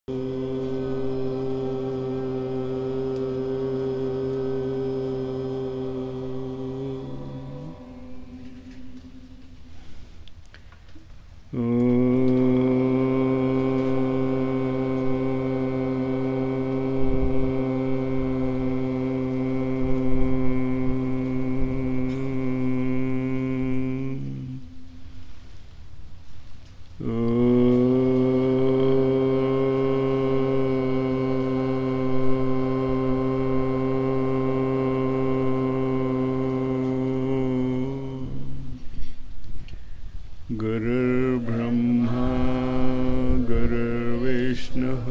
गुरुर्ब्रह्मा गुरुर्विष्णुः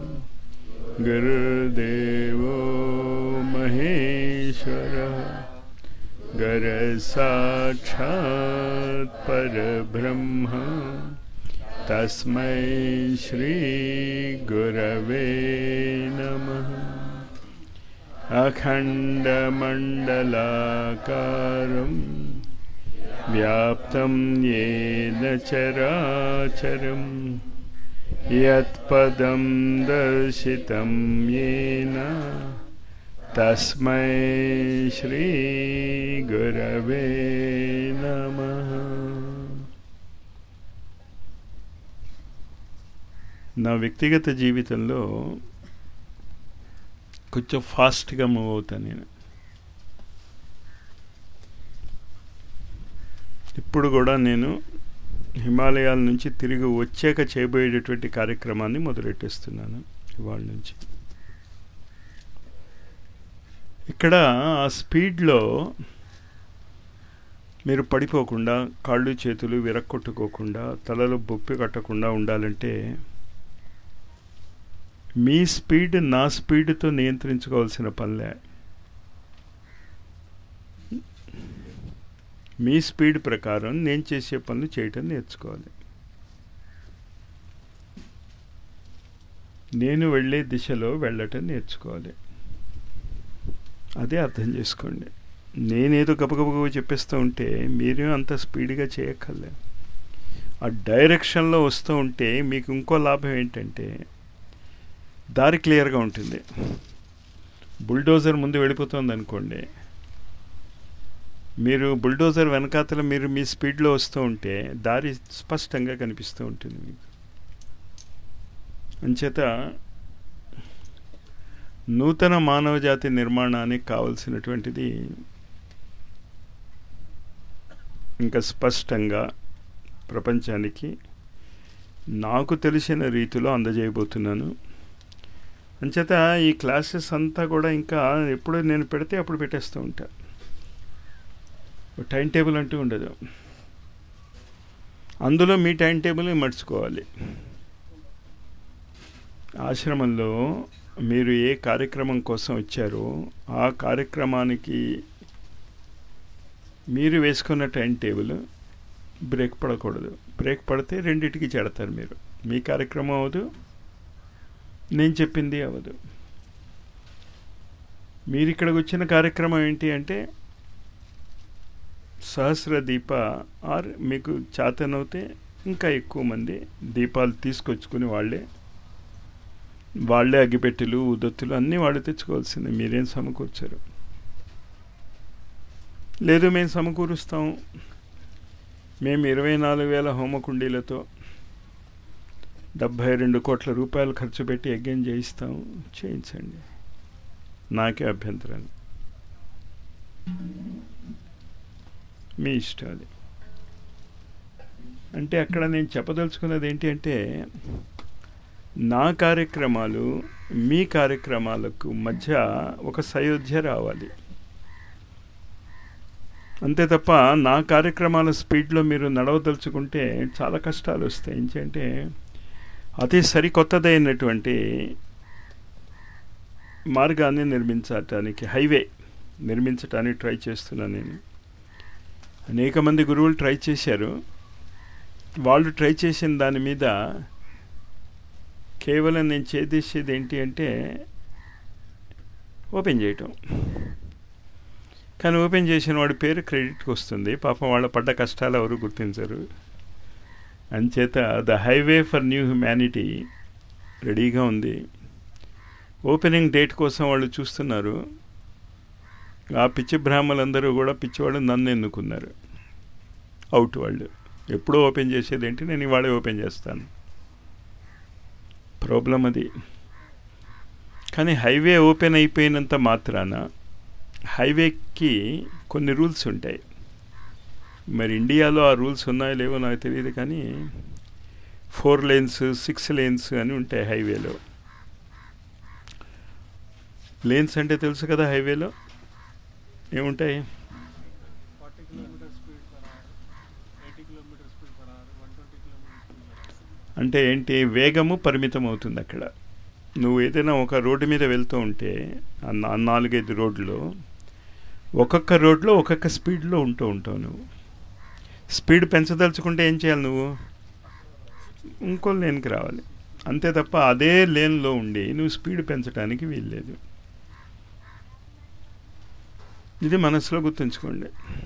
गुरुर्देवो महेश्वरः गुरसाक्षात् परब्रह्म तस्मै श्रीगुरवे नमः अखण्डमण्डलाकारम् व्याप्तं येन चराचरं यत्पदं दर्शितं येन तस्मै श्रीगुरवे नमः నా వ్యక్తిగత జీవితంలో కొంచెం ఫాస్ట్గా మూవ్ అవుతాను నేను ఇప్పుడు కూడా నేను హిమాలయాల నుంచి తిరిగి వచ్చాక చేయబోయేటటువంటి కార్యక్రమాన్ని మొదలెట్టేస్తున్నాను ఇవాళ నుంచి ఇక్కడ ఆ స్పీడ్లో మీరు పడిపోకుండా కాళ్ళు చేతులు విరక్కొట్టుకోకుండా తలలో బొప్పి కట్టకుండా ఉండాలంటే మీ స్పీడ్ నా స్పీడ్తో నియంత్రించుకోవాల్సిన పనిలే మీ స్పీడ్ ప్రకారం నేను చేసే పనులు చేయటం నేర్చుకోవాలి నేను వెళ్ళే దిశలో వెళ్ళటం నేర్చుకోవాలి అదే అర్థం చేసుకోండి నేనేదో గబగబగా చెప్పేస్తూ ఉంటే మీరు అంత స్పీడ్గా చేయక్కర్లే ఆ డైరెక్షన్లో వస్తూ ఉంటే మీకు ఇంకో లాభం ఏంటంటే దారి క్లియర్గా ఉంటుంది బుల్డోజర్ ముందు వెళ్ళిపోతుంది అనుకోండి మీరు బుల్డోజర్ వెనకాతల మీరు మీ స్పీడ్లో వస్తూ ఉంటే దారి స్పష్టంగా కనిపిస్తూ ఉంటుంది మీకు అంచేత నూతన మానవజాతి నిర్మాణానికి కావలసినటువంటిది ఇంకా స్పష్టంగా ప్రపంచానికి నాకు తెలిసిన రీతిలో అందజేయబోతున్నాను అంచేత ఈ క్లాసెస్ అంతా కూడా ఇంకా ఎప్పుడు నేను పెడితే అప్పుడు పెట్టేస్తూ ఉంటా టైం టేబుల్ అంటూ ఉండదు అందులో మీ టైం టేబుల్ మర్చుకోవాలి ఆశ్రమంలో మీరు ఏ కార్యక్రమం కోసం వచ్చారో ఆ కార్యక్రమానికి మీరు వేసుకున్న టైం టేబుల్ బ్రేక్ పడకూడదు బ్రేక్ పడితే రెండింటికి చెడతారు మీరు మీ కార్యక్రమం అవ్వదు నేను చెప్పింది అవ్వదు మీరు ఇక్కడికి వచ్చిన కార్యక్రమం ఏంటి అంటే సహస్ర దీప ఆర్ మీకు చేతనవుతే ఇంకా ఎక్కువ మంది దీపాలు తీసుకొచ్చుకుని వాళ్ళే వాళ్ళే అగ్గిపెట్టెలు ఉదత్తులు అన్నీ వాళ్ళు తెచ్చుకోవాల్సిందే మీరేం సమకూర్చారు లేదు మేము సమకూరుస్తాం మేము ఇరవై నాలుగు వేల హోమకుండీలతో డెబ్భై రెండు కోట్ల రూపాయలు ఖర్చు పెట్టి యజ్ఞం చేయిస్తాం చేయించండి నాకే అభ్యంతరాలు మీ ఇష్టం అది అంటే అక్కడ నేను చెప్పదలుచుకున్నది ఏంటి అంటే నా కార్యక్రమాలు మీ కార్యక్రమాలకు మధ్య ఒక సయోధ్య రావాలి అంతే తప్ప నా కార్యక్రమాల స్పీడ్లో మీరు నడవదలుచుకుంటే చాలా కష్టాలు వస్తాయి ఏంటంటే అతి సరికొత్తదైనటువంటి మార్గాన్ని నిర్మించటానికి హైవే నిర్మించడానికి ట్రై చేస్తున్నాను నేను అనేక మంది గురువులు ట్రై చేశారు వాళ్ళు ట్రై చేసిన దాని మీద కేవలం నేను చేసేది ఏంటి అంటే ఓపెన్ చేయటం కానీ ఓపెన్ చేసిన వాడి పేరు క్రెడిట్కి వస్తుంది పాపం వాళ్ళ పడ్డ కష్టాలు ఎవరు గుర్తించరు అంచేత the highway for new humanity రెడీగా ఉంది ఓపెనింగ్ డేట్ కోసం వాళ్ళు చూస్తున్నారు ఆ పిచ్చి బ్రాహ్మలందరూ కూడా పిచ్చివాళ్ళు నన్ను ఎన్నుకున్నారు అవుట్ వాళ్ళు ఎప్పుడో ఓపెన్ చేసేది ఏంటి నేను ఇవాళే ఓపెన్ చేస్తాను ప్రాబ్లం అది కానీ హైవే ఓపెన్ అయిపోయినంత మాత్రాన హైవేకి కొన్ని రూల్స్ ఉంటాయి మరి ఇండియాలో ఆ రూల్స్ ఉన్నాయో లేవో నాకు తెలియదు కానీ ఫోర్ లేన్స్ సిక్స్ లేన్స్ అని ఉంటాయి హైవేలో లేన్స్ అంటే తెలుసు కదా హైవేలో ఏముంటాయి forty kilometre speed per hour eighty kilometre speed per hour one twenty kilometre speed per hour అంటే ఏంటి వేగము పరిమితం అవుతుంది అక్కడ నువ్వు ఏదైనా ఒక రోడ్డు మీద వెళ్తూ ఉంటే ఆ నా- నాలుగైదు రోడ్లు ఒక్కొక్క రోడ్లో ఒక్కొక్క స్పీడ్లో ఉంటూ ఉంటావు నువ్వు స్పీడ్ పెంచదలుచుకుంటే ఏం చేయాలి నువ్వు ఇంకో లేన్కి రావాలి అంతే తప్ప అదే లేన్లో ఉండి నువ్వు స్పీడ్ పెంచడానికి వీల్లేదు ఇది మనసులో గుర్తుంచుకోండి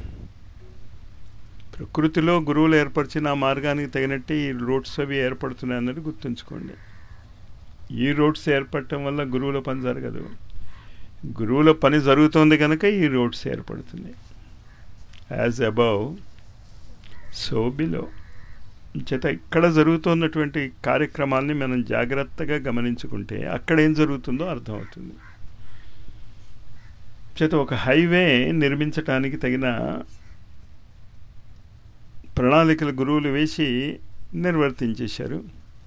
ప్రకృతిలో గురువులు ఏర్పరిచిన ఆ మార్గానికి తగినట్టు ఈ రోడ్స్ అవి ఏర్పడుతున్నాయి అన్నది గుర్తుంచుకోండి ఈ రోడ్స్ ఏర్పడటం వల్ల గురువుల పని జరగదు గురువుల పని జరుగుతోంది కనుక ఈ రోడ్స్ ఏర్పడుతున్నాయి యాజ్ అబౌవ్ సో బిలో చేత ఇక్కడ జరుగుతున్నటువంటి కార్యక్రమాల్ని మనం జాగ్రత్తగా గమనించుకుంటే అక్కడ ఏం జరుగుతుందో అర్థమవుతుంది చేత ఒక హైవే నిర్మించటానికి తగిన ప్రణాళికలు గురువులు వేసి నిర్వర్తించేశారు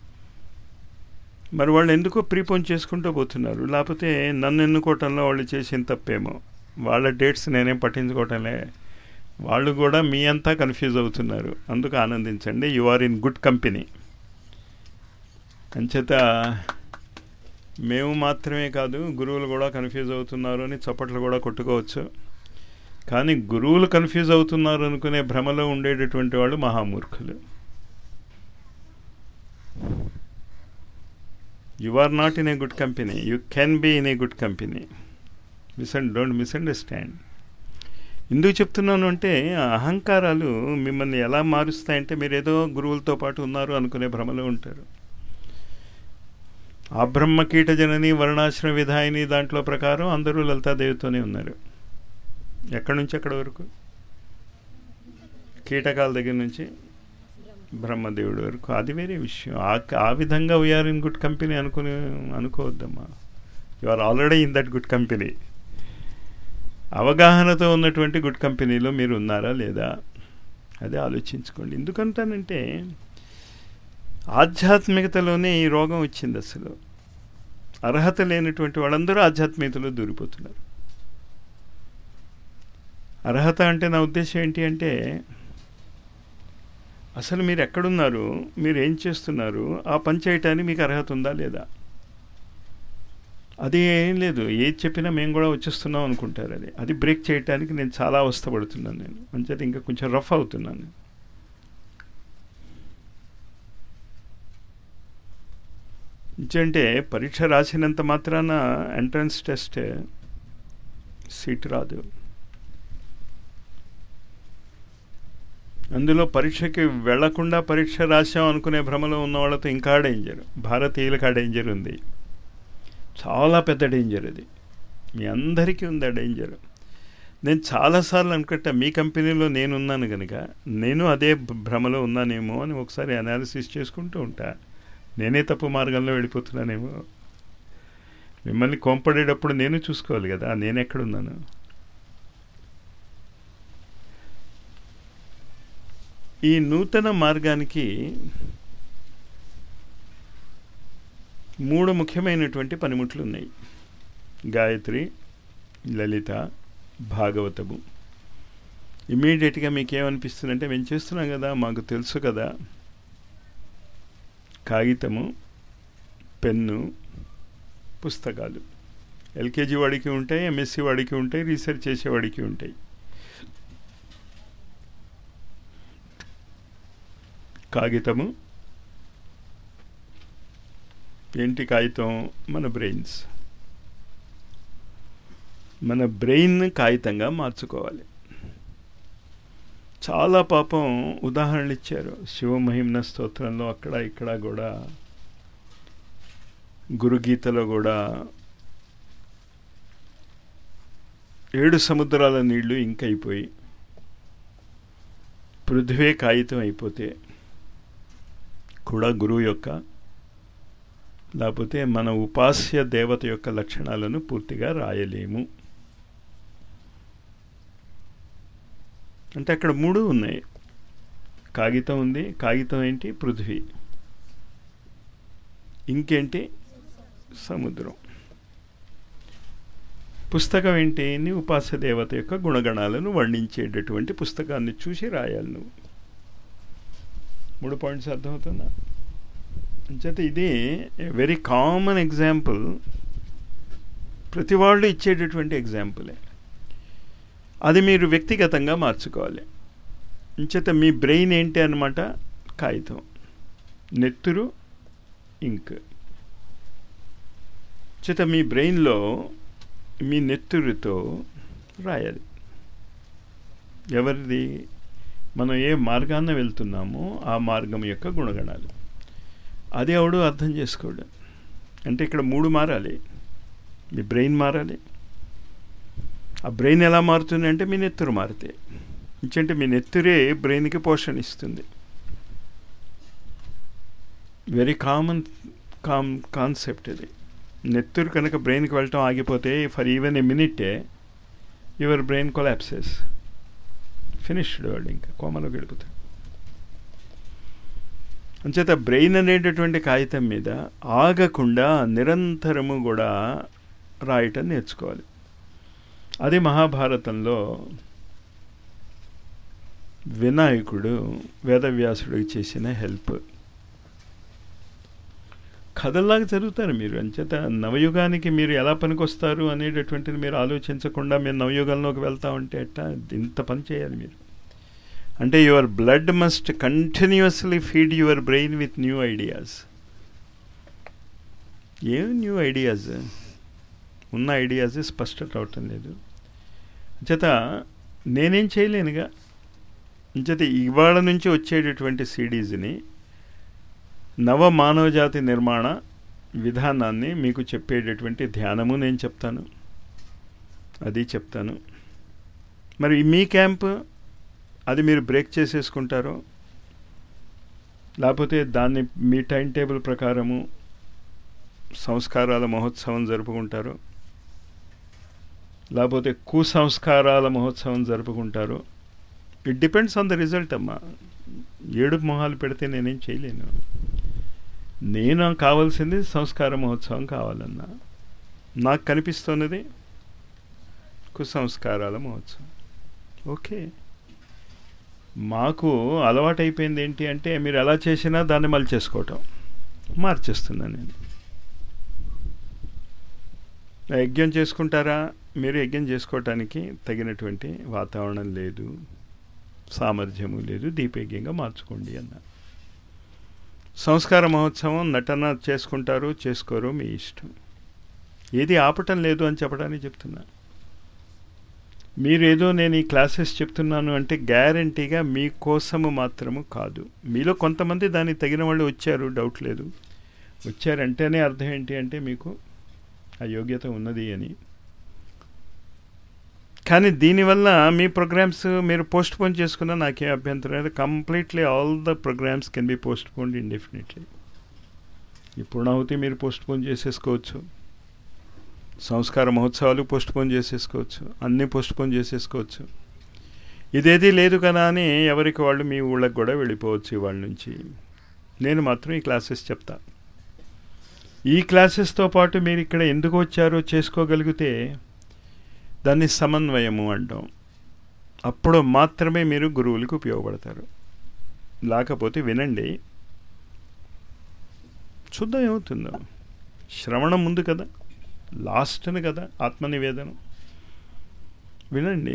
మరి వాళ్ళు ఎందుకో ప్రీపోన్ చేసుకుంటూ పోతున్నారు లేకపోతే నన్ను ఎన్నుకోవటంలో వాళ్ళు చేసిన తప్పేమో వాళ్ళ డేట్స్ నేనేం పట్టించుకోవటంలే వాళ్ళు కూడా మీ అంతా కన్ఫ్యూజ్ అవుతున్నారు అందుకు ఆనందించండి you are in good company అంచేత మేము మాత్రమే కాదు గురువులు కూడా కన్ఫ్యూజ్ అవుతున్నారు అని చప్పట్లు కూడా కొట్టుకోవచ్చు కానీ గురువులు కన్ఫ్యూజ్ అవుతున్నారు అనుకునే భ్రమలో ఉండేటటువంటి వాళ్ళు మహామూర్ఖులు you are not in a good company you can be in a good company miss and don't misunderstand ఎందుకు చెప్తున్నాను అంటే ఆ అహంకారాలు మిమ్మల్ని ఎలా మారుస్తాయంటే మీరు ఏదో గురువులతో పాటు ఉన్నారు అనుకునే భ్రమలో ఉంటారు ఆ బ్రహ్మ కీట జనని వర్ణాశ్రమ విధాయిని దాంట్లో ప్రకారం అందరూ లలితాదేవితోనే ఉన్నారు ఎక్కడి నుంచి ఎక్కడి వరకు కీటకాల దగ్గర నుంచి బ్రహ్మదేవుడి వరకు అది వేరే విషయం ఆ ఆ విధంగా వీఆర్ ఇన్ గుడ్ కంపెనీ అనుకుని అనుకోవద్దమ్మా you are already in that good company అవగాహనతో ఉన్నటువంటి గుడ్ కంపెనీలో మీరు ఉన్నారా లేదా అదే ఆలోచించుకోండి ఎందుకంటానంటే ఆధ్యాత్మికతలోనే ఈ రోగం వచ్చింది అసలు అర్హత లేనటువంటి వాళ్ళందరూ ఆధ్యాత్మికతలో దూరిపోతున్నారు అర్హత అంటే నా ఉద్దేశం ఏంటి అంటే అసలు మీరు ఎక్కడున్నారు మీరు ఏం చేస్తున్నారు ఆ పని చేయటానికి మీకు అర్హత ఉందా లేదా అది ఏం లేదు ఏది చెప్పినా మేము కూడా వచ్చేస్తున్నాం అనుకుంటారు అది అది బ్రేక్ చేయటానికి నేను చాలా అవస్థపడుతున్నాను నేను మంచిది ఇంకా కొంచెం రఫ్ అవుతున్నాను అంటే పరీక్ష రాసినంత మాత్రాన ఎంట్రన్స్ టెస్ట్ సీట్ రాదు అందులో పరీక్షకి వెళ్లకుండా పరీక్ష రాసాం అనుకునే భ్రమలో ఉన్న వాళ్ళతో ఇంకా డేంజర్ భారతీయులకు ఆ డేంజర్ ఉంది చాలా పెద్ద డేంజర్ అది మీ అందరికీ ఉంది ఆ డేంజర్ నేను చాలాసార్లు అనుకుంటా మీ కంపెనీలో నేనున్నాను కనుక నేను అదే భ్రమలో ఉన్నానేమో అని ఒకసారి అనాలిసిస్ చేసుకుంటూ ఉంటా నేనే తప్పు మార్గంలో వెళ్ళిపోతున్నానేమో మిమ్మల్ని కోంపడేటప్పుడు నేను చూసుకోవాలి కదా నేను ఎక్కడున్నాను ఈ నూతన మార్గానికి మూడు ముఖ్యమైనటువంటి పనిముట్లు ఉన్నాయి గాయత్రి లలిత భాగవతము ఇమీడియట్గా మీకు ఏమనిపిస్తుందంటే మేము చేస్తున్నాం కదా మాకు తెలుసు కదా కాగితము పెన్ను పుస్తకాలు ఎల్కేజీ వాడికి ఉంటాయి ఎంఎస్సి వాడికి ఉంటాయి రీసెర్చ్ చేసేవాడికి ఉంటాయి కాగితము ఏంటి కాగితం మన బ్రెయిన్స్ మన బ్రెయిన్ కాగితంగా మార్చుకోవాలి చాలా పాపం ఉదాహరణలు ఇచ్చారు శివమహిమ్న స్తోత్రంలో అక్కడ ఇక్కడ కూడా గురుగీతలో కూడా ఏడు సముద్రాల నీళ్లు ఇంకైపోయి పృథ్వే కాగితం అయిపోతే కూడా గురువు యొక్క లేకపోతే మన ఉపాస్య దేవత యొక్క లక్షణాలను పూర్తిగా రాయలేము అంటే అక్కడ మూడు ఉన్నాయి కాగితం ఉంది కాగితం ఏంటి పృథ్వీ ఇంకేంటి సముద్రం పుస్తకం ఏంటి నీ ఉపాస్య దేవత యొక్క గుణగణాలను వర్ణించేటటువంటి పుస్తకాన్ని చూసి రాయాలి నువ్వు మూడు పాయింట్స్ అర్థమవుతుందా అంచేత ఇది వెరీ కామన్ ఎగ్జాంపుల్ ప్రతి వాళ్ళు ఇచ్చేటటువంటి ఎగ్జాంపులే అది మీరు వ్యక్తిగతంగా మార్చుకోవాలి అంచేత మీ బ్రెయిన్ ఏంటి అనమాట కాగితం నెత్తురు ఇంక్ చేత మీ బ్రెయిన్లో మీ నెత్తురుతో రాయాలి ఎవరిది మనం ఏ మార్గాన్న వెళ్తున్నామో ఆ మార్గం యొక్క గుణగణాలు అది ఎవడు అర్థం చేసుకోడు అంటే ఇక్కడ మూడు మారాలి మీ బ్రెయిన్ మారాలి ఆ బ్రెయిన్ ఎలా మారుతుంది అంటే మీ నెత్తురు మారితే ఇంకంటే మీ నెత్తురే బ్రెయిన్కి పోషణ ఇస్తుంది వెరీ కామన్ కామ్ కాన్సెప్ట్ ఇది నెత్తురు కనుక బ్రెయిన్కి వెళ్ళటం ఆగిపోతే for even a minute your brain collapses finished వాడు ఇంకా కోమలోకి వెళ్ళిపోతాడు అంచేత బ్రెయిన్ అనేటటువంటి కాగితం మీద ఆగకుండా నిరంతరము కూడా రాయటం నేర్చుకోవాలి అది మహాభారతంలో వినాయకుడు వేదవ్యాసుడికి చేసిన హెల్ప్ కథల్లాగా చదువుతారు మీరు అంచేత నవయుగానికి మీరు ఎలా పనికొస్తారు అనేటటువంటిది మీరు ఆలోచించకుండా మీరు నవయుగంలోకి వెళ్తా ఉంటే ఎట్టా ఇంత పని చేయాలి మీరు అంటే your blood must continuously feed your brain with new ideas ఏం న్యూ ఐడియాస్ ఉన్న ఐడియాస్ స్పష్టత అవటం లేదు చేత నేనేం చేయలేనుగా చేత ఇవాళ నుంచి వచ్చేటటువంటి సిడీస్ని నవ మానవజాతి నిర్మాణ విధానాన్ని మీకు చెప్పేటటువంటి ధ్యానము నేను చెప్తాను అది చెప్తాను మరి మీ క్యాంప్ అది మీరు బ్రేక్ చేసేసుకుంటారో లేకపోతే దాన్ని మీ టైం టేబుల్ ప్రకారము సంస్కారాల మహోత్సవం జరుపుకుంటారు లేకపోతే కుసంస్కారాల మహోత్సవం జరుపుకుంటారు it depends on the result అమ్మా ఏడు మొహాలు పెడితే నేనేం చేయలేను నేను కావాల్సింది సంస్కార మహోత్సవం కావాలన్నా నాకు కనిపిస్తున్నది కుసంస్కారాల మహోత్సవం ఓకే మాకు అలవాటైపోయింది ఏంటి అంటే మీరు ఎలా చేసినా దాన్ని మళ్ళీ చేసుకోవటం మార్చేస్తున్నాను నేను యజ్ఞం చేసుకుంటారా మీరు యజ్ఞం చేసుకోవటానికి తగినటువంటి వాతావరణం లేదు సామర్థ్యము లేదు దీపయజ్ఞంగా మార్చుకోండి అన్న సంస్కార మహోత్సవం నటన చేసుకుంటారు చేసుకోరు మీ ఇష్టం ఏది ఆపటం లేదు అని చెప్పడానికి చెప్తున్నా మీరేదో నేను ఈ క్లాసెస్ చెప్తున్నాను అంటే గ్యారంటీగా మీకోసము మాత్రము కాదు మీలో కొంతమంది దానికి తగిన వాళ్ళు వచ్చారు డౌట్ లేదు వచ్చారంటేనే అర్థం ఏంటి అంటే మీకు ఆ యోగ్యత ఉన్నది అని కానీ దీనివల్ల మీ ప్రోగ్రామ్స్ మీరు పోస్ట్ పోన్ చేసుకున్నా నాకేం అభ్యంతరం లేదు completely all the programmes can be postponed indefinitely ఈ పూర్ణాహుతి మీరు పోస్ట్ పోన్ చేసేసుకోవచ్చు సంస్కార మహోత్సవాలు పోస్ట్ పోన్ చేసేసుకోవచ్చు అన్నీ పోస్ట్ పోన్ చేసేసుకోవచ్చు ఇదేది లేదు కదా అని ఎవరికి వాళ్ళు మీ ఊళ్ళకి కూడా వెళ్ళిపోవచ్చు ఇవాళ నుంచి నేను మాత్రం ఈ క్లాసెస్ చెప్తా ఈ క్లాసెస్తో పాటు మీరు ఇక్కడ ఎందుకు వచ్చారో చేసుకోగలిగితే దాన్ని సమన్వయము అంటాం అప్పుడు మాత్రమే మీరు గురువులకు ఉపయోగపడతారు లేకపోతే వినండి చూద్దాం ఏమవుతుందో శ్రవణం ముందు కదా లాస్ట్ని కదా ఆత్మనివేదనం వినండి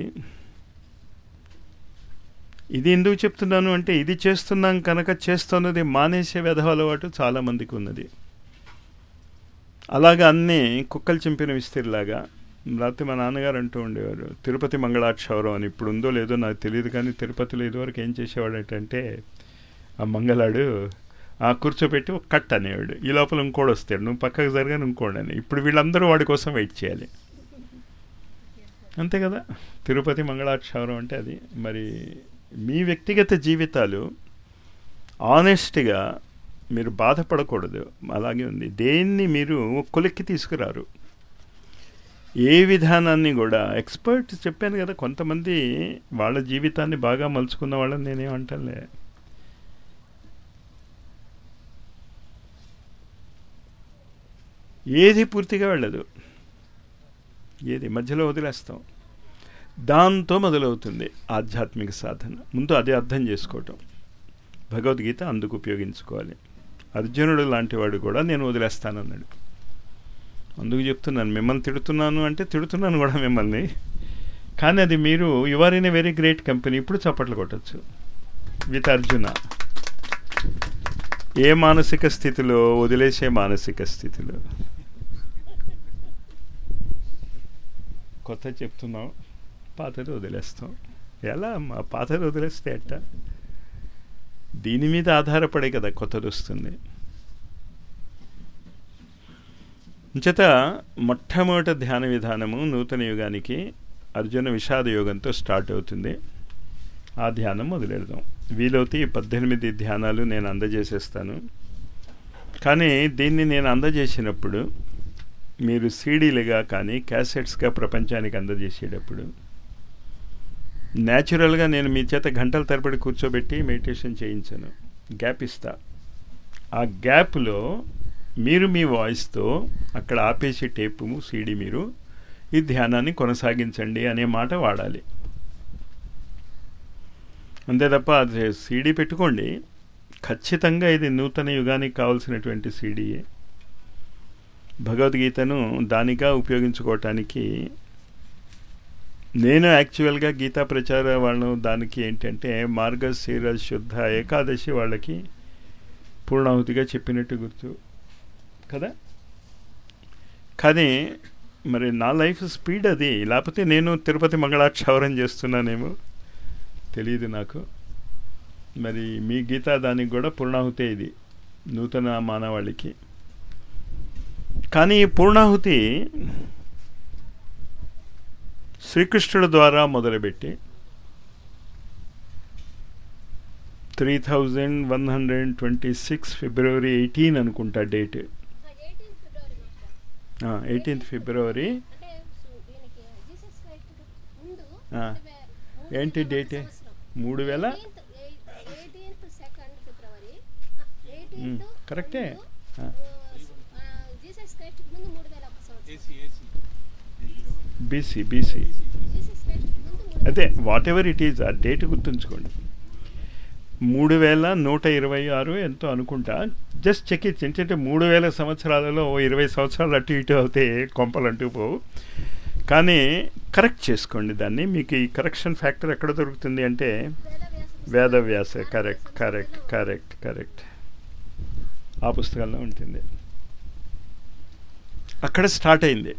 ఇది ఎందుకు చెప్తున్నాను అంటే ఇది చేస్తున్నాం కనుక చేస్తున్నది మానేసే వెధవ అలవాటు చాలామందికి ఉన్నది అలాగా అన్నీ కుక్కలు చింపిన విస్తరిలాగా రాత్రి మా నాన్నగారు అంటూ ఉండేవారు తిరుపతి మంగళాక్షవరం అని ఇప్పుడు ఉందో లేదో నాకు తెలియదు కానీ తిరుపతిలో ఇదివరకు ఏం చేసేవాడు అంటే ఆ మంగళాడు ఆ కూర్చోబెట్టి ఒక కట్ అనేవాడు ఈ లోపల ఇంకోటి వస్తాడు నువ్వు పక్కకు జరగాను ఇంకోటి అని ఇప్పుడు వీళ్ళందరూ వాడి కోసం వెయిట్ చేయాలి అంతే కదా తిరుపతి మంగళాక్షరం అంటే అది మరి మీ వ్యక్తిగత జీవితాలు ఆనెస్ట్గా మీరు బాధపడకూడదు అలాగే ఉంది దేన్ని మీరు కొలిక్కి తీసుకురారు ఏ విధానాన్ని కూడా ఎక్స్పర్ట్ చెప్పాను కదా కొంతమంది వాళ్ళ జీవితాన్ని బాగా మలుచుకున్న వాళ్ళని నేనేమంటానులే ఏది పూర్తిగా వెళ్ళదు ఏది మధ్యలో వదిలేస్తాం దాంతో మొదలవుతుంది ఆధ్యాత్మిక సాధన ముందు అది అర్థం చేసుకోవటం భగవద్గీత అందుకు ఉపయోగించుకోవాలి అర్జునుడు లాంటి వాడు కూడా నేను వదిలేస్తానన్నాడు అందుకు చెప్తున్నాను మిమ్మల్ని తిడుతున్నాను అంటే తిడుతున్నాను కూడా మిమ్మల్ని కానీ అది మీరు you are in a very great company ఇప్పుడు చప్పట్లు కొట్టచ్చు విత్ అర్జున ఏ మానసిక స్థితిలో వదిలేసే మానసిక స్థితిలో కొత్త చెప్తున్నాం పాతది వదిలేస్తాం ఎలా మా పాతది వదిలేస్తే అట్ట దీని మీద ఆధారపడే కదా కొత్తది వస్తుంది చేత మొట్టమొదటి ధ్యాన విధానము నూతన యుగానికి అర్జున విషాద యోగంతో స్టార్ట్ అవుతుంది ఆ ధ్యానం మొదలెడదాం వీలవుతే ఈ పద్దెనిమిది ధ్యానాలు నేను అందజేసేస్తాను కానీ దీన్ని నేను అందజేసినప్పుడు మీరు సీడీలుగా కానీ క్యాసెట్స్గా ప్రపంచానికి అందజేసేటప్పుడు న్యాచురల్గా నేను మీ చేత గంటల తరబడి కూర్చోబెట్టి మెడిటేషన్ చేయించను గ్యాప్ ఇస్తా ఆ గ్యాప్లో మీరు మీ వాయిస్తో అక్కడ ఆపేసి టేపు సీడీ మీరు ఈ ధ్యానాన్ని కొనసాగించండి అనే మాట వాడాలి అంతే తప్ప అది సీడీ పెట్టుకోండి ఖచ్చితంగా ఇది నూతన యుగానికి కావాల్సినటువంటి సీడీయే భగవద్గీతను దానిగా ఉపయోగించుకోవటానికి నేను యాక్చువల్గా గీతా ప్రచార వాళ్ళు దానికి ఏంటంటే మార్గశీర శుద్ధ ఏకాదశి వాళ్ళకి పూర్ణాహుతిగా చెప్పినట్టు గుర్తు కదా కానీ మరి నా లైఫ్ స్పీడ్ అది లేకపోతే నేను తిరుపతి మంగళాక్షవరం చేస్తున్నానేమో తెలియదు నాకు మరి మీ గీత దానికి కూడా పూర్ణాహుతే ఇది నూతన మానవాళికి కానీ ఈ పూర్ణాహుతి శ్రీకృష్ణుడు ద్వారా మొదలుపెట్టి three thousand one hundred twenty six February eighteen అనుకుంటా డేట్ ఎయిటీన్త్ ఫిబ్రవరి ఆ, ఏంటి డేట్ మూడు వేల మ్, కరెక్టే ఆ, ఏసీ ఏసీ బీసీ బీసీ అదే వాట్ ఎవర్ ఇట్ ఈజ్ ఆ డేట్ గుర్తుంచుకోండి మూడు వేల నూట ఇరవై ఆరు ఎంతో అనుకుంటా జస్ట్ చెక్ ఇచ్చి ఏంటంటే మూడు వేల సంవత్సరాలలో ఓ ఇరవై సంవత్సరాలు అటు ఇటు అవుతే కొంపలు అంటూ పోవు కానీ కరెక్ట్ చేసుకోండి దాన్ని మీకు ఈ కరెక్షన్ ఫ్యాక్టర్ ఎక్కడ దొరుకుతుంది అంటే Vedavyasa correct correct correct correct ఆ పుస్తకంలో ఉంటుంది అక్కడ స్టార్ట్ అయింది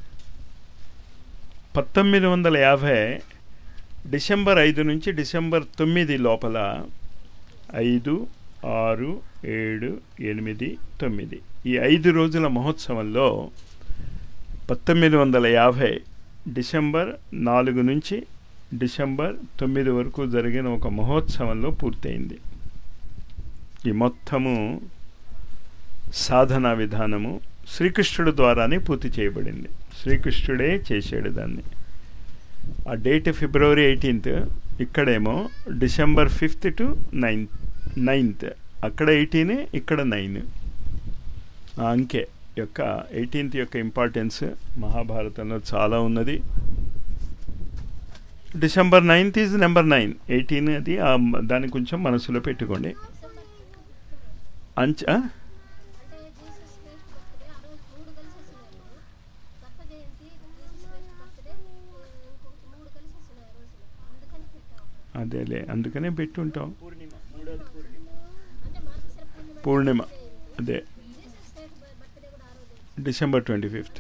పంతొమ్మిది వందల యాభై డిసెంబర్ ఐదు నుంచి డిసెంబర్ తొమ్మిది లోపల ఐదు ఆరు ఏడు ఎనిమిది తొమ్మిది ఈ ఐదు రోజుల మహోత్సవంలో పంతొమ్మిది వందల యాభై డిసెంబర్ నాలుగు నుంచి డిసెంబర్ తొమ్మిది వరకు జరిగిన ఒక మహోత్సవంలో పూర్తయింది ఈ మొత్తము సాధనా విధానము శ్రీకృష్ణుడు ద్వారానే పూర్తి చేయబడింది శ్రీకృష్ణుడే చేశాడు దాన్ని ఆ డేట్ ఫిబ్రవరి ఎయిటీన్త్ ఇక్కడేమో December fifth to ninth ninth అక్కడ ఎయిటీన్ ఇక్కడ నైన్ ఆ అంకె యొక్క ఎయిటీన్త్ యొక్క ఇంపార్టెన్స్ మహాభారతంలో చాలా ఉన్నది December ninth is number nine eighteen అది ఆ మ- దాన్ని కొంచెం మనసులో పెట్టుకోండి అంచ ఆ? అదేలే అందుకనే పెట్టుంటాం పూర్ణిమ అదే డిసెంబర్ ట్వంటీ ఫిఫ్త్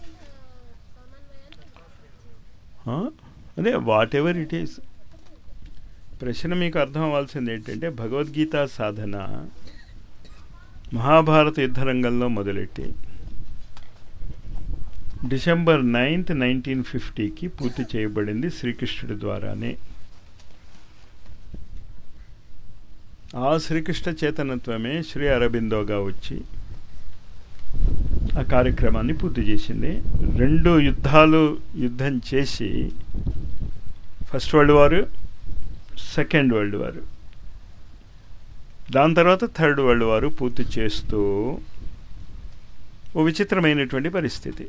అదే వాట్ ఎవర్ ఇట్ ఈస్ ప్రశ్న మీకు అర్థం అవ్వాల్సింది ఏంటంటే భగవద్గీత సాధన మహాభారత యుద్ధరంగంలో మొదలెట్టి డిసెంబర్ నైన్త్ నైన్టీన్ ఫిఫ్టీకి పూర్తి చేయబడింది శ్రీకృష్ణుడి ద్వారానే ఆ శ్రీకృష్ణ చేతనత్వమే శ్రీ అరబిందోగా వచ్చి ఆ కార్యక్రమాన్ని పూర్తి చేసింది రెండు యుద్ధాలు యుద్ధం చేసి first world war second world war దాని తర్వాత థర్డ్ వరల్డ్ వారు పూర్తి చేస్తూ ఓ విచిత్రమైనటువంటి పరిస్థితి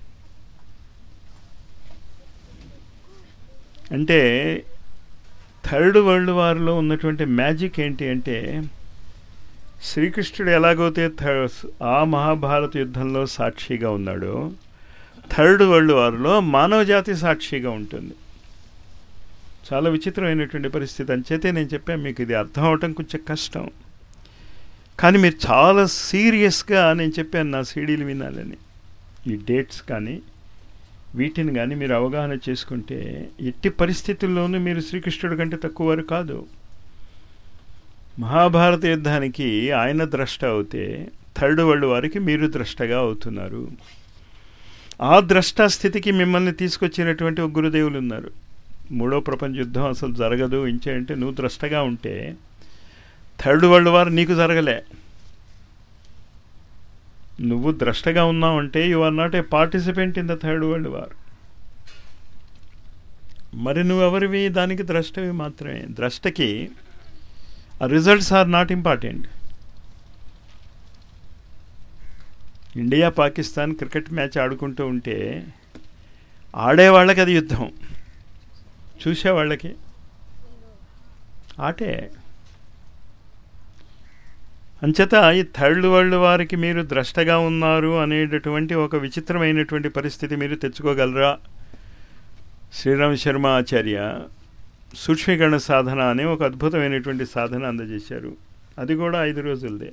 అంటే థర్డ్ వరల్డ్ వార్లో ఉన్నటువంటి మ్యాజిక్ ఏంటి అంటే శ్రీకృష్ణుడు ఎలాగైతే ఆ మహాభారత యుద్ధంలో సాక్షిగా ఉన్నాడో థర్డ్ వరల్డ్ వార్లో మానవ జాతి సాక్షిగా ఉంటుంది చాలా విచిత్రమైనటువంటి పరిస్థితి అంచేతే నేను చెప్పాను మీకు ఇది అర్థం అవటం కొంచెం కష్టం కానీ మీరు చాలా సీరియస్గా నేను చెప్పాను నా సీడీలు వినాలని ఈ డేట్స్ కానీ వీటిని కానీ మీరు అవగాహన చేసుకుంటే ఎట్టి పరిస్థితుల్లోనూ మీరు శ్రీకృష్ణుడి కంటే తక్కువ వారు కాదు మహాభారత యుద్ధానికి ఆయన ద్రష్ట అవుతే థర్డ్ వరల్డ్ వారికి మీరు ద్రష్టగా అవుతున్నారు ఆ ద్రష్టా స్థితికి మిమ్మల్ని తీసుకొచ్చినటువంటి ఒక గురుదేవులు ఉన్నారు మూడో ప్రపంచ యుద్ధం అసలు జరగదు ఇంచే అంటే నువ్వు ద్రష్టగా ఉంటే థర్డ్ వరల్డ్ వార్ నీకు జరగలే నువ్వు ద్రష్టగా ఉన్నావు అంటే you are not a participant in the third world war మరి నువ్వెవరివి దానికి ద్రష్టవి మాత్రమే ద్రష్టకి ఆ results are not important India Pakistan cricket match ఆడుకుంటూ ఉంటే ఆడేవాళ్ళకి అది యుద్ధం చూసేవాళ్ళకి ఆటే అంచేత ఈ థర్డ్ వరల్డ్ వారికి మీరు ద్రష్టగా ఉన్నారు అనేటటువంటి ఒక విచిత్రమైనటువంటి పరిస్థితి మీరు తెచ్చుకోగలరా శ్రీరామ్ శర్మ ఆచార్య సూక్ష్మీకరణ సాధన అనే ఒక అద్భుతమైనటువంటి సాధన అందజేశారు అది కూడా ఐదు రోజులదే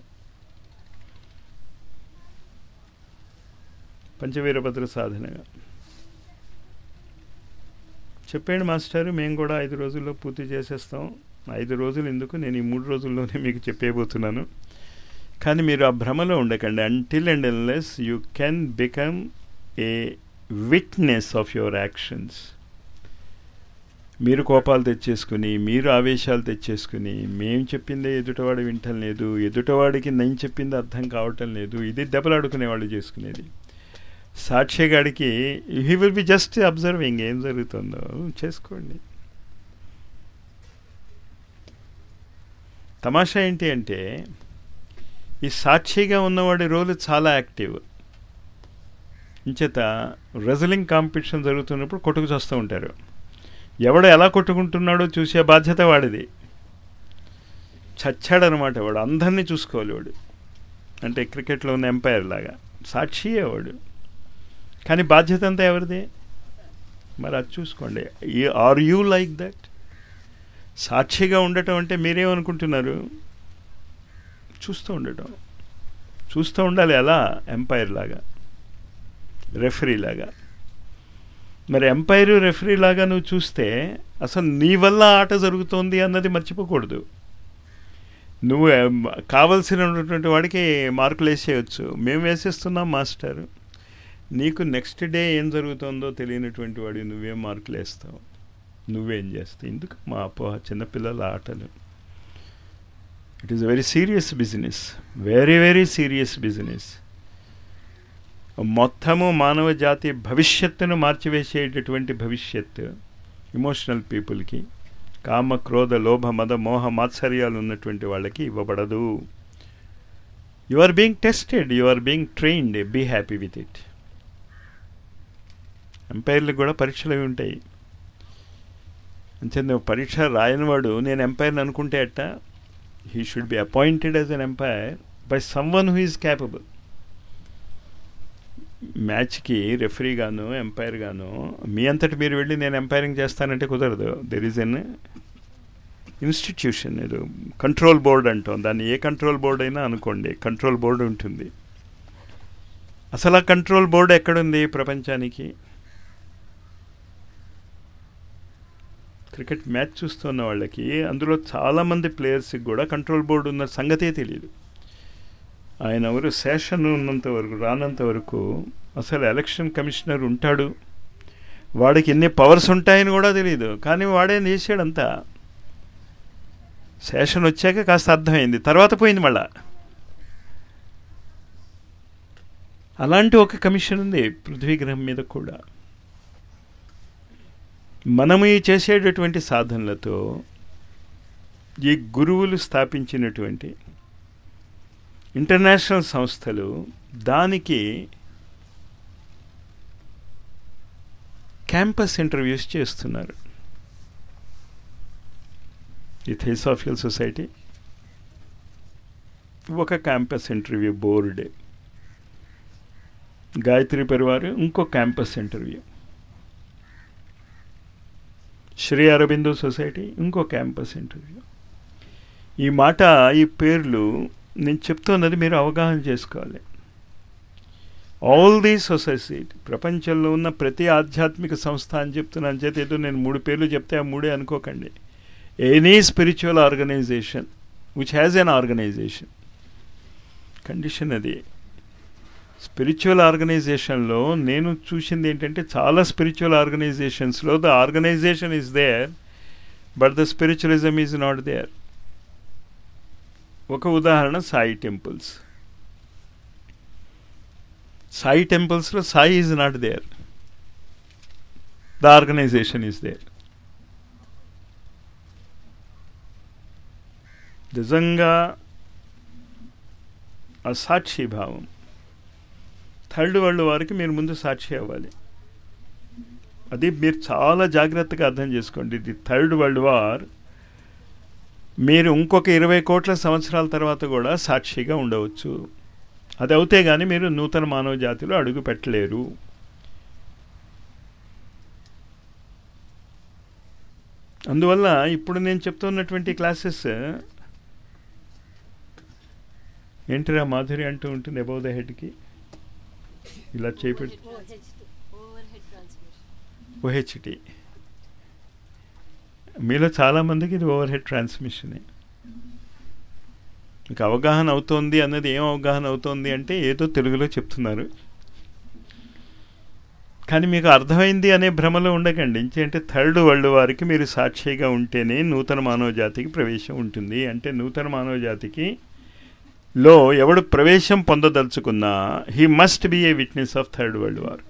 పంచవీరభద్ర సాధనగా చెప్పండి మాస్టర్ మేము కూడా ఐదు రోజుల్లో పూర్తి చేసేస్తాం ఐదు రోజులు ఎందుకు నేను ఈ మూడు రోజుల్లోనే మీకు చెప్పేయబోతున్నాను కానీ మీరు ఆ భ్రమలో ఉండకండి until and unless you can become a witness of your actions మీరు కోపాలు తెచ్చేసుకుని మీరు ఆవేశాలు తెచ్చేసుకుని మేము చెప్పిందే ఎదుటవాడు వింటం లేదు ఎదుటవాడికి నేను చెప్పింది అర్థం కావటం లేదు ఇది దెబ్బలాడుకునే వాళ్ళు చేసుకునేది సాక్ష్యగాడికి he will be just observing ఏం జరుగుతుందో చేసుకోండి తమాషా ఏంటి అంటే ఈ సాక్షిగా ఉన్నవాడి రోల్ చాలా యాక్టివ్ ఇంచేత రెజలింగ్ కాంపిటీషన్ జరుగుతున్నప్పుడు కొట్టుకు చేస్తూ ఉంటారు ఎవడు ఎలా కొట్టుకుంటున్నాడో చూసే బాధ్యత వాడిది చచ్చాడనమాట వాడు అందరినీ చూసుకోవాలి వాడు అంటే క్రికెట్లో ఉన్న ఎంపైర్ లాగా సాక్షియే వాడు కానీ బాధ్యత అంతా ఎవరిది మరి అది చూసుకోండి ఆర్ యూ లైక్ దట్ సాక్షిగా ఉండటం అంటే మీరేమనుకుంటున్నారు చూస్తూ ఉండటం చూస్తూ ఉండాలి ఎలా ఎంపైర్ లాగా రెఫరీ లాగా మరి ఎంపైర్ రెఫరీ లాగా నువ్వు చూస్తే అసలు నీ వల్ల ఆట జరుగుతోంది అన్నది మర్చిపోకూడదు నువ్వు కావలసినటువంటి వాడికి మార్కులు వేసేయచ్చు మేము వేసేస్తున్నాం మాస్టర్ నీకు నెక్స్ట్ డే ఏం జరుగుతుందో తెలియనటువంటి వాడి నువ్వేం మార్కులు వేస్తావు నువ్వేం చేస్తావు ఎందుకు మా అపోహ చిన్నపిల్లల ఆటలు it is very serious business very very serious business మొత్తము మానవ జాతి భవిష్యత్తును మార్చివేసేటటువంటి భవిష్యత్తు ఇమోషనల్ పీపుల్కి కామ క్రోధ లోభ మద మోహ మాత్సర్యాలు ఉన్నటువంటి వాళ్ళకి ఇవ్వబడదు you are being tested you are being trained be happy with it ఎంపైర్లకు కూడా పరీక్షలు అవి ఉంటాయి అంటే నువ్వు పరీక్ష రాయనివాడు నేను ఎంపైర్ని అనుకుంటే అట్ట he should be appointed as an umpire by someone who is capable మ్యాచ్కి రెఫరీ గాను ఎంపైర్ గాను మీ అంతటి మీరు వెళ్ళి నేను ఎంపైరింగ్ చేస్తానంటే కుదరదు దెర్ ఈజ్ ఎన్ ఇన్స్టిట్యూషన్ ఇది కంట్రోల్ బోర్డ్ అంటాం దాన్ని ఏ కంట్రోల్ బోర్డ్ అయినా అనుకోండి కంట్రోల్ బోర్డు ఉంటుంది అసలు ఆ కంట్రోల్ బోర్డు ఎక్కడుంది ప్రపంచానికి క్రికెట్ మ్యాచ్ చూస్తున్న వాళ్ళకి అందులో చాలామంది ప్లేయర్స్కి కూడా కంట్రోల్ బోర్డు ఉన్న సంగతే తెలియదు ఆయన ఎవరు శేషన్ ఉన్నంత వరకు రానంత వరకు అసలు ఎలక్షన్ కమిషనర్ ఉంటాడు వాడికి ఎన్ని పవర్స్ ఉంటాయని కూడా తెలియదు కానీ వాడేం చేసాడంతా శేషన్ వచ్చాక కాస్త అర్థమైంది తర్వాత పోయింది మళ్ళా అలాంటి ఒక కమిషన్ ఉంది పృథ్వీ గ్రహం మీద కూడా మనము ఈ చేసేటటువంటి సాధనలతో ఈ గురువులు స్థాపించినటువంటి ఇంటర్నేషనల్ సంస్థలు దానికి క్యాంపస్ ఇంటర్వ్యూస్ చేస్తున్నారు ఈ థియోసాఫికల్ సొసైటీ ఒక campus interview board Gayatri Parivar ఇంకో campus interview Shri Aurobindo society ఇంకో క్యాంపస్ ఇంటర్వ్యూ ఈ మాట ఈ పేర్లు నేను చెప్తున్నది మీరు అవగాహన చేసుకోవాలి ఆల్ దీ సొసైటీ ప్రపంచంలో ఉన్న ప్రతి ఆధ్యాత్మిక సంస్థ అని చెప్తున్నాను చేత ఏదో నేను మూడు పేర్లు చెప్తే ఆ మూడే అనుకోకండి any spiritual organization which has an organization condition అది స్పిరిచువల్ ఆర్గనైజేషన్లో నేను చూసింది ఏంటంటే చాలా స్పిరిచువల్ ఆర్గనైజేషన్స్లో the organization is there but the spiritualism is not there ఒక ఉదాహరణ సాయి టెంపుల్స్ సాయి టెంపుల్స్లో Sai is not there the organization is there నిజంగా ఆ సాక్షి భావం థర్డ్ వరల్డ్ వారికి మీరు ముందు సాక్షి అవ్వాలి అది మీరు చాలా జాగ్రత్తగా అర్థం చేసుకోండి ఇది థర్డ్ వరల్డ్ వార్ మీరు ఇంకొక ఇరవై కోట్ల సంవత్సరాల తర్వాత కూడా సాక్షిగా ఉండవచ్చు అది అవుతే కానీ మీరు నూతన మానవ జాతిలో అడుగు పెట్టలేరు అందువల్ల ఇప్పుడు నేను చెప్తున్నటువంటి క్లాసెస్ ఏంటిరా మాధురి అంటూ ఉంటుంది అబౌవ్ ద హెడ్కి ఇలా చేపెట్టి ఓవర్ హెడ్ ట్రాన్స్మిషన్ ఓహెచ్టి మీలో చాలామందికి ఇది ఓవర్ హెడ్ ట్రాన్స్మిషనే మీకు అవగాహన అవుతోంది అన్నది ఏం అవగాహన అవుతోంది అంటే ఏదో తెలుగులో చెప్తున్నారు కానీ మీకు అర్థమైంది అనే భ్రమలో ఉండకండి ఇంకేంటే థర్డ్ వరల్డ్ వారికి మీరు సాక్షిగా ఉంటేనే నూతన మానవ జాతికి ప్రవేశం ఉంటుంది అంటే నూతన మానవ జాతికి లో ఎవడు ప్రవేశం పొందదలుచుకున్నా he must be a witness of third world war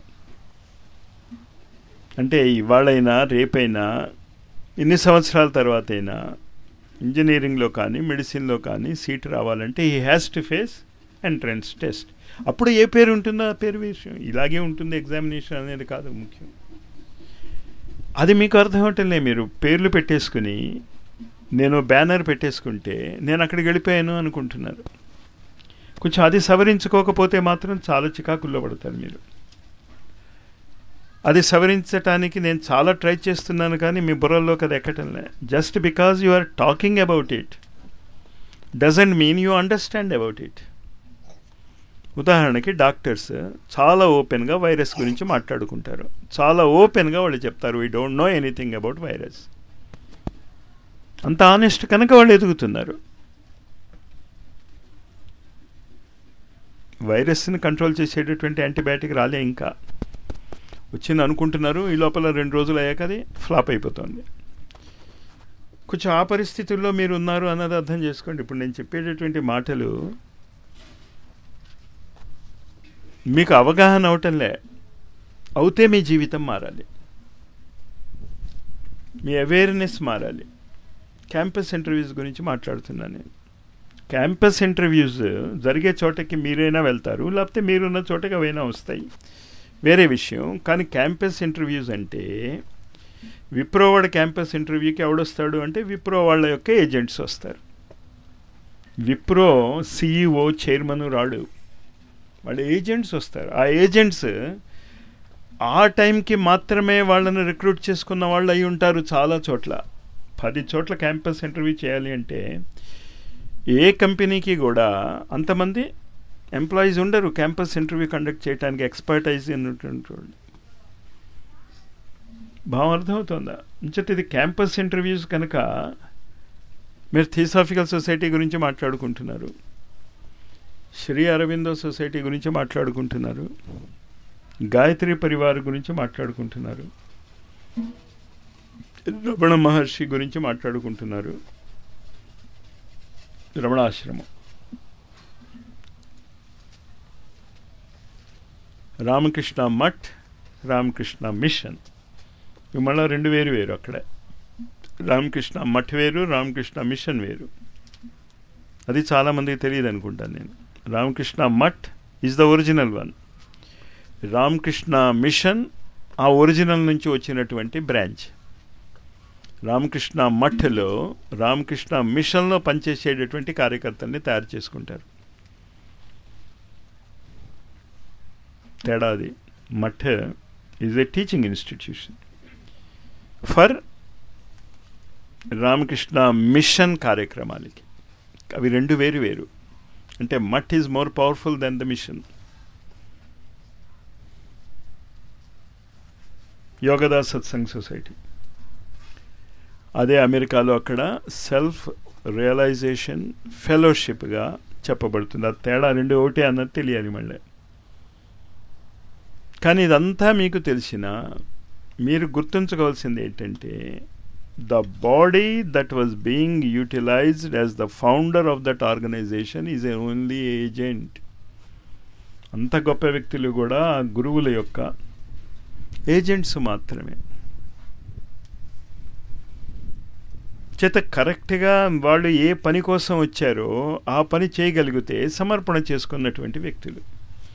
అంటే ఇవాళైనా రేపైనా ఇన్ని సంవత్సరాల తర్వాత అయినా ఇంజనీరింగ్లో కానీ మెడిసిన్లో కానీ సీట్ రావాలంటే he has to face entrance test అప్పుడు ఏ పేరు ఉంటుందో ఆ పేరు విషయం ఇలాగే ఉంటుంది ఎగ్జామినేషన్ అనేది కాదు ముఖ్యం అది మీకు అర్థం అవటంలే మీరు పేర్లు పెట్టేసుకుని నేను బ్యానర్ పెట్టేసుకుంటే నేను అక్కడికి వెళ్ళిపోయాను అనుకుంటున్నారు కొంచెం అది సవరించుకోకపోతే మాత్రం చాలా చికాకుల్లో పడతారు మీరు అది సవరించటానికి నేను చాలా ట్రై చేస్తున్నాను కానీ మీ బుర్రల్లోకి అది ఎక్కటంలే just because you are talking about it doesn't mean you understand about it ఉదాహరణకి డాక్టర్స్ చాలా ఓపెన్గా వైరస్ గురించి మాట్లాడుకుంటారు చాలా ఓపెన్గా వాళ్ళు చెప్తారు we don't know anything about virus అంత ఆనెస్ట్ కనుక వాళ్ళు ఎదుగుతున్నారు వైరస్ని కంట్రోల్ చేసేటటువంటి యాంటీబయాటిక్ రాలే ఇంకా వచ్చింది అనుకుంటున్నారు ఈ లోపల రెండు రోజులు అయ్యాక అది ఫ్లాప్ అయిపోతుంది కొంచెం ఆ పరిస్థితుల్లో మీరు ఉన్నారు అన్నది అర్థం చేసుకోండి ఇప్పుడు నేను చెప్పేటటువంటి మాటలు మీకు అవగాహన అవటంలే అవుతే మీ జీవితం మారాలి మీ అవేర్నెస్ మారాలి క్యాంపస్ ఇంటర్వ్యూస్ గురించి మాట్లాడుతున్నాను నేను క్యాంపస్ ఇంటర్వ్యూస్ జరిగే చోటకి మీరైనా వెళ్తారు లేకపోతే మీరున్న చోటకి అవైనా వస్తాయి వేరే విషయం కానీ క్యాంపస్ ఇంటర్వ్యూస్ అంటే విప్రో వాడు క్యాంపస్ ఇంటర్వ్యూకి ఎవడొస్తాడు అంటే విప్రో వాళ్ళ యొక్క ఏజెంట్స్ వస్తారు విప్రో సిఇఓ చైర్మన్ రాడు వాళ్ళ ఏజెంట్స్ వస్తారు ఆ ఏజెంట్స్ ఆ టైంకి మాత్రమే వాళ్ళని రిక్రూట్ చేసుకున్న వాళ్ళు అయి ఉంటారు చాలా చోట్ల పది చోట్ల క్యాంపస్ ఇంటర్వ్యూ చేయాలి అంటే ఏ కంపెనీకి కూడా అంతమంది ఎంప్లాయీస్ ఉండరు క్యాంపస్ ఇంటర్వ్యూ కండక్ట్ చేయడానికి ఎక్స్పర్టైజ్ ఉన్నటువంటి వాళ్ళు భావం అర్థమవుతుందా ఇంచట ఇది క్యాంపస్ ఇంటర్వ్యూస్ కనుక మీరు థియోసాఫికల్ సొసైటీ గురించి మాట్లాడుకుంటున్నారు శ్రీ అరవిందో సొసైటీ గురించి మాట్లాడుకుంటున్నారు గాయత్రి పరివార్ గురించి మాట్లాడుకుంటున్నారు రమణ మహర్షి గురించి మాట్లాడుకుంటున్నారు రమణాశ్రమం రామకృష్ణ మఠ్ రామకృష్ణ మిషన్ ఇవి మళ్ళీ రెండు వేరు వేరు అక్కడే రామకృష్ణ మఠ్ వేరు రామకృష్ణ మిషన్ వేరు అది చాలామందికి తెలియదు అనుకుంటాను నేను Ramakrishna Math is the original one Ramakrishna Mission ఆ ఒరిజినల్ నుంచి వచ్చినటువంటి బ్రాంచ్ రామకృష్ణ మఠ్లో రామకృష్ణ మిషన్లో పనిచేసేటటువంటి కార్యకర్తల్ని తయారు చేసుకుంటారు తేడా అది Math is a teaching institution for Ramakrishna Mission కార్యక్రమాలకి అవి రెండు వేరు వేరు అంటే Math is more powerful than the mission Yogoda Satsang society అదే అమెరికాలో అక్కడ సెల్ఫ్ రియలైజేషన్ ఫెలోషిప్గా చెప్పబడుతుంది ఆ తేడా రెండు ఒకటే అన్నది తెలియాలి మళ్ళీ కానీ ఇదంతా మీకు తెలిసిన మీరు గుర్తుంచుకోవాల్సింది ఏంటంటే the body that was being utilized as the founder of that organization is a only agent అంత గొప్ప వ్యక్తులు కూడా ఆ గురువుల యొక్క ఏజెంట్స్ మాత్రమే చేత కరెక్ట్గా వాళ్ళు ఏ పని కోసం వచ్చారో ఆ పని చేయగలిగితే సమర్పణ చేసుకున్నటువంటి వ్యక్తులు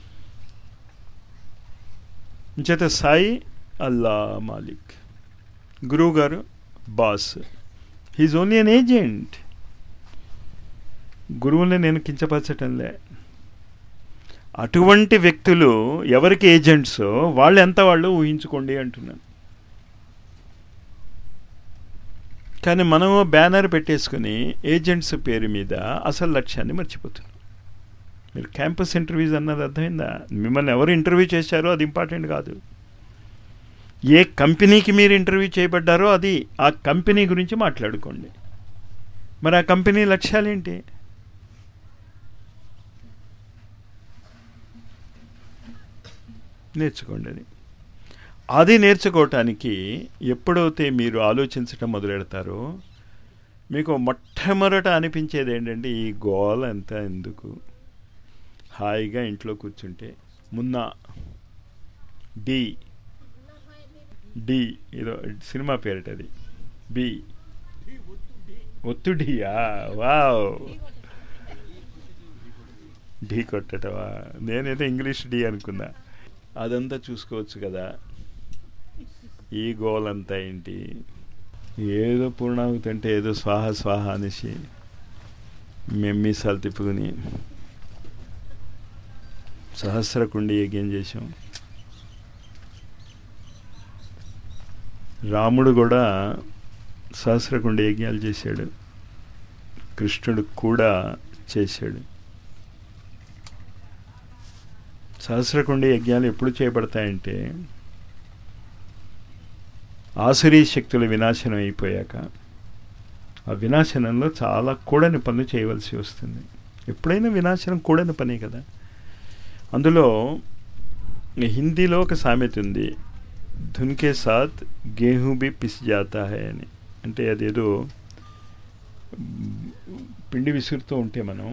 చేత సాయి అల్లా మాలిక్ గురువు గారు boss he's only an agent గురువుల్ని నేను కించపరచటంలే అటువంటి వ్యక్తులు ఎవరికి ఏజెంట్స్ వాళ్ళు ఎంత వాళ్ళు ఊహించుకోండి అంటున్నాను కానీ మనము బ్యానర్ పెట్టేసుకుని ఏజెంట్స్ పేరు మీద అసలు లక్ష్యాన్ని మర్చిపోతున్నాం మీరు క్యాంపస్ ఇంటర్వ్యూస్ అన్నది అర్థమైందా మిమ్మల్ని ఎవరు ఇంటర్వ్యూ చేశారో అది ఇంపార్టెంట్ కాదు ఏ కంపెనీకి మీరు ఇంటర్వ్యూ చేయబడ్డారో అది ఆ కంపెనీ గురించి మాట్లాడుకోండి మరి ఆ కంపెనీ లక్ష్యాలేంటి నేర్చుకోండి అది అది నేర్చుకోవటానికి ఎప్పుడైతే మీరు ఆలోచించటం మొదలెడతారో మీకు మొట్టమొదట అనిపించేది ఏంటంటే ఈ గోల్ ఎంత ఎందుకు హాయిగా ఇంట్లో కూర్చుంటే మున్నా డి డి ఏదో సినిమా పేరట అది బి ఒత్తుడియా వావ్ ఢీ కొట్టటవా నేనైతే ఇంగ్లీష్ డి అనుకున్నా అదంతా చూసుకోవచ్చు కదా ఈ గోల్ అంతా ఏంటి ఏదో పూర్ణాహుతి అంటే ఏదో స్వాహ స్వాహ అనేసి మెమ్మీసాలు తిప్పుకుని సహస్ర కుండి యజ్ఞం చేసాం రాముడు కూడా సహస్రకుండ యజ్ఞాలు చేశాడు కృష్ణుడు కూడా చేశాడు సహస్రకుండ యజ్ఞాలు ఎప్పుడు చేయబడతాయంటే ఆసురీ శక్తుల వినాశనం అయిపోయాక ఆ వినాశనంలో చాలా కూడని పనులు చేయవలసి వస్తుంది ఎప్పుడైనా వినాశనం కూడని పనే కదా అందులో హిందీలో ఒక సామెత ఉంది ధున్కే సాత్ గేహూ బి పిస్ జాతా హై అని అంటే అదేదో పిండి విసురుతూ ఉంటే మనం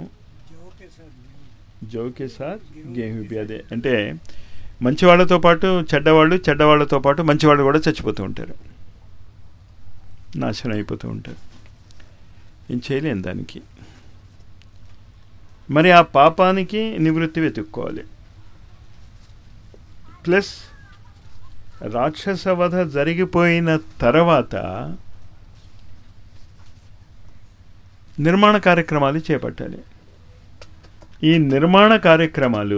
జోకే సాత్ గేహూ బి అదే అంటే మంచివాళ్ళతో పాటు చెడ్డవాళ్ళు చెడ్డవాళ్ళతో పాటు మంచివాళ్ళు కూడా చచ్చిపోతూ ఉంటారు నాశనం అయిపోతూ ఉంటారు ఏం చేయలేం దానికి మరి ఆ పాపానికి నివృత్తి వెతుక్కోవాలి ప్లస్ రాక్షస వధ జరిగిపోయిన తర్వాత నిర్మాణ కార్యక్రమాలు చేపట్టాలి ఈ నిర్మాణ కార్యక్రమాలు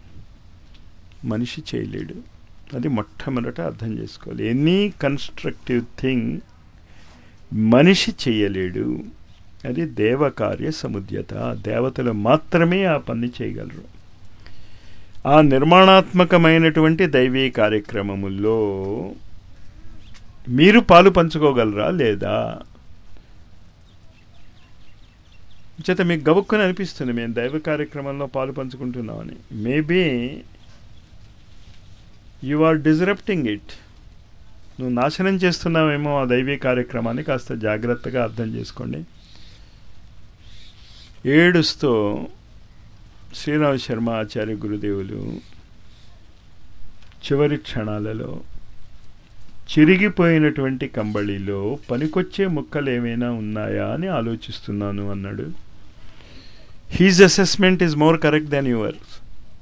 మనిషి చేయలేడు అది మొట్టమొదట అర్థం చేసుకోవాలి ఎనీ కన్స్ట్రక్టివ్ థింగ్ మనిషి చేయలేడు అది దేవకార్య సముద్యత దేవతలు మాత్రమే ఆ పని చేయగలరు ఆ నిర్మాణాత్మకమైనటువంటి దైవీ కార్యక్రమముల్లో మీరు పాలు పంచుకోగలరా లేదా చేత మీకు గబుక్కుని అనిపిస్తుంది మేము దైవ కార్యక్రమంలో పాలు పంచుకుంటున్నామని maybe you are disrupting it నువ్వు నాశనం చేస్తున్నావేమో ఆ దైవీ కార్యక్రమాన్ని కాస్త జాగ్రత్తగా అర్థం చేసుకోండి ఏడుస్తూ శ్రీరామ శర్మ ఆచార్య గురుదేవులు చివరి క్షణాలలో చిరిగిపోయినటువంటి కంబళిలో పనికొచ్చే ముక్కలు ఏమైనా ఉన్నాయా అని ఆలోచిస్తున్నాను అన్నాడు his assessment is more correct than yours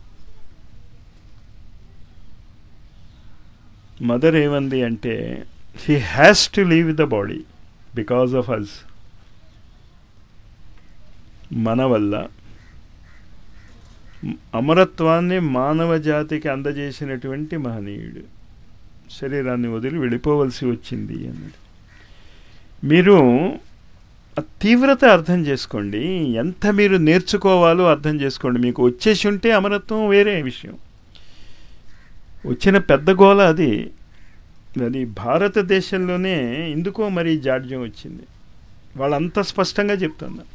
mother ఏమంది అంటే he has to leave the body because of us మన వల్ల అమరత్వాన్ని మానవ జాతికి అందజేసినటువంటి మహనీయుడు శరీరాన్ని వదిలి వెళ్ళిపోవలసి వచ్చింది అన్నాడు మీరు ఆ తీవ్రత అర్థం చేసుకోండి ఎంత మీరు నేర్చుకోవాలో అర్థం చేసుకోండి మీకు వచ్చేసి ఉంటే అమరత్వం వేరే విషయం వచ్చిన పెద్ద గోల అది అది భారతదేశంలోనే ఎందుకో మరి జాడ్యం వచ్చింది వాళ్ళంత స్పష్టంగా చెప్తున్నారు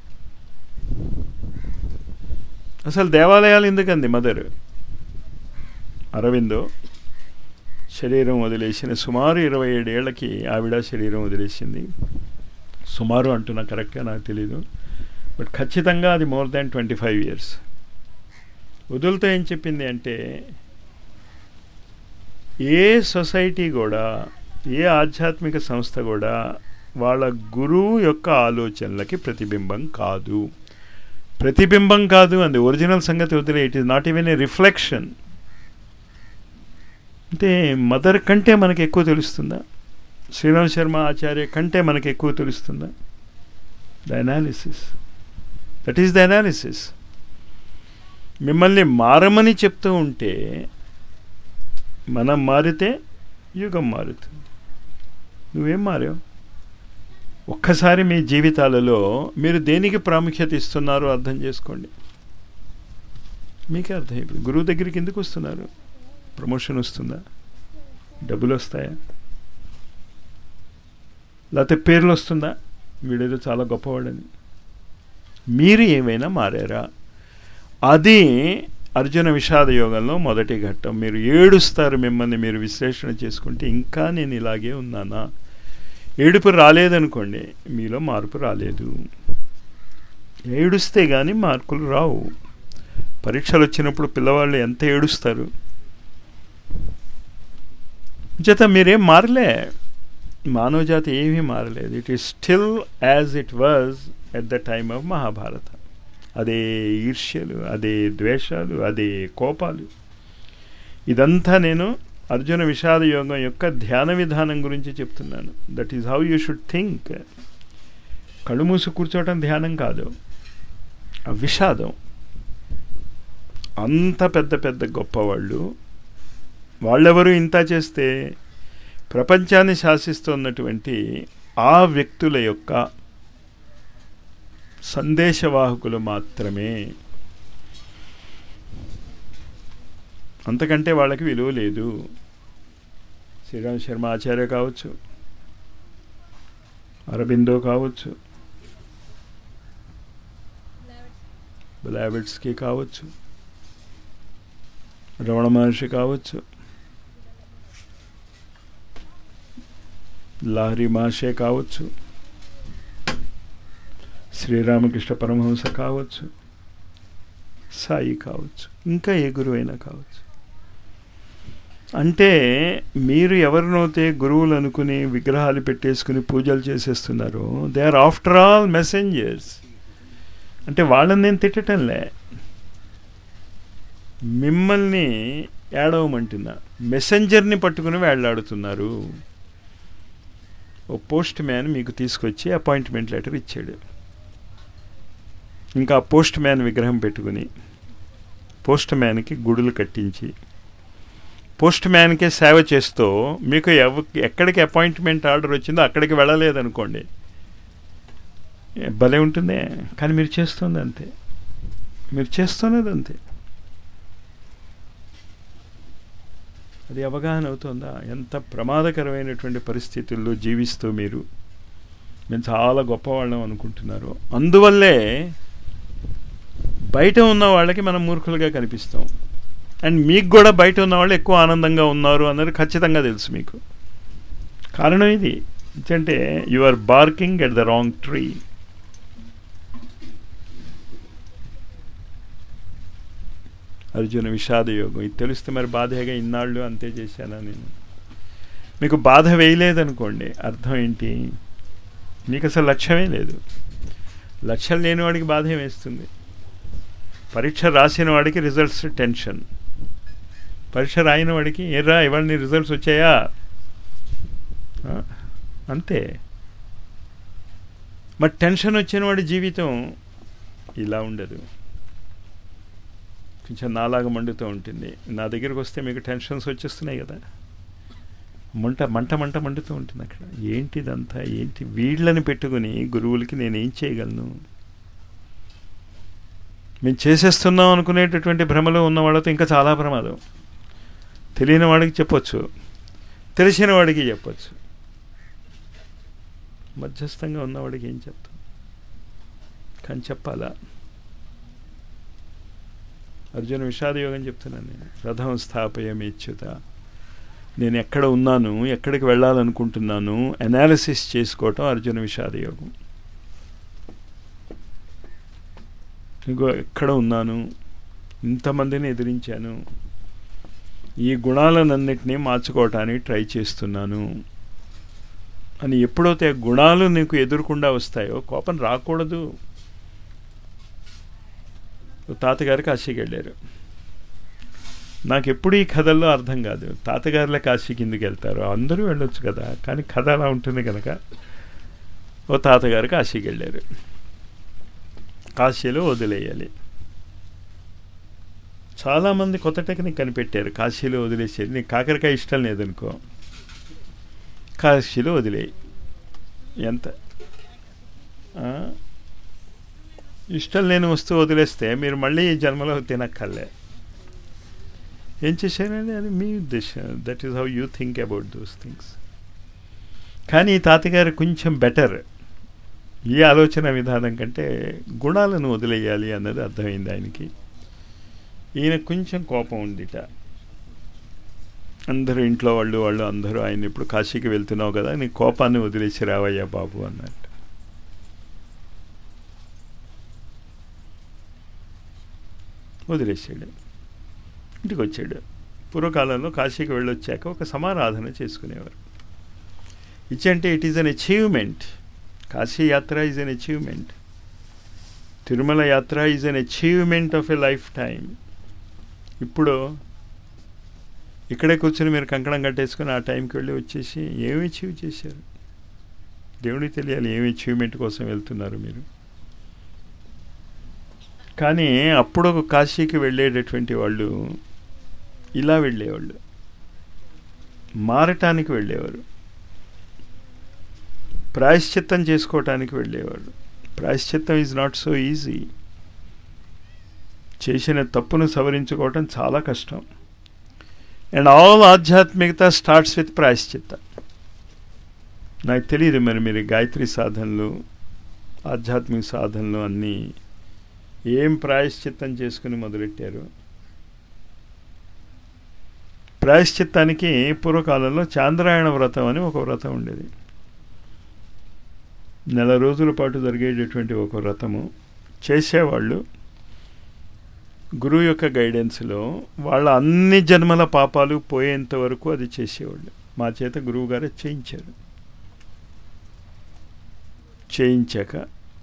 అసలు దేవాలయాలు ఎందుకంది మదర్ అరవిందో శరీరం వదిలేసిన సుమారు ఇరవై ఏడేళ్లకి ఆవిడ శరీరం వదిలేసింది సుమారు అంటున్నా కరెక్ట్గా నాకు తెలీదు బట్ ఖచ్చితంగా అది more than twenty five years వదులుతో ఏం చెప్పింది అంటే ఏ సొసైటీ కూడా ఏ ఆధ్యాత్మిక సంస్థ కూడా వాళ్ళ గురువు యొక్క ఆలోచనలకి ప్రతిబింబం కాదు ప్రతిబింబం కాదు అంది ఒరిజినల్ సంగతి వదిలే it is not even a reflection అంటే మదర్ కంటే మనకి ఎక్కువ తెలుస్తుందా శ్రీరామ్ శర్మ ఆచార్య కంటే మనకి ఎక్కువ తెలుస్తుందా the analysis that is the analysis మిమ్మల్ని మారమని చెప్తూ ఉంటే మనం మారితే యుగం మారుతుంది నువ్వేం మారావు ఒక్కసారి మీ జీవితాలలో మీరు దేనికి ప్రాముఖ్యత ఇస్తున్నారో అర్థం చేసుకోండి మీకే అర్థమైపోయింది గురువు దగ్గరికి ఎందుకు వస్తున్నారు ప్రమోషన్ వస్తుందా డబ్బులు వస్తాయా లేకపోతే పేర్లు వస్తుందా వీడేదో చాలా గొప్పవాడని మీరు ఏమైనా మారారా అది అర్జున విషాద యోగంలో మొదటి ఘట్టం మీరు ఏడుస్తారు మిమ్మల్ని మీరు విశ్లేషణ చేసుకుంటే ఇంకా నేను ఇలాగే ఉన్నానా ఏడుపు రాలేదనుకోండి మీలో మార్పు రాలేదు ఏడుస్తే కానీ మార్కులు రావు పరీక్షలు వచ్చినప్పుడు పిల్లవాళ్ళు ఎంత ఏడుస్తారు చేత మీరేం మారలే మానవజాతి ఏమీ మారలేదు it is still as it was at the time of Mahabharata అదే ఈర్ష్యలు అదే ద్వేషాలు అదే కోపాలు ఇదంతా నేను అర్జున విషాద యోగం యొక్క ధ్యాన విధానం గురించి చెప్తున్నాను that is how you should think కళ్ళు మూసి కూర్చోవటం ధ్యానం కాదు ఆ విషాదం అంత పెద్ద పెద్ద గొప్పవాళ్ళు వాళ్ళెవరు ఇంత చేస్తే ప్రపంచాన్ని శాసిస్తున్నటువంటి ఆ వ్యక్తుల యొక్క సందేశవాహకులు మాత్రమే అంతకంటే వాళ్ళకి విలువ లేదు శ్రీరామ్ శర్మ ఆచార్య కావచ్చు అరబిందో కావచ్చు బ్లావెట్స్కి కావచ్చు రమణ మహర్షి కావచ్చు లాహరి మహర్షే కావచ్చు శ్రీరామకృష్ణ పరమహంస కావచ్చు సాయి కావచ్చు ఇంకా ఏ గురువైనా కావచ్చు అంటే మీరు ఎవరినైతే గురువులు అనుకుని విగ్రహాలు పెట్టేసుకుని పూజలు చేసేస్తున్నారో they are after all messengers అంటే వాళ్ళని నేను తిట్టటంలే మిమ్మల్ని ఏడవమంటున్నా మెసెంజర్ని పట్టుకుని వేళ్లాడుతున్నారు ఓ పోస్ట్ మ్యాన్ మీకు తీసుకొచ్చి అపాయింట్మెంట్ లెటర్ ఇచ్చాడు ఇంకా పోస్ట్ మ్యాన్ విగ్రహం పెట్టుకుని పోస్ట్ మ్యాన్కి గుడులు కట్టించి పోస్ట్ మ్యాన్కే సేవ చేస్తూ మీకు ఎవ ఎక్కడికి అపాయింట్మెంట్ ఆర్డర్ వచ్చిందో అక్కడికి వెళ్ళలేదనుకోండి భలే ఉంటుందే కానీ మీరు చేస్తుంది అంతే మీరు చేస్తున్నది అంతే అది అవగాహన అవుతుందా ఎంత ప్రమాదకరమైనటువంటి పరిస్థితుల్లో జీవిస్తూ మీరు మేము చాలా గొప్పవాళ్ళం అనుకుంటున్నారు అందువల్లే బయట ఉన్న వాళ్ళకి మనం మూర్ఖులుగా కనిపిస్తాం అండ్ మీకు కూడా బయట ఉన్న వాళ్ళు ఎక్కువ ఆనందంగా ఉన్నారు అన్నది ఖచ్చితంగా తెలుసు మీకు కారణం ఇది ఎందుకంటే you are barking at the wrong tree Arjuna Vishada Yogam ఇది తెలిస్తే మరి బాధగా ఇన్నాళ్ళు అంతే చేశానా నేను మీకు బాధ వేయలేదనుకోండి అర్థం ఏంటి మీకు అసలు లక్ష్యమే లేదు లక్ష్యం లేని వాడికి బాధ వేస్తుంది పరీక్ష రాసిన వాడికి రిజల్ట్స్ టెన్షన్ పరీక్ష రాయిన వాడికి ఏరా ఇవాళ నీ రిజల్ట్స్ వచ్చాయా ఆ, అంతే మరి టెన్షన్ వచ్చిన వాడి జీవితం ఇలా ఉండదు కొంచెం నాలాగా మండుతూ ఉంటుంది నా దగ్గరికి వస్తే మీకు టెన్షన్స్ వచ్చేస్తున్నాయి కదా మంట మంట మంట మండుతూ ఉంటుంది అక్కడ ఏంటిదంతా ఏంటి వీళ్ళని పెట్టుకుని గురువులకి నేనేం చేయగలను మేము చేసేస్తున్నాం అనుకునేటటువంటి భ్రమలో ఉన్న వాళ్ళతో ఇంకా చాలా ప్రమాదం తెలియని వాడికి చెప్పొచ్చు తెలిసిన వాడికి చెప్పొచ్చు మధ్యస్థంగా ఉన్నవాడికి ఏం చెప్తాం కానీ చెప్పాలా అర్జున విషాద యోగం చెప్తున్నాను నేను రథం స్థాపయమేచ్యుత నేను ఎక్కడ ఉన్నాను ఎక్కడికి వెళ్ళాలనుకుంటున్నాను అనాలిసిస్ చేసుకోవటం అర్జున విషాద యోగం ఇంకో ఎక్కడ ఉన్నాను ఇంతమందిని ఎదిరించాను ఈ గుణాలన్నింటినీ మార్చుకోవటానికి ట్రై చేస్తున్నాను అని ఎప్పుడైతే గుణాలు నీకు ఎదురకుండా వస్తాయో కోపం రాకూడదు తాతగారు కాశీకి వెళ్ళారు నాకు ఎప్పుడు ఈ కథల్లో అర్థం కాదు తాతగారుల కాశీకి ఎందుకు వెళ్తారు అందరూ వెళ్ళొచ్చు కదా కానీ కథ అలా ఉంటుంది కనుక ఓ తాతగారు కాశీకి వెళ్ళారు కాశీలో వదిలేయాలి చాలామంది కొత్త టెక్నిక్ కనిపెట్టారు కాశీలో వదిలేసేది నీకు కాకరకాయ ఇష్టం లేదనుకో కాశీలో వదిలేయి ఎంత ఆ? ఇష్టం లేని వస్తువు వదిలేస్తే మీరు మళ్ళీ ఈ జన్మలో తినక్కర్లే ఏం చేశారండి అది మీ ఉద్దేశం that is how you think about those things కానీ ఈ తాతగారు కొంచెం బెటర్ ఈ ఆలోచన విధానం కంటే గుణాలను వదిలేయాలి అన్నది అర్థమైంది ఆయనకి ఈయన కొంచెం కోపం ఉందిట అందరూ ఇంట్లో వాళ్ళు వాళ్ళు అందరూ ఆయన ఇప్పుడు కాశీకి వెళ్తున్నావు కదా నీ కోపాన్ని వదిలేసి రావయ్యా బాబు అన్నట్టు వదిలేసాడు ఇంటికి వచ్చాడు పూర్వకాలంలో కాశీకి వెళ్ళొచ్చాక ఒక సమారాధన చేసుకునేవారు ఇచ్చంటే it is an achievement Kashi యాత్ర ఈజ్ అన్ అచీవ్మెంట్ తిరుమల యాత్ర is an achievement of a lifetime ఇప్పుడు ఇక్కడే కూర్చొని మీరు కంకణం కట్టేసుకుని ఆ టైంకి వెళ్ళి వచ్చేసి ఏమి అచీవ్ చేశారు దేవుడికి తెలియాలి ఏమి అచీవ్మెంట్ కోసం వెళ్తున్నారు మీరు కానీ అప్పుడు కాశీకి వెళ్ళేటటువంటి వాళ్ళు ఇలా వెళ్ళేవాళ్ళు మారటానికి వెళ్ళేవారు ప్రాయశ్చిత్తం చేసుకోవటానికి వెళ్ళేవాడు ప్రాయశ్చిత్తం ఈజ్ నాట్ సో ఈజీ చేసిన తప్పును సవరించుకోవటం చాలా కష్టం అండ్ ఆల్ ఆధ్యాత్మికత స్టార్ట్స్ విత్ ప్రాయశ్చిత్త నాకు తెలియదు మరి మీరు గాయత్రి సాధనలు ఆధ్యాత్మిక సాధనలు అన్నీ ఏం ప్రాయశ్చిత్తం చేసుకుని మొదలెట్టారు ప్రాయశ్చిత్తానికి పూర్వకాలంలో చాంద్రాయణ వ్రతం అని ఒక వ్రతం ఉండేది నెల రోజుల పాటు జరిగేటటువంటి ఒక వ్రతము చేసేవాళ్ళు గురువు యొక్క గైడెన్స్లో వాళ్ళ అన్ని జన్మల పాపాలు పోయేంత వరకు అది చేసేవాళ్ళు మా చేత గురువు గారే చేయించారు చేయించాక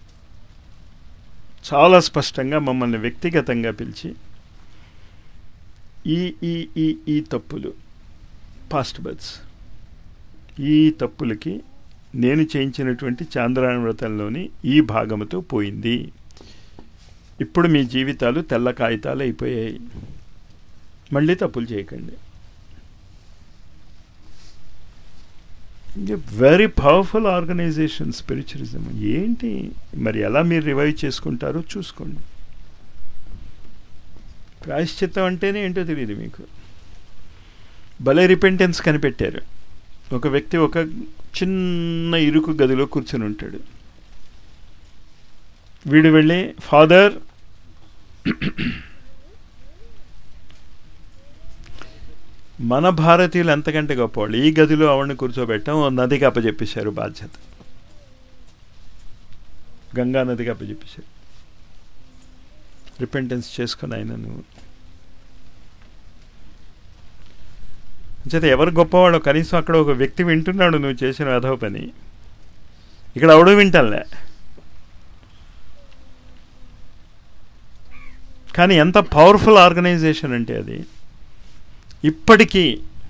చాలా స్పష్టంగా మమ్మల్ని వ్యక్తిగతంగా పిలిచి ఈ ఈ ఈ ఈ తప్పులు పాస్ట్ బర్త్స్ ఈ తప్పులకి నేను చేయించినటువంటి చాంద్రాయణ వ్రతంలోని ఈ భాగముతో పోయింది ఇప్పుడు మీ జీవితాలు తెల్ల కాగితాలు అయిపోయాయి మళ్ళీ తప్పులు చేయకండి వెరీ పవర్ఫుల్ ఆర్గనైజేషన్ స్పిరిచువలిజం ఏంటి మరి ఎలా మీరు రివైవ్ చేసుకుంటారో చూసుకోండి ప్రాయశ్చిత్తం అంటేనే ఏంటో తెలియదు మీకు భలే రిపెంటెన్స్ కనిపెట్టారు ఒక వ్యక్తి ఒక చిన్న ఇరుకు గదిలో కూర్చొని ఉంటాడు వీడు వెళ్ళి ఫాదర్ మన భారతీయులు ఎంతకంటే గొప్పవాళ్ళు ఈ గదిలో ఆవిడని కూర్చోబెట్టాం ఓ నదికి అప్పచెప్పేశారు బాధ్యత గంగా నదికి అప్పచెప్పేశారు రిపెంటెన్స్ చేసుకుని ఆయన నువ్వు చేత ఎవరు గొప్పవాడో కనీసం అక్కడ ఒక వ్యక్తి వింటున్నాడు నువ్వు చేసిన వేధవ పని ఇక్కడ అవడు వింటాలే కానీ ఎంత పవర్ఫుల్ ఆర్గనైజేషన్ అంటే అది ఇప్పటికీ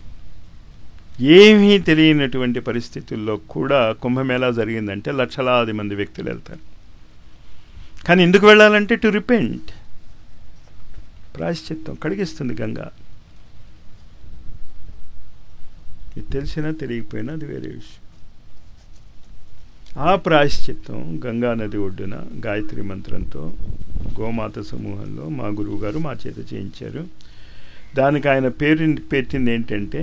ఏమీ తెలియనటువంటి పరిస్థితుల్లో కూడా కుంభమేళా జరిగిందంటే లక్షలాది మంది వ్యక్తులు వెళ్తారు కానీ ఎందుకు వెళ్ళాలంటే టు రిపెంట్ ప్రాయశ్చిత్తం కడిగిస్తుంది గంగా ఇది తెలిసినా తెలియకపోయినా అది వేరే విషయం ఆ ప్రాయశ్చిత్తం గంగా నది ఒడ్డున గాయత్రి మంత్రంతో గోమాత సమూహంలో మా గురువుగారు మా చేత చేయించారు దానికి ఆయన పేరు పెట్టింది ఏంటంటే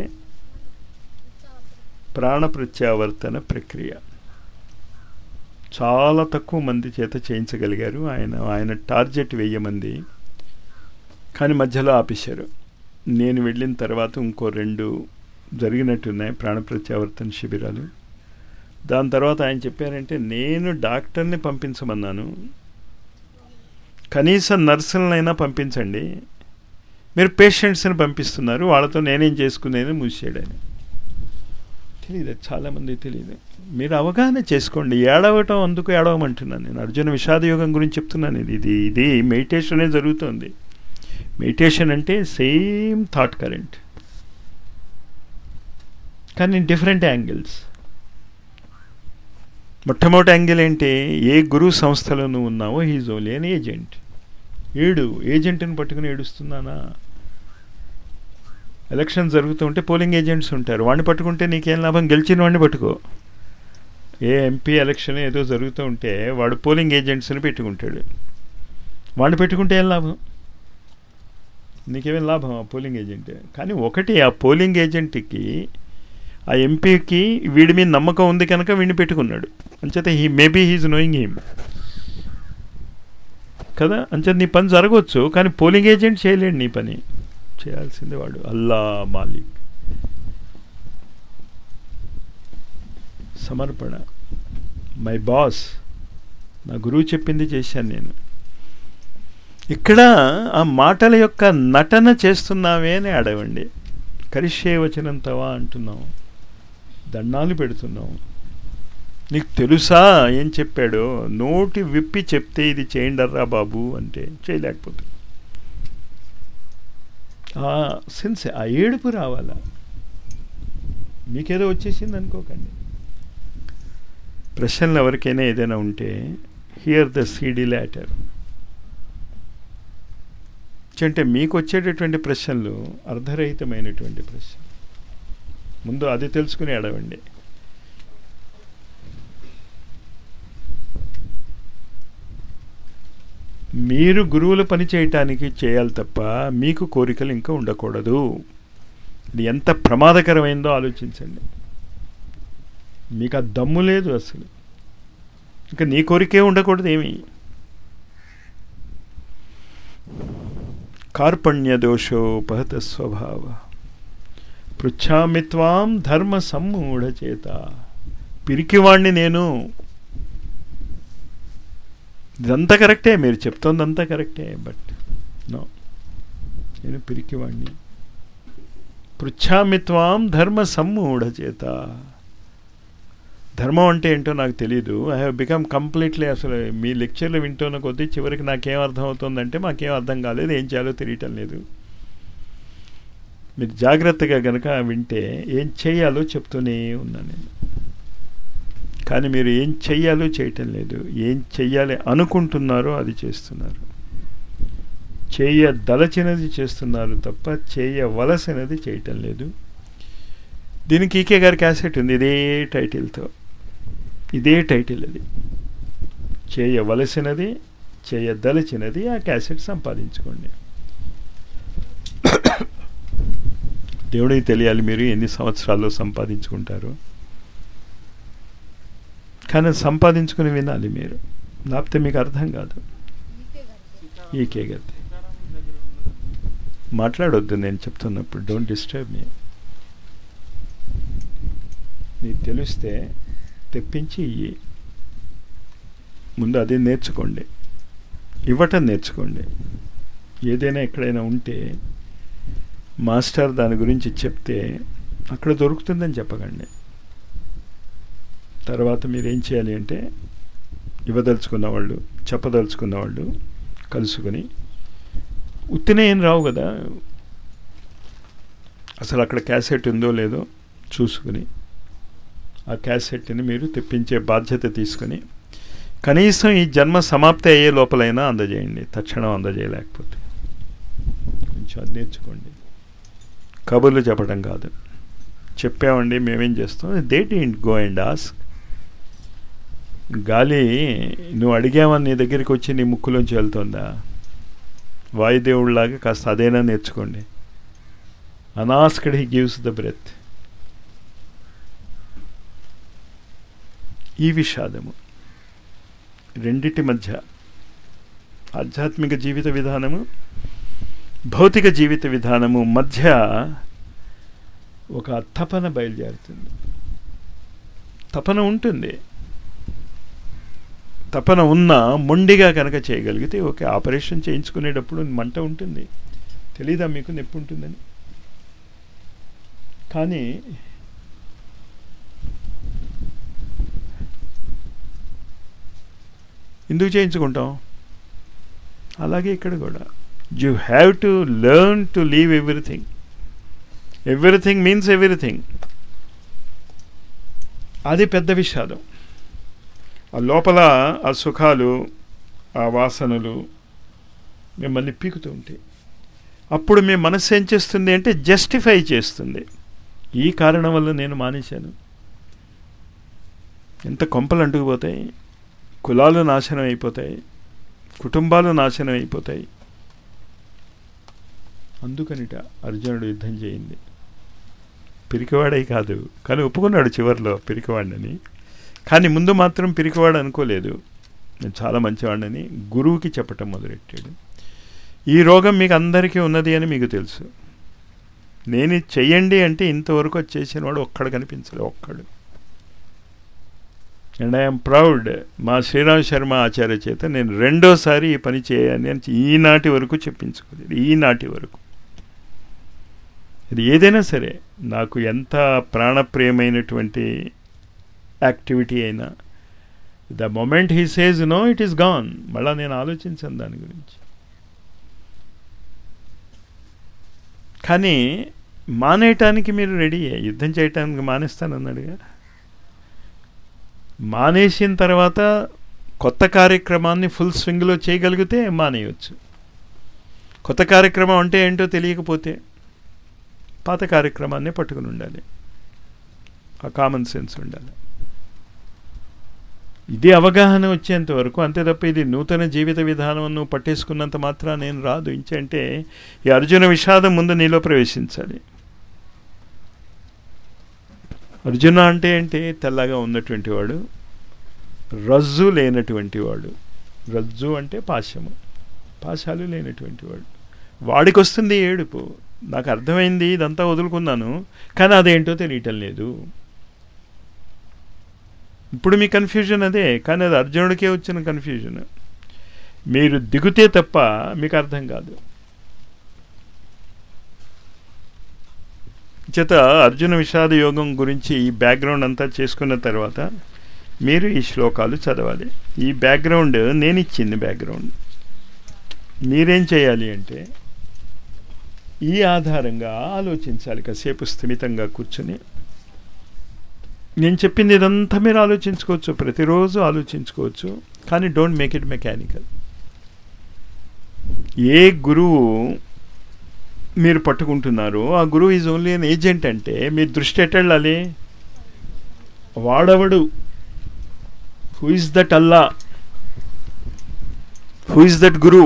ప్రాణ ప్రత్యావర్తన ప్రక్రియ చాలా తక్కువ మంది చేత చేయించగలిగారు ఆయన ఆయన టార్గెట్ వెయ్యి మంది కానీ మధ్యలో ఆపేశారు నేను వెళ్ళిన తర్వాత ఇంకో రెండు జరిగినట్టున్నాయి ప్రాణ ప్రత్యావర్తన శిబిరాలు దాని తర్వాత ఆయన చెప్పారంటే నేను డాక్టర్ని పంపించమన్నాను కనీసం నర్సులనైనా పంపించండి మీరు పేషెంట్స్ని పంపిస్తున్నారు వాళ్ళతో నేనేం చేసుకునేది మూసాడు ఆయన తెలియదు చాలామంది తెలియదు మీరు అవగాహన చేసుకోండి ఏడవటం అందుకు ఏడవమంటున్నాను నేను అర్జున విషాద యోగం గురించి చెప్తున్నాను ఇది ఇది ఇది మెడిటేషనే జరుగుతుంది మెడిటేషన్ అంటే సేమ్ థాట్ కరెంట్ కానీ డిఫరెంట్ యాంగిల్స్ మొట్టమొదటి యాంగిల్ ఏంటి ఏ గురువు సంస్థలో నువ్వు ఉన్నావో హీజ్ ఓన్లీ అన్ ఏజెంట్ ఏడు ఏజెంట్ని పట్టుకుని ఏడుస్తున్నానా ఎలక్షన్ జరుగుతుంటే పోలింగ్ ఏజెంట్స్ ఉంటారు వాడిని పట్టుకుంటే నీకేం లాభం గెలిచిన వాడిని పట్టుకో ఏ ఎంపీ ఎలక్షన్ ఏదో జరుగుతూ ఉంటే వాడు పోలింగ్ ఏజెంట్స్ని పెట్టుకుంటాడు వాడిని పెట్టుకుంటే ఏం లాభం నీకేమేం లాభం ఆ పోలింగ్ ఏజెంట్ కానీ ఒకటి ఆ పోలింగ్ ఏజెంట్కి ఆ ఎంపీకి వీడి మీద నమ్మకం ఉంది కనుక వీడిని పెట్టుకున్నాడు అంచేత he maybe he's knowing him కదా అంచేత నీ పని జరగవచ్చు కానీ పోలింగ్ ఏజెంట్ చేయలేడు నీ పని చేయాల్సింది వాడు అల్లా మాలిక్ సమర్పణ మై బాస్ నా గురువు చెప్పింది చేశాను నేను ఇక్కడ ఆ మాటల యొక్క నటన చేస్తున్నావే అని అడగండి కరిషే వచనం తవా అంటున్నాం దండాలు పెడుతున్నాం నీకు తెలుసా ఏం చెప్పాడో నోటి విప్పి చెప్తే ఇది చేయండర్రా బాబు అంటే చేయలేకపోతే ఆ సెన్స్ ఆ ఏడుపు రావాలా మీకేదో వచ్చేసింది అనుకోకండి ప్రశ్నలు ఎవరికైనా ఏదైనా ఉంటే హియర్ ద సీడీ లాటర్ అంటే మీకు వచ్చేటటువంటి ప్రశ్నలు అర్ధరహితమైనటువంటి ప్రశ్న ముందు అది తెలుసుకుని అడవండి మీరు గురువుల పని చేయటానికి చేయాలి తప్ప మీకు కోరికలు ఇంకా ఉండకూడదు ఇది ఎంత ప్రమాదకరమైందో ఆలోచించండి మీకు ఆ దమ్ము లేదు అసలు ఇంకా నీ కోరికే ఉండకూడదు ఏమి కార్పణ్య దోషోపహత స్వభావ పృచ్ఛామి త్వాం ధర్మ సమ్మూఢ చేత పిరికివాణ్ణి నేను ఇదంతా కరెక్టే మీరు చెప్తోందంతా కరెక్టే బట్ నో నేను పిరికివాణ్ణి పృచ్ఛామి త్వాం ధర్మ సమ్మూఢ చేత ధర్మం అంటే ఏంటో నాకు తెలియదు ఐ హ్యావ్ బికమ్ కంప్లీట్లీ అసలు మీ లెక్చర్లు వింటున్న కొద్దీ చివరికి నాకేం అర్థం అవుతుందంటే మాకేం అర్థం కాలేదు ఏం చేయాలో తెలియటం లేదు మీరు జాగ్రత్తగా గనక వింటే ఏం చేయాలో చెప్తూనే ఉన్నాను నేను కానీ మీరు ఏం చెయ్యాలో చేయటం లేదు ఏం చెయ్యాలి అనుకుంటున్నారో అది చేస్తున్నారు చేయదలచినది చేస్తున్నారు తప్ప చేయవలసినది చేయటం లేదు దీనికి ఈకే గారి క్యాసెట్ ఉంది ఇదే టైటిల్తో ఇదే టైటిల్ అది చేయవలసినది చేయదలచినది ఆ క్యాసెట్ సంపాదించుకోండి దేవుడికి తెలియాలి మీరు ఎన్ని సంవత్సరాల్లో సంపాదించుకుంటారు కానీ సంపాదించుకుని వినాలి మీరు లేకపోతే మీకు అర్థం కాదు ఈకే గారి సీతా ఈకే గతి మాట్లాడొద్దు నేను చెప్తున్నప్పుడు డోంట్ డిస్టర్బ్ మీ నీకు తెలిస్తే తెప్పించి ఇయ్యి ముందు అది నేర్చుకోండి ఇవ్వటం నేర్చుకోండి ఏదైనా ఎక్కడైనా ఉంటే మాస్టర్ దాని గురించి చెప్తే అక్కడ దొరుకుతుందని చెప్పకండి తర్వాత మీరు ఏం చేయాలి అంటే ఇవ్వదలుచుకున్న వాళ్ళు చెప్పదలుచుకున్న వాళ్ళు కలుసుకొని ఉత్తినే ఏం రావు కదా అసలు అక్కడ క్యాసెట్ ఉందో లేదో చూసుకుని ఆ క్యాసెట్ని మీరు తెప్పించే బాధ్యత తీసుకొని కనీసం ఈ జన్మ సమాప్తి అయ్యే లోపలైనా అందజేయండి తక్షణం అందజేయలేకపోతే కొంచెం అది నేర్చుకోండి కబుర్లు చెప్పడం కాదు చెప్పామండి మేమేం చేస్తాం they don't go and ask గాలి నువ్వు అడిగావని నీ దగ్గరికి వచ్చి నీ ముక్కులోంచి వెళ్తుందా వాయుదేవుడిలాగా కాస్త అదైనా నేర్చుకోండి unasked he gives the breath ఈ విషాదము రెండిటి మధ్య ఆధ్యాత్మిక జీవిత విధానము భౌతిక జీవిత విధానము మధ్య ఒక తపన బయలుదేరుతుంది తపన ఉంటుంది తపన ఉన్నా మొండిగా కనుక చేయగలిగితే ఓకే ఆపరేషన్ చేయించుకునేటప్పుడు మంట ఉంటుంది తెలీదా మీకు నొప్పి ఉంటుందని కానీ ఎందుకు చేయించుకుంటాం అలాగే ఇక్కడ కూడా you have to learn to leave everything everything means everything అది పెద్ద విషాదం ఆ లోపల ఆ సుఖాలు ఆ వాసనలు మిమ్మల్ని పీకుతూ ఉంటాయి అప్పుడు మీ మనస్సు ఏం చేస్తుంది అంటే జస్టిఫై చేస్తుంది ఈ కారణం వల్ల నేను మానేశాను ఎంత కొంపలు అంటుకుపోతాయి కులాలు నాశనం అయిపోతాయి కుటుంబాలు నాశనం అయిపోతాయి అందుకనిట అర్జునుడు యుద్ధం చేయింది పిరికివాడై కాదు కానీ ఒప్పుకున్నాడు చివరిలో పిరికివాడిని కానీ ముందు మాత్రం పిరికివాడు అనుకోలేదు నేను చాలా మంచివాడిని గురువుకి చెప్పటం మొదలెట్టాడు ఈ రోగం మీకు అందరికీ ఉన్నది అని మీకు తెలుసు నేను ఇది చెయ్యండి అంటే ఇంతవరకు అది చేసిన వాడు ఒక్కడు కనిపించలే ఒక్కడు అండ్ ఐఎమ్ ప్రౌడ్ మా శ్రీరామ్ శర్మ ఆచార్య చేత నేను రెండోసారి ఈ పని చేయాలి అని ఈనాటి వరకు చెప్పించుకోలేదు ఈనాటి వరకు ఇది ఏదైనా సరే నాకు ఎంత ప్రాణప్రియమైనటువంటి యాక్టివిటీ అయినా the moment he says no it is gone మళ్ళీ నేను ఆలోచించాను దాని గురించి కానీ మానేయటానికి మీరు రెడీ యుద్ధం చేయటానికి మానేస్తానన్నాడుగా మానేసిన తర్వాత కొత్త కార్యక్రమాన్ని ఫుల్ స్వింగ్లో చేయగలిగితే మానేయవచ్చు కొత్త కార్యక్రమం అంటే ఏంటో తెలియకపోతే పాత కార్యక్రమాన్ని పట్టుకుని ఉండాలి ఆ కామన్ సెన్స్ ఉండాలి ఇది అవగాహన వచ్చేంత వరకు అంతే తప్ప ఇది నూతన జీవిత విధానం నువ్వు పట్టేసుకున్నంత మాత్రం నేను రాదు ఇంచంటే ఈ అర్జున విషాదం ముందు నీలో ప్రవేశించాలి అర్జున అంటే ఏంటి తెల్లగా ఉన్నటువంటి వాడు రజ్జు లేనటువంటి వాడు రజ్జు అంటే పాశము పాశాలు లేనటువంటి వాడు వాడికి వస్తుంది ఏడుపు నాకు అర్థమైంది ఇదంతా వదులుకున్నాను కానీ అదేంటో తెలియటం లేదు ఇప్పుడు మీ కన్ఫ్యూజన్ అదే కానీ అది అర్జునుడికే వచ్చిన కన్ఫ్యూజన్ మీరు దిగుతే తప్ప మీకు అర్థం కాదు చేత అర్జున విషాద యోగం గురించి ఈ బ్యాక్గ్రౌండ్ అంతా చేసుకున్న తర్వాత మీరు ఈ శ్లోకాలు చదవాలి ఈ బ్యాక్గ్రౌండ్ నేను ఇచ్చింది బ్యాక్గ్రౌండ్ మీరేం చేయాలి అంటే ఈ ఆధారంగా ఆలోచించాలి కాసేపు స్థిమితంగా కూర్చుని నేను చెప్పింది ఇదంతా మీరు ఆలోచించుకోవచ్చు ప్రతిరోజు ఆలోచించుకోవచ్చు కానీ డోంట్ మేక్ ఇట్ మెకానికల్ ఏ గురువు మీరు పట్టుకుంటున్నారు ఆ గురువు ఈజ్ ఓన్లీ అన్ ఏజెంట్ అంటే మీ దృష్టి ఎట్టెళ్ళాలి వాడవడు who is that Allah who is that guru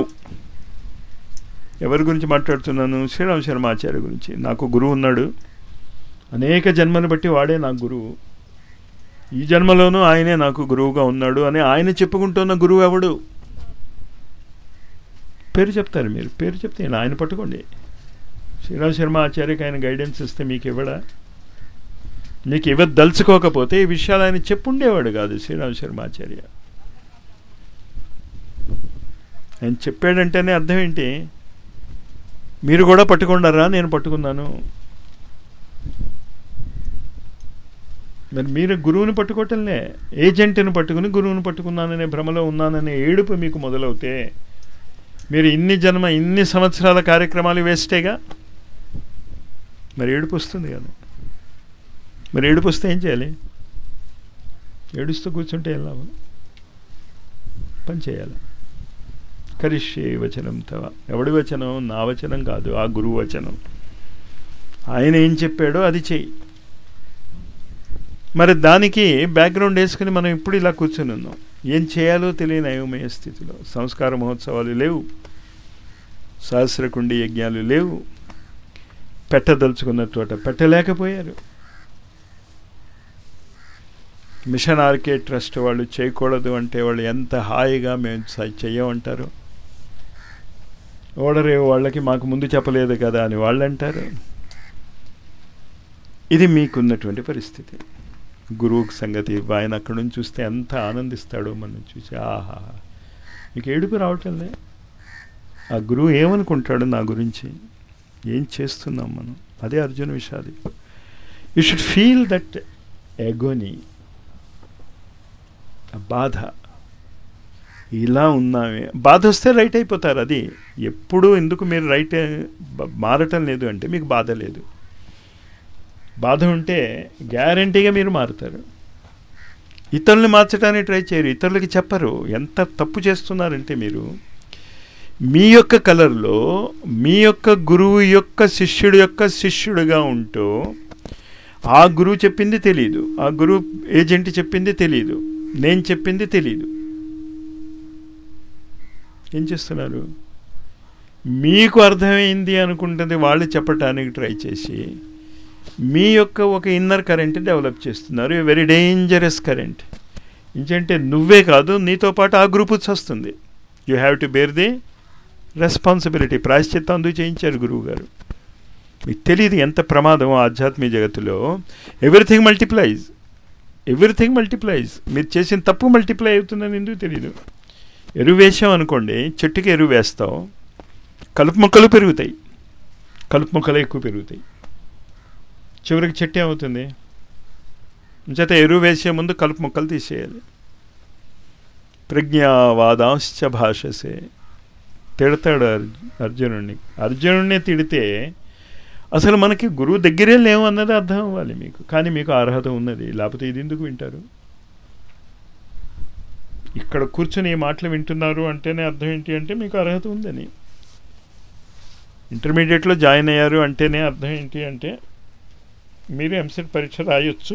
ఎవరి గురించి మాట్లాడుతున్నాను శ్రీరామ్ శర్మ ఆచార్య గురించి నాకు గురువు ఉన్నాడు అనేక జన్మను బట్టి వాడే నాకు గురువు ఈ జన్మలోనూ ఆయనే నాకు గురువుగా ఉన్నాడు అని ఆయన చెప్పుకుంటున్న గురువు ఎవడు పేరు చెప్తారు మీరు పేరు చెప్తే ఆయన పట్టుకోండి శ్రీరామ్ శర్మ ఆచార్యకి ఆయన గైడెన్స్ ఇస్తే మీకు ఇవ్వడా మీకు ఇవ్వదలుచుకోకపోతే ఈ విషయాలు ఆయన చెప్పుండేవాడు కాదు శ్రీరామ్ శర్మ ఆచార్య ఆయన చెప్పాడంటేనే అర్థం ఏంటి మీరు కూడా పట్టుకుంటారా నేను పట్టుకున్నాను మరి మీరు గురువుని పట్టుకోవటంలే ఏజెంట్ని పట్టుకుని గురువుని పట్టుకున్నాననే భ్రమలో ఉన్నాననే ఏడుపు మీకు మొదలవుతే మీరు ఇన్ని జన్మ ఇన్ని సంవత్సరాల కార్యక్రమాలు వేస్టేగా మరి ఏడుపు వస్తుంది కదా మరి ఏడుపు వస్తే ఏం చేయాలి ఏడుస్తూ కూర్చుంటే ఏం లాభం పని చేయాలి కరిష్యే వచనం తవ ఎవడి వచనం నా వచనం కాదు ఆ గురువు వచనం ఆయన ఏం చెప్పాడో అది చెయ్యి మరి దానికి బ్యాక్గ్రౌండ్ వేసుకుని మనం ఇప్పుడు ఇలా కూర్చుని ఉన్నాం ఏం చేయాలో తెలియని అయోమయ స్థితిలో సంస్కార మహోత్సవాలు లేవు సహస్రకుండి యజ్ఞాలు లేవు పెట్టదలుచుకున్న చోట పెట్టలేకపోయారు మిషన్ ఆర్కే ట్రస్ట్ వాళ్ళు చేయకూడదు అంటే వాళ్ళు ఎంత హాయిగా మేము స- చెయ్యమంటారు ఓడరే వాళ్ళకి మాకు ముందు చెప్పలేదు కదా అని వాళ్ళు అంటారు ఇది మీకున్నటువంటి పరిస్థితి గురువుకి సంగతి ఆయన అక్కడి నుంచి చూస్తే ఎంత ఆనందిస్తాడో మనం చూసి ఆహా మీకు ఏడుపు రావటంలే ఆ గురువు ఏమనుకుంటాడు నా గురించి ఏం చేస్తున్నాం మనం అదే అర్జున విషాది యూ షుడ్ ఫీల్ దట్ ఎగోని ఆ బాధ ఇలా ఉన్నామే బాధ వస్తే రైట్ అయిపోతారు అది ఎప్పుడు ఎందుకు మీరు రైట్ బ- మారటం లేదు అంటే మీకు బాధ లేదు బాధ ఉంటే గ్యారంటీగా మీరు మారుతారు ఇతరుల్ని మార్చడానికి ట్రై చేయరు ఇతరులకి చెప్పరు ఎంత తప్పు చేస్తున్నారంటే మీరు మీ యొక్క కలర్లో మీ యొక్క గురువు యొక్క శిష్యుడు యొక్క శిష్యుడుగా ఉంటూ ఆ గురువు చెప్పింది తెలియదు ఆ గురువు ఏజెంట్ చెప్పింది తెలియదు నేను చెప్పింది తెలియదు ఏం చేస్తున్నారు మీకు అర్థమైంది అనుకుంటుంది వాళ్ళు చెప్పటానికి ట్రై చేసి మీ యొక్క ఒక ఇన్నర్ కరెంట్ డెవలప్ చేస్తున్నారు వెరీ డేంజరస్ కరెంట్ ఇంకంటే నువ్వే కాదు నీతో పాటు ఆ గ్రూప్ వస్తుంది you have to bear the responsibility ప్రాయశ్చిత్తం అందుకు చేయించారు గురువు గారు మీకు తెలియదు ఎంత ప్రమాదం ఆధ్యాత్మిక జగత్తులో ఎవ్రీథింగ్ మల్టిప్లైజ్ ఎవ్రీథింగ్ మల్టిప్లైజ్ మీరు చేసిన తప్పు మల్టిప్లై అవుతుందని ఎందుకు తెలియదు ఎరువు వేసాం అనుకోండి చెట్టుకి ఎరువు వేస్తాం కలుపు మొక్కలు పెరుగుతాయి కలుపు మొక్కలు ఎక్కువ పెరుగుతాయి చివరికి చెట్టు ఏమవుతుంది చేత ఎరువు వేసే ముందు కలుపు మొక్కలు తీసేయాలి ప్రజ్ఞావాదాంశ్చ భాషసే తిడతాడు అర్జు- అర్జునుడిని అర్జునుడిని తిడితే అసలు మనకి గురువు దగ్గరే లేవు అన్నది అర్థం అవ్వాలి మీకు కానీ మీకు అర్హత ఉన్నది లేకపోతే ఇది ఎందుకు వింటారు ఇక్కడ కూర్చొని ఈ మాటలు వింటున్నారు అంటేనే అర్థం ఏంటి అంటే మీకు అర్హత ఉందని ఇంటర్మీడియట్లో జాయిన్ అయ్యారు అంటేనే అర్థం ఏంటి అంటే మీరు ఎంసెట్ పరీక్ష రాయొచ్చు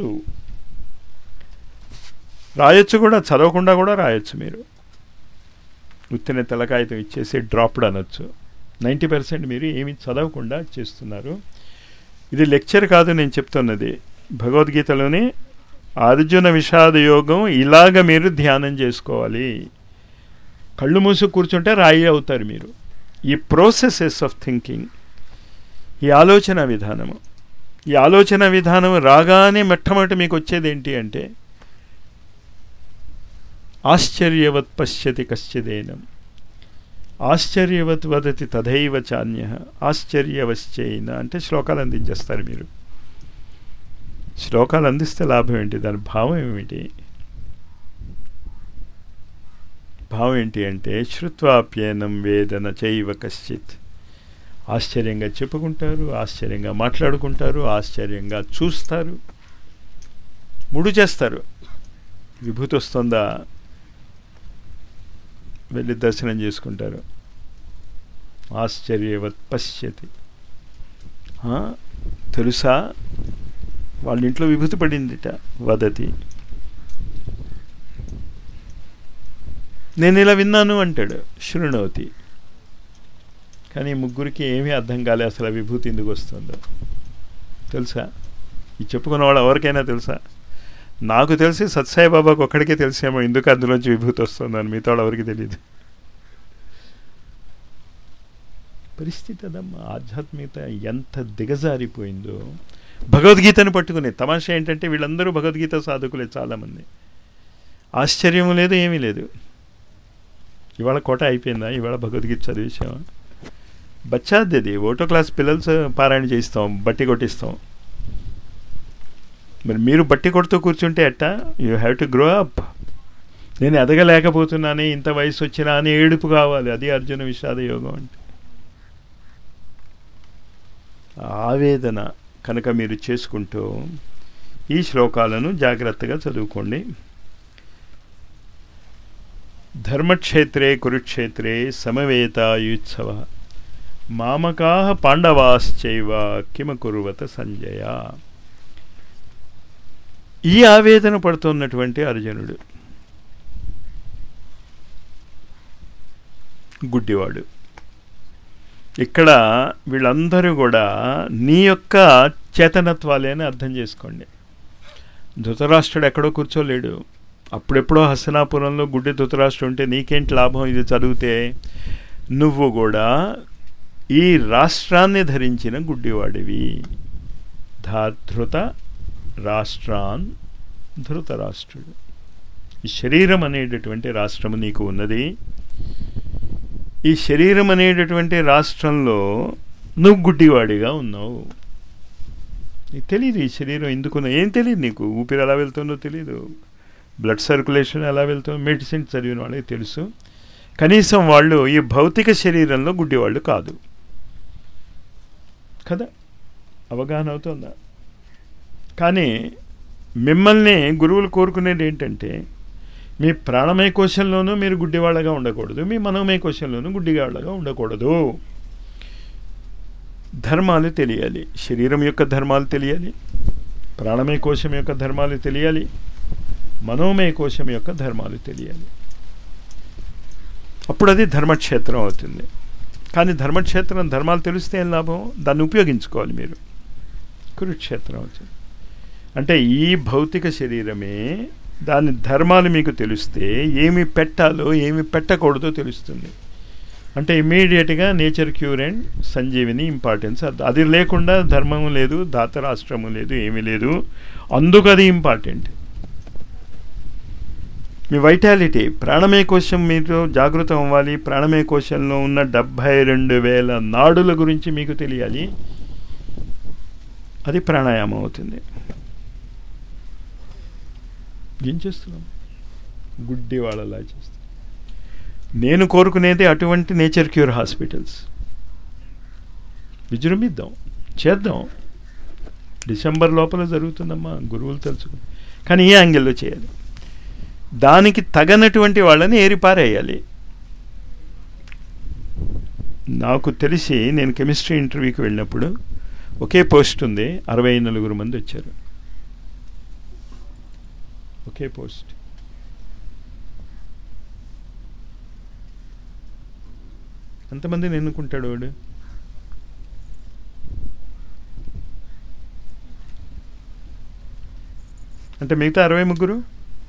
రాయొచ్చు కూడా చదవకుండా కూడా రాయొచ్చు మీరు ఉత్తిన తెలకాయతం ఇచ్చేసి డ్రాప్డ్ అనొచ్చు నైంటీ పర్సెంట్ మీరు ఏమి చదవకుండా చేస్తున్నారు ఇది లెక్చర్ కాదు నేను చెప్తున్నది భగవద్గీతలోని అర్జున విషాద యోగం ఇలాగ మీరు ధ్యానం చేసుకోవాలి కళ్ళు మూసి కూర్చుంటే రాయి అవుతారు మీరు ఈ ప్రోసెసెస్ ఆఫ్ థింకింగ్ ఈ ఆలోచన విధానము ఈ ఆలోచన విధానం రాగానే మొట్టమొదటి మీకు వచ్చేది ఏంటి అంటే ఆశ్చర్యవత్ పశ్యతి కశ్చిదేనం ఆశ్చర్యవత్ వదతి తథైవ చాన్య ఆశ్చర్యవశ్చైన అంటే శ్లోకాలు అందించేస్తారు మీరు శ్లోకాలు అందిస్తే లాభం ఏంటి దాని భావం ఏమిటి భావం ఏంటి అంటే శ్రుత్వాప్యనం వేదన చైవ కశ్చిత్ ఆశ్చర్యంగా చెప్పుకుంటారు ఆశ్చర్యంగా మాట్లాడుకుంటారు ఆశ్చర్యంగా చూస్తారు ముడు చేస్తారు విభూతి వస్తుందా వెళ్ళి దర్శనం చేసుకుంటారు ఆశ్చర్యవత్ పశ్యతి ఆ, తెలుసా వాళ్ళ ఇంట్లో విభూతి పడిందిట వదతి నేను ఇలా విన్నాను అంటాడు శృణవతి కానీ ఈ ముగ్గురికి ఏమీ అర్థం కాలే అసలు ఆ విభూతి ఎందుకు వస్తుందో తెలుసా ఈ చెప్పుకున్న వాళ్ళు ఎవరికైనా తెలుసా నాకు తెలిసి సత్సాయి బాబాకు ఒక్కడికే తెలిసేమో ఎందుకు అందులోంచి విభూతి వస్తుందని మిగతా వాళ్ళు ఎవరికి తెలియదు పరిస్థితి అదమ్మా ఆధ్యాత్మికత ఎంత దిగజారిపోయిందో భగవద్గీతను పట్టుకునే తమాషా ఏంటంటే వీళ్ళందరూ భగవద్గీత సాధకులే చాలామంది ఆశ్చర్యం లేదు ఏమీ లేదు ఇవాళ కోట అయిపోయిందా ఇవాళ భగవద్గీత చదివేసామా బచ్చాది ఓటో క్లాస్ పిల్లలు పారాయణ చేయిస్తాం బట్టి కొట్టిస్తాం మరి మీరు బట్టి కొడుతూ కూర్చుంటే ఎట్టా you have to grow up నేను ఎదగలేకపోతున్నానే ఇంత వయసు వచ్చినా అని ఏడుపు కావాలి అది అర్జున విషాద యోగం అంటే ఆవేదన కనుక మీరు చేసుకుంటూ ఈ శ్లోకాలను జాగ్రత్తగా చదువుకోండి ధర్మక్షేత్రే కురుక్షేత్రే సమవేతాయుత్సవ మామకా పాండవాశ్చైవ కిమకురువత సంజయ ఈ ఆవేదన పడుతున్నటువంటి అర్జునుడు గుడ్డివాడు ఇక్కడ వీళ్ళందరూ కూడా నీ యొక్క చేతనత్వాలే అని అర్థం చేసుకోండి ధృతరాష్ట్రుడు ఎక్కడో కూర్చోలేడు అప్పుడెప్పుడో హస్తినాపురంలో గుడ్డి ధృతరాష్ట్రుడు ఉంటే నీకేంటి లాభం ఇది చదివితే నువ్వు కూడా ఈ రాష్ట్రాన్ని ధరించిన గుడ్డివాడివి ధాధృత రాష్ట్రాన్ ధృతరాష్ట్రుడు ఈ శరీరం అనేటటువంటి రాష్ట్రము నీకు ఉన్నది ఈ శరీరం అనేటటువంటి రాష్ట్రంలో నువ్వు గుడ్డివాడిగా ఉన్నావు నీకు తెలియదు ఈ శరీరం ఎందుకున్నా ఏం తెలియదు నీకు ఊపిరి ఎలా వెళ్తుందో తెలియదు బ్లడ్ సర్క్యులేషన్ ఎలా వెళ్తుందో మెడిసిన్ చదివిన వాళ్ళకి తెలుసు కనీసం వాళ్ళు ఈ భౌతిక శరీరంలో గుడ్డివాళ్ళు కాదు కదా అవగాహన అవుతుందా కానీ మిమ్మల్ని గురువులు కోరుకునేది ఏంటంటే మీ ప్రాణమయ కోశంలోనూ మీరు గుడ్డివాళ్ళగా ఉండకూడదు మీ మనోమయ కోశంలోనూ గుడ్డివాళ్ళగా ఉండకూడదు ధర్మాలు తెలియాలి శరీరం యొక్క ధర్మాలు తెలియాలి ప్రాణమయ కోశం యొక్క ధర్మాలు తెలియాలి మనోమయ కోశం యొక్క ధర్మాలు తెలియాలి అప్పుడు అది ధర్మక్షేత్రం అవుతుంది కానీ ధర్మక్షేత్రం ధర్మాలు తెలిస్తే ఏం లాభం దాన్ని ఉపయోగించుకోవాలి మీరు కురుక్షేత్రం అవుతుంది అంటే ఈ భౌతిక శరీరమే దాని ధర్మాలు మీకు తెలిస్తే ఏమి పెట్టాలో ఏమి పెట్టకూడదో తెలుస్తుంది అంటే ఇమీడియట్గా nature cure and Sanjeevini importance అది లేకుండా ధర్మం లేదు దాతరాష్ట్రము లేదు ఏమీ లేదు అందుకు అది ఇంపార్టెంట్ మీ వైటాలిటీ ప్రాణమయ కోశం మీరు జాగృతం అవ్వాలి ప్రాణమయ కోశంలో ఉన్న డెబ్భై రెండు వేల నాడుల గురించి మీకు తెలియాలి అది ప్రాణాయామం అవుతుంది ఏం చేస్తున్నాం గుడ్డి వాళ్ళలా చేస్తున్నాం నేను కోరుకునేది అటువంటి నేచర్ క్యూర్ హాస్పిటల్స్ విజృంభిద్దాం చేద్దాం డిసెంబర్ లోపల జరుగుతుందమ్మా గురువులు తెలుసుకుని కానీ ఏ యాంగిల్లో చేయాలి దానికి తగనటువంటి వాళ్ళని ఏరిపారేయాలి నాకు తెలిసి నేను కెమిస్ట్రీ ఇంటర్వ్యూకి వెళ్ళినప్పుడు ఒకే పోస్ట్ ఉంది అరవై నలుగురు మంది వచ్చారు ఒకే పోస్ట్ ఎంతమందిని ఎన్నుకుంటాడు వాడు అంటే మిగతా అరవై ముగ్గురు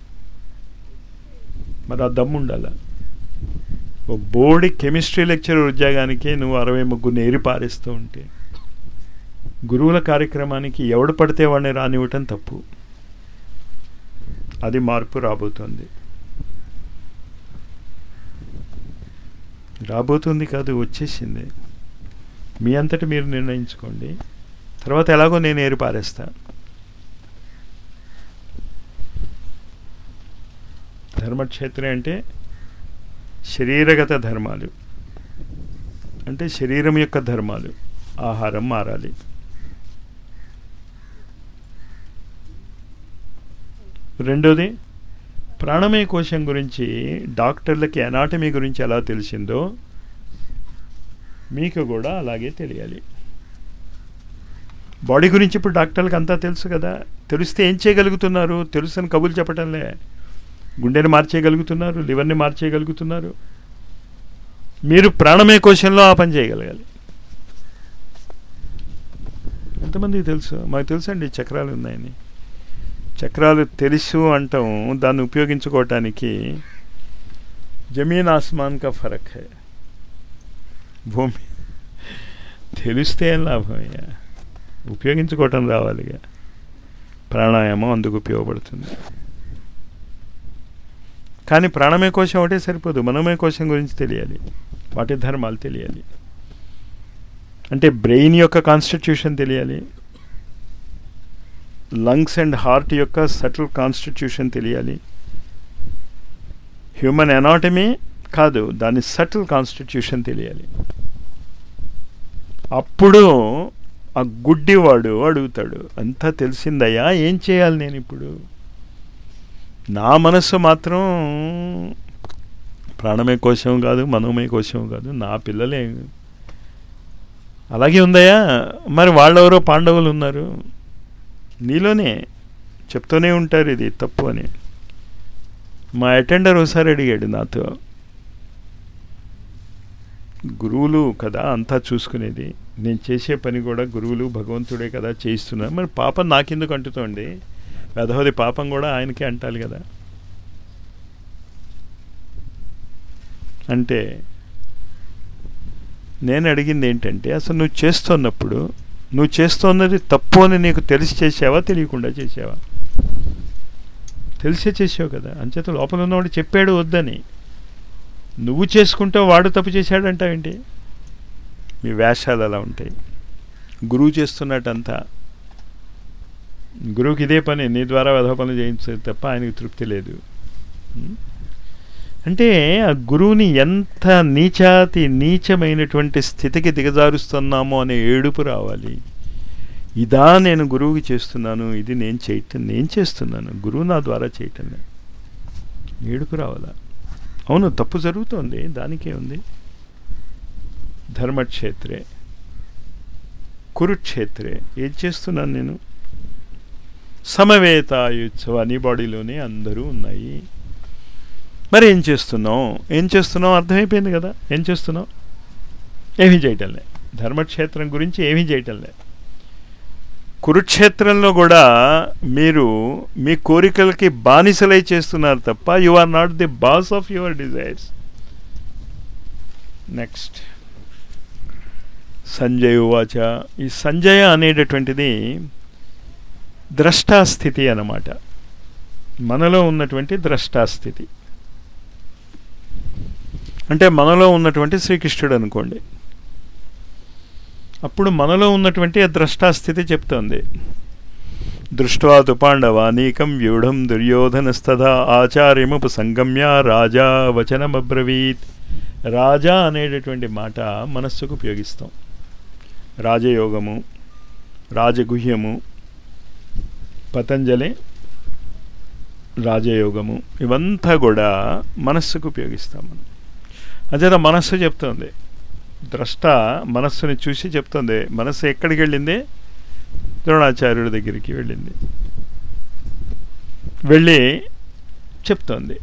మరి ఆ దమ్ము ఉండాలా ఓ బోర్డు కెమిస్ట్రీ లెక్చరర్ ఉద్యోగానికి నువ్వు అరవై ముగ్గురిని ఏరి పారేస్తూ ఉంటే గురువుల కార్యక్రమానికి ఎవడు పడితే వాడిని రానివ్వటం తప్పు అది మార్పు రాబోతోంది రాబోతుంది కాదు వచ్చేసింది మీ అంతటి మీరు నిర్ణయించుకోండి తర్వాత ఎలాగో నేను ఏరి పారేస్తా ధర్మక్షేత్రం అంటే శరీరగత ధర్మాలు అంటే శరీరం యొక్క ధర్మాలు ఆహారం మారాలి రెండోది ప్రాణమయ కోశం గురించి డాక్టర్లకి ఎనాటమీ గురించి ఎలా తెలిసిందో మీకు కూడా అలాగే తెలియాలి బాడీ గురించి ఇప్పుడు డాక్టర్లకు అంతా తెలుసు కదా తెలిస్తే ఏం చేయగలుగుతున్నారు తెలుసని కబుర్లు చెప్పటంలే గుండెని మార్చేయగలుగుతున్నారు లివర్ని మార్చేయగలుగుతున్నారు మీరు ప్రాణమయ కోశంలో ఆ పని చేయగలగాలి ఎంతమందికి తెలుసు మాకు తెలుసండి చక్రాలు ఉన్నాయని చక్రాలు తెలుసు అంటాం దాన్ని ఉపయోగించుకోవటానికి జమీన్ ఆస్మాన్ కా ఫరక్ హై భూమి తెలిస్తే ఏం లాభం అయ్యా ఉపయోగించుకోవటం రావాలిగా ప్రాణాయామం అందుకు ఉపయోగపడుతుంది కానీ ప్రాణమే కోశం ఒకటే సరిపోదు మనమే కోశం గురించి తెలియాలి వాటి ధర్మాలు తెలియాలి అంటే బ్రెయిన్ యొక్క కాన్స్టిట్యూషన్ తెలియాలి లంగ్స్ అండ్ హార్ట్ యొక్క సటిల్ కాన్స్టిట్యూషన్ తెలియాలి హ్యూమన్ ఎనాటమీ కాదు దాని సటిల్ కాన్స్టిట్యూషన్ తెలియాలి అప్పుడు ఆ గుడ్డివాడు అడుగుతాడు అంతా తెలిసిందయ్యా ఏం చేయాలి నేను ఇప్పుడు నా మనస్సు మాత్రం ప్రాణమే కోశం కాదు మనోమయ కోశం కాదు నా పిల్లలే అలాగే ఉందయ్యా మరి వాళ్ళెవరో పాండవులు ఉన్నారు నీలోనే చెప్తూనే ఉంటారు ఇది తప్పు అని మా అటెండర్ ఒకసారి అడిగాడు నాతో గురువులు కదా అంతా చూసుకునేది నేను చేసే పని కూడా గురువులు భగవంతుడే కదా చేయిస్తున్నారు మరి పాపం నాకెందుకు అంటుతోండి వెధవది పాపం కూడా ఆయనకే అంటాలి కదా అంటే నేను అడిగింది ఏంటంటే అసలు నువ్వు చేస్తున్నప్పుడు నువ్వు చేస్తున్నది తప్పు అని నీకు తెలిసి చేసావా తెలియకుండా చేసావా తెలిసే చేసావు కదా అంచేత లోపల ఉన్నవాడు చెప్పాడు వద్దని నువ్వు చేసుకుంటావు వాడు తప్పు చేశాడంటావేంటి మీ వేషాలు అలా ఉంటాయి గురువు చేస్తున్నట్టంతా గురువుకి ఇదే పని నీ ద్వారా వెధవ పనులు చేయించేది తప్ప ఆయనకి తృప్తి లేదు ఉం? అంటే ఆ గురువుని ఎంత నీచాతి నీచమైనటువంటి స్థితికి దిగజారుస్తున్నామో అనే ఏడుపు రావాలి ఇదా నేను గురువుకి చేస్తున్నాను ఇది నేను చేయటం నేను చేస్తున్నాను గురువు నా ద్వారా చేయటం లేదు. ఏడుపు రావాలా అవును తప్పు జరుగుతోంది దానికే ఉంది ధర్మక్షేత్రే కురుక్షేత్రే ఏం చేస్తున్నాను నేను సమవేతాయుత్సవ నీ బాడీలోనే అందరూ ఉన్నాయి మరి ఏం చేస్తున్నావు ఏం చేస్తున్నావు అర్థమైపోయింది కదా ఏం చేస్తున్నావు ఏమీ చేయటం లే ధర్మక్షేత్రం గురించి ఏమీ చేయటం లే కురుక్షేత్రంలో కూడా మీరు మీ కోరికలకి బానిసలై చేస్తున్నారు తప్ప you are not the boss of your desires next Sanjay ఉవాచ ఈ సంజయ అనేటటువంటిది ద్రష్టాస్థితి అన్నమాట మనలో ఉన్నటువంటి ద్రష్టాస్థితి అంటే మనలో ఉన్నటువంటి శ్రీకృష్ణుడు అనుకోండి అప్పుడు మనలో ఉన్నటువంటి ఆ ద్రష్టాస్థితి చెప్తోంది దృష్ట్వా తు పాండవానీకం వ్యూఢం దుర్యోధనస్తథా ఆచార్యముపు సంగమ్య రాజా వచనమబ్రవీత్ రాజా అనేటటువంటి మాట మనస్సుకు ఉపయోగిస్తాం రాజయోగము రాజగుహ్యము పతంజలి రాజయోగము ఇవంతా కూడా మనస్సుకు ఉపయోగిస్తాం మనం అదే మనస్సు చెప్తోంది ద్రష్ట మనస్సుని చూసి చెప్తుంది మనస్సు ఎక్కడికి వెళ్ళింది ద్రోణాచార్యుడి దగ్గరికి వెళ్ళింది వెళ్ళి చెప్తోంది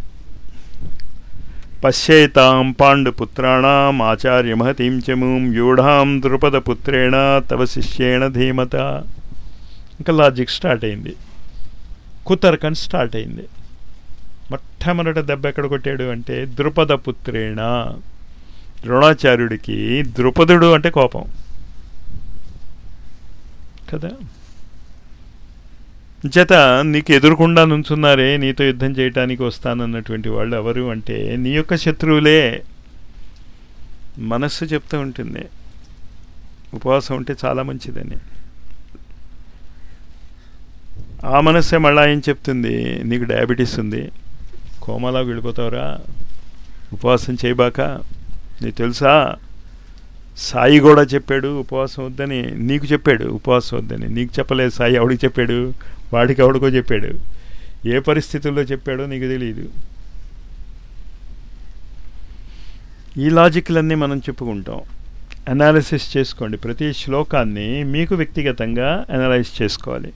పశ్యైతాం పాండుపుత్రాణం ఆచార్య మహతీం చమూం వ్యూఢాం ద్రుపదపుత్రేణ తవ శిష్యేణ ధీమత ఇంకా లాజిక్ స్టార్ట్ అయింది కుతర్కన్ స్టార్ట్ అయింది మొట్టమొదట దెబ్బ ఎక్కడ కొట్టాడు అంటే ద్రుపద పుత్రేణ ద్రోణాచార్యుడికి ద్రుపదుడు అంటే కోపం కదా చేత నీకు ఎదురుకుండా నుంచున్నారే నీతో యుద్ధం చేయటానికి వస్తానన్నటువంటి వాళ్ళు ఎవరు అంటే నీ యొక్క శత్రువులే మనస్సు చెప్తూ ఉంటుంది ఉపవాసం ఉంటే చాలా మంచిదని ఆ మనస్సే మళ్ళా ఏం చెప్తుంది నీకు డయాబెటీస్ ఉంది కోమాలా వెళ్ళిపోతావురా ఉపవాసం చేయబాక నీకు తెలుసా సాయి కూడా చెప్పాడు ఉపవాసం వద్దని నీకు చెప్పాడు ఉపవాసం వద్దని నీకు చెప్పలేదు సాయి ఎవడికి చెప్పాడు వాడికి ఎవడికో చెప్పాడు ఏ పరిస్థితుల్లో చెప్పాడో నీకు తెలియదు ఈ లాజిక్లన్నీ మనం చెప్పుకుంటాం అనాలిసిస్ చేసుకోండి ప్రతి శ్లోకాన్ని మీకు వ్యక్తిగతంగా అనలైజ్ చేసుకోవాలి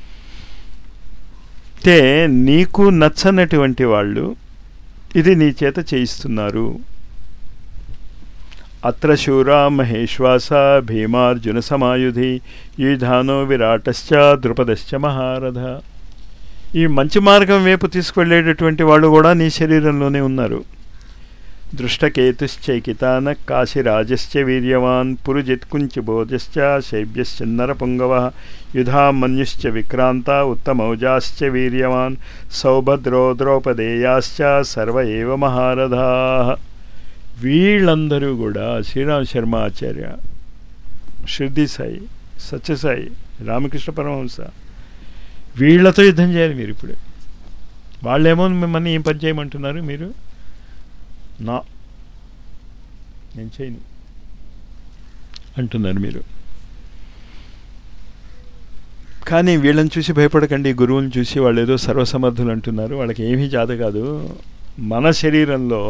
అంటే నీకు నచ్చనటువంటి వాళ్ళు ఇది నీ చేత చేయిస్తున్నారు అత్ర శూరా మహేశ్వాస భీమార్జున సమాయుధి యుధానో విరాటశ్చ ద్రుపదశ్చ మహారథ ఈ మంచి మార్గం వైపు తీసుకువెళ్ళేటటువంటి వాళ్ళు కూడా నీ శరీరంలోనే ఉన్నారు దృష్టకేతుశ్చైకితాన కాశీరాజశ్చ వీర్యవాన్ పురుజిత్కుంచ భోజశ్చ శైబ్యశ్చ నరపుంగవ యుధామన్యుశ్చ విక్రాంత ఉత్తమౌజాశ్చ వీర్యవాన్ సౌభద్రో ద్రౌపదేయాశ్చ సర్వ ఏవ మహారథా వీళ్ళందరూ కూడా శ్రీరామ్ శర్మ ఆచార్య షిర్ది సాయి సత్యసాయి రామకృష్ణ పరమహంస వీళ్ళతో యుద్ధం చేయాలి మీరు ఇప్పుడు వాళ్ళేమో మిమ్మల్ని ఏం పని చేయమంటున్నారు మీరు నా నేను చేయను అంటున్నారు మీరు కానీ వీళ్ళని చూసి భయపడకండి గురువుని చూసి వాళ్ళు ఏదో సర్వసమర్థులు అంటున్నారు వాళ్ళకి ఏమీ జాత కాదు మన శరీరంలో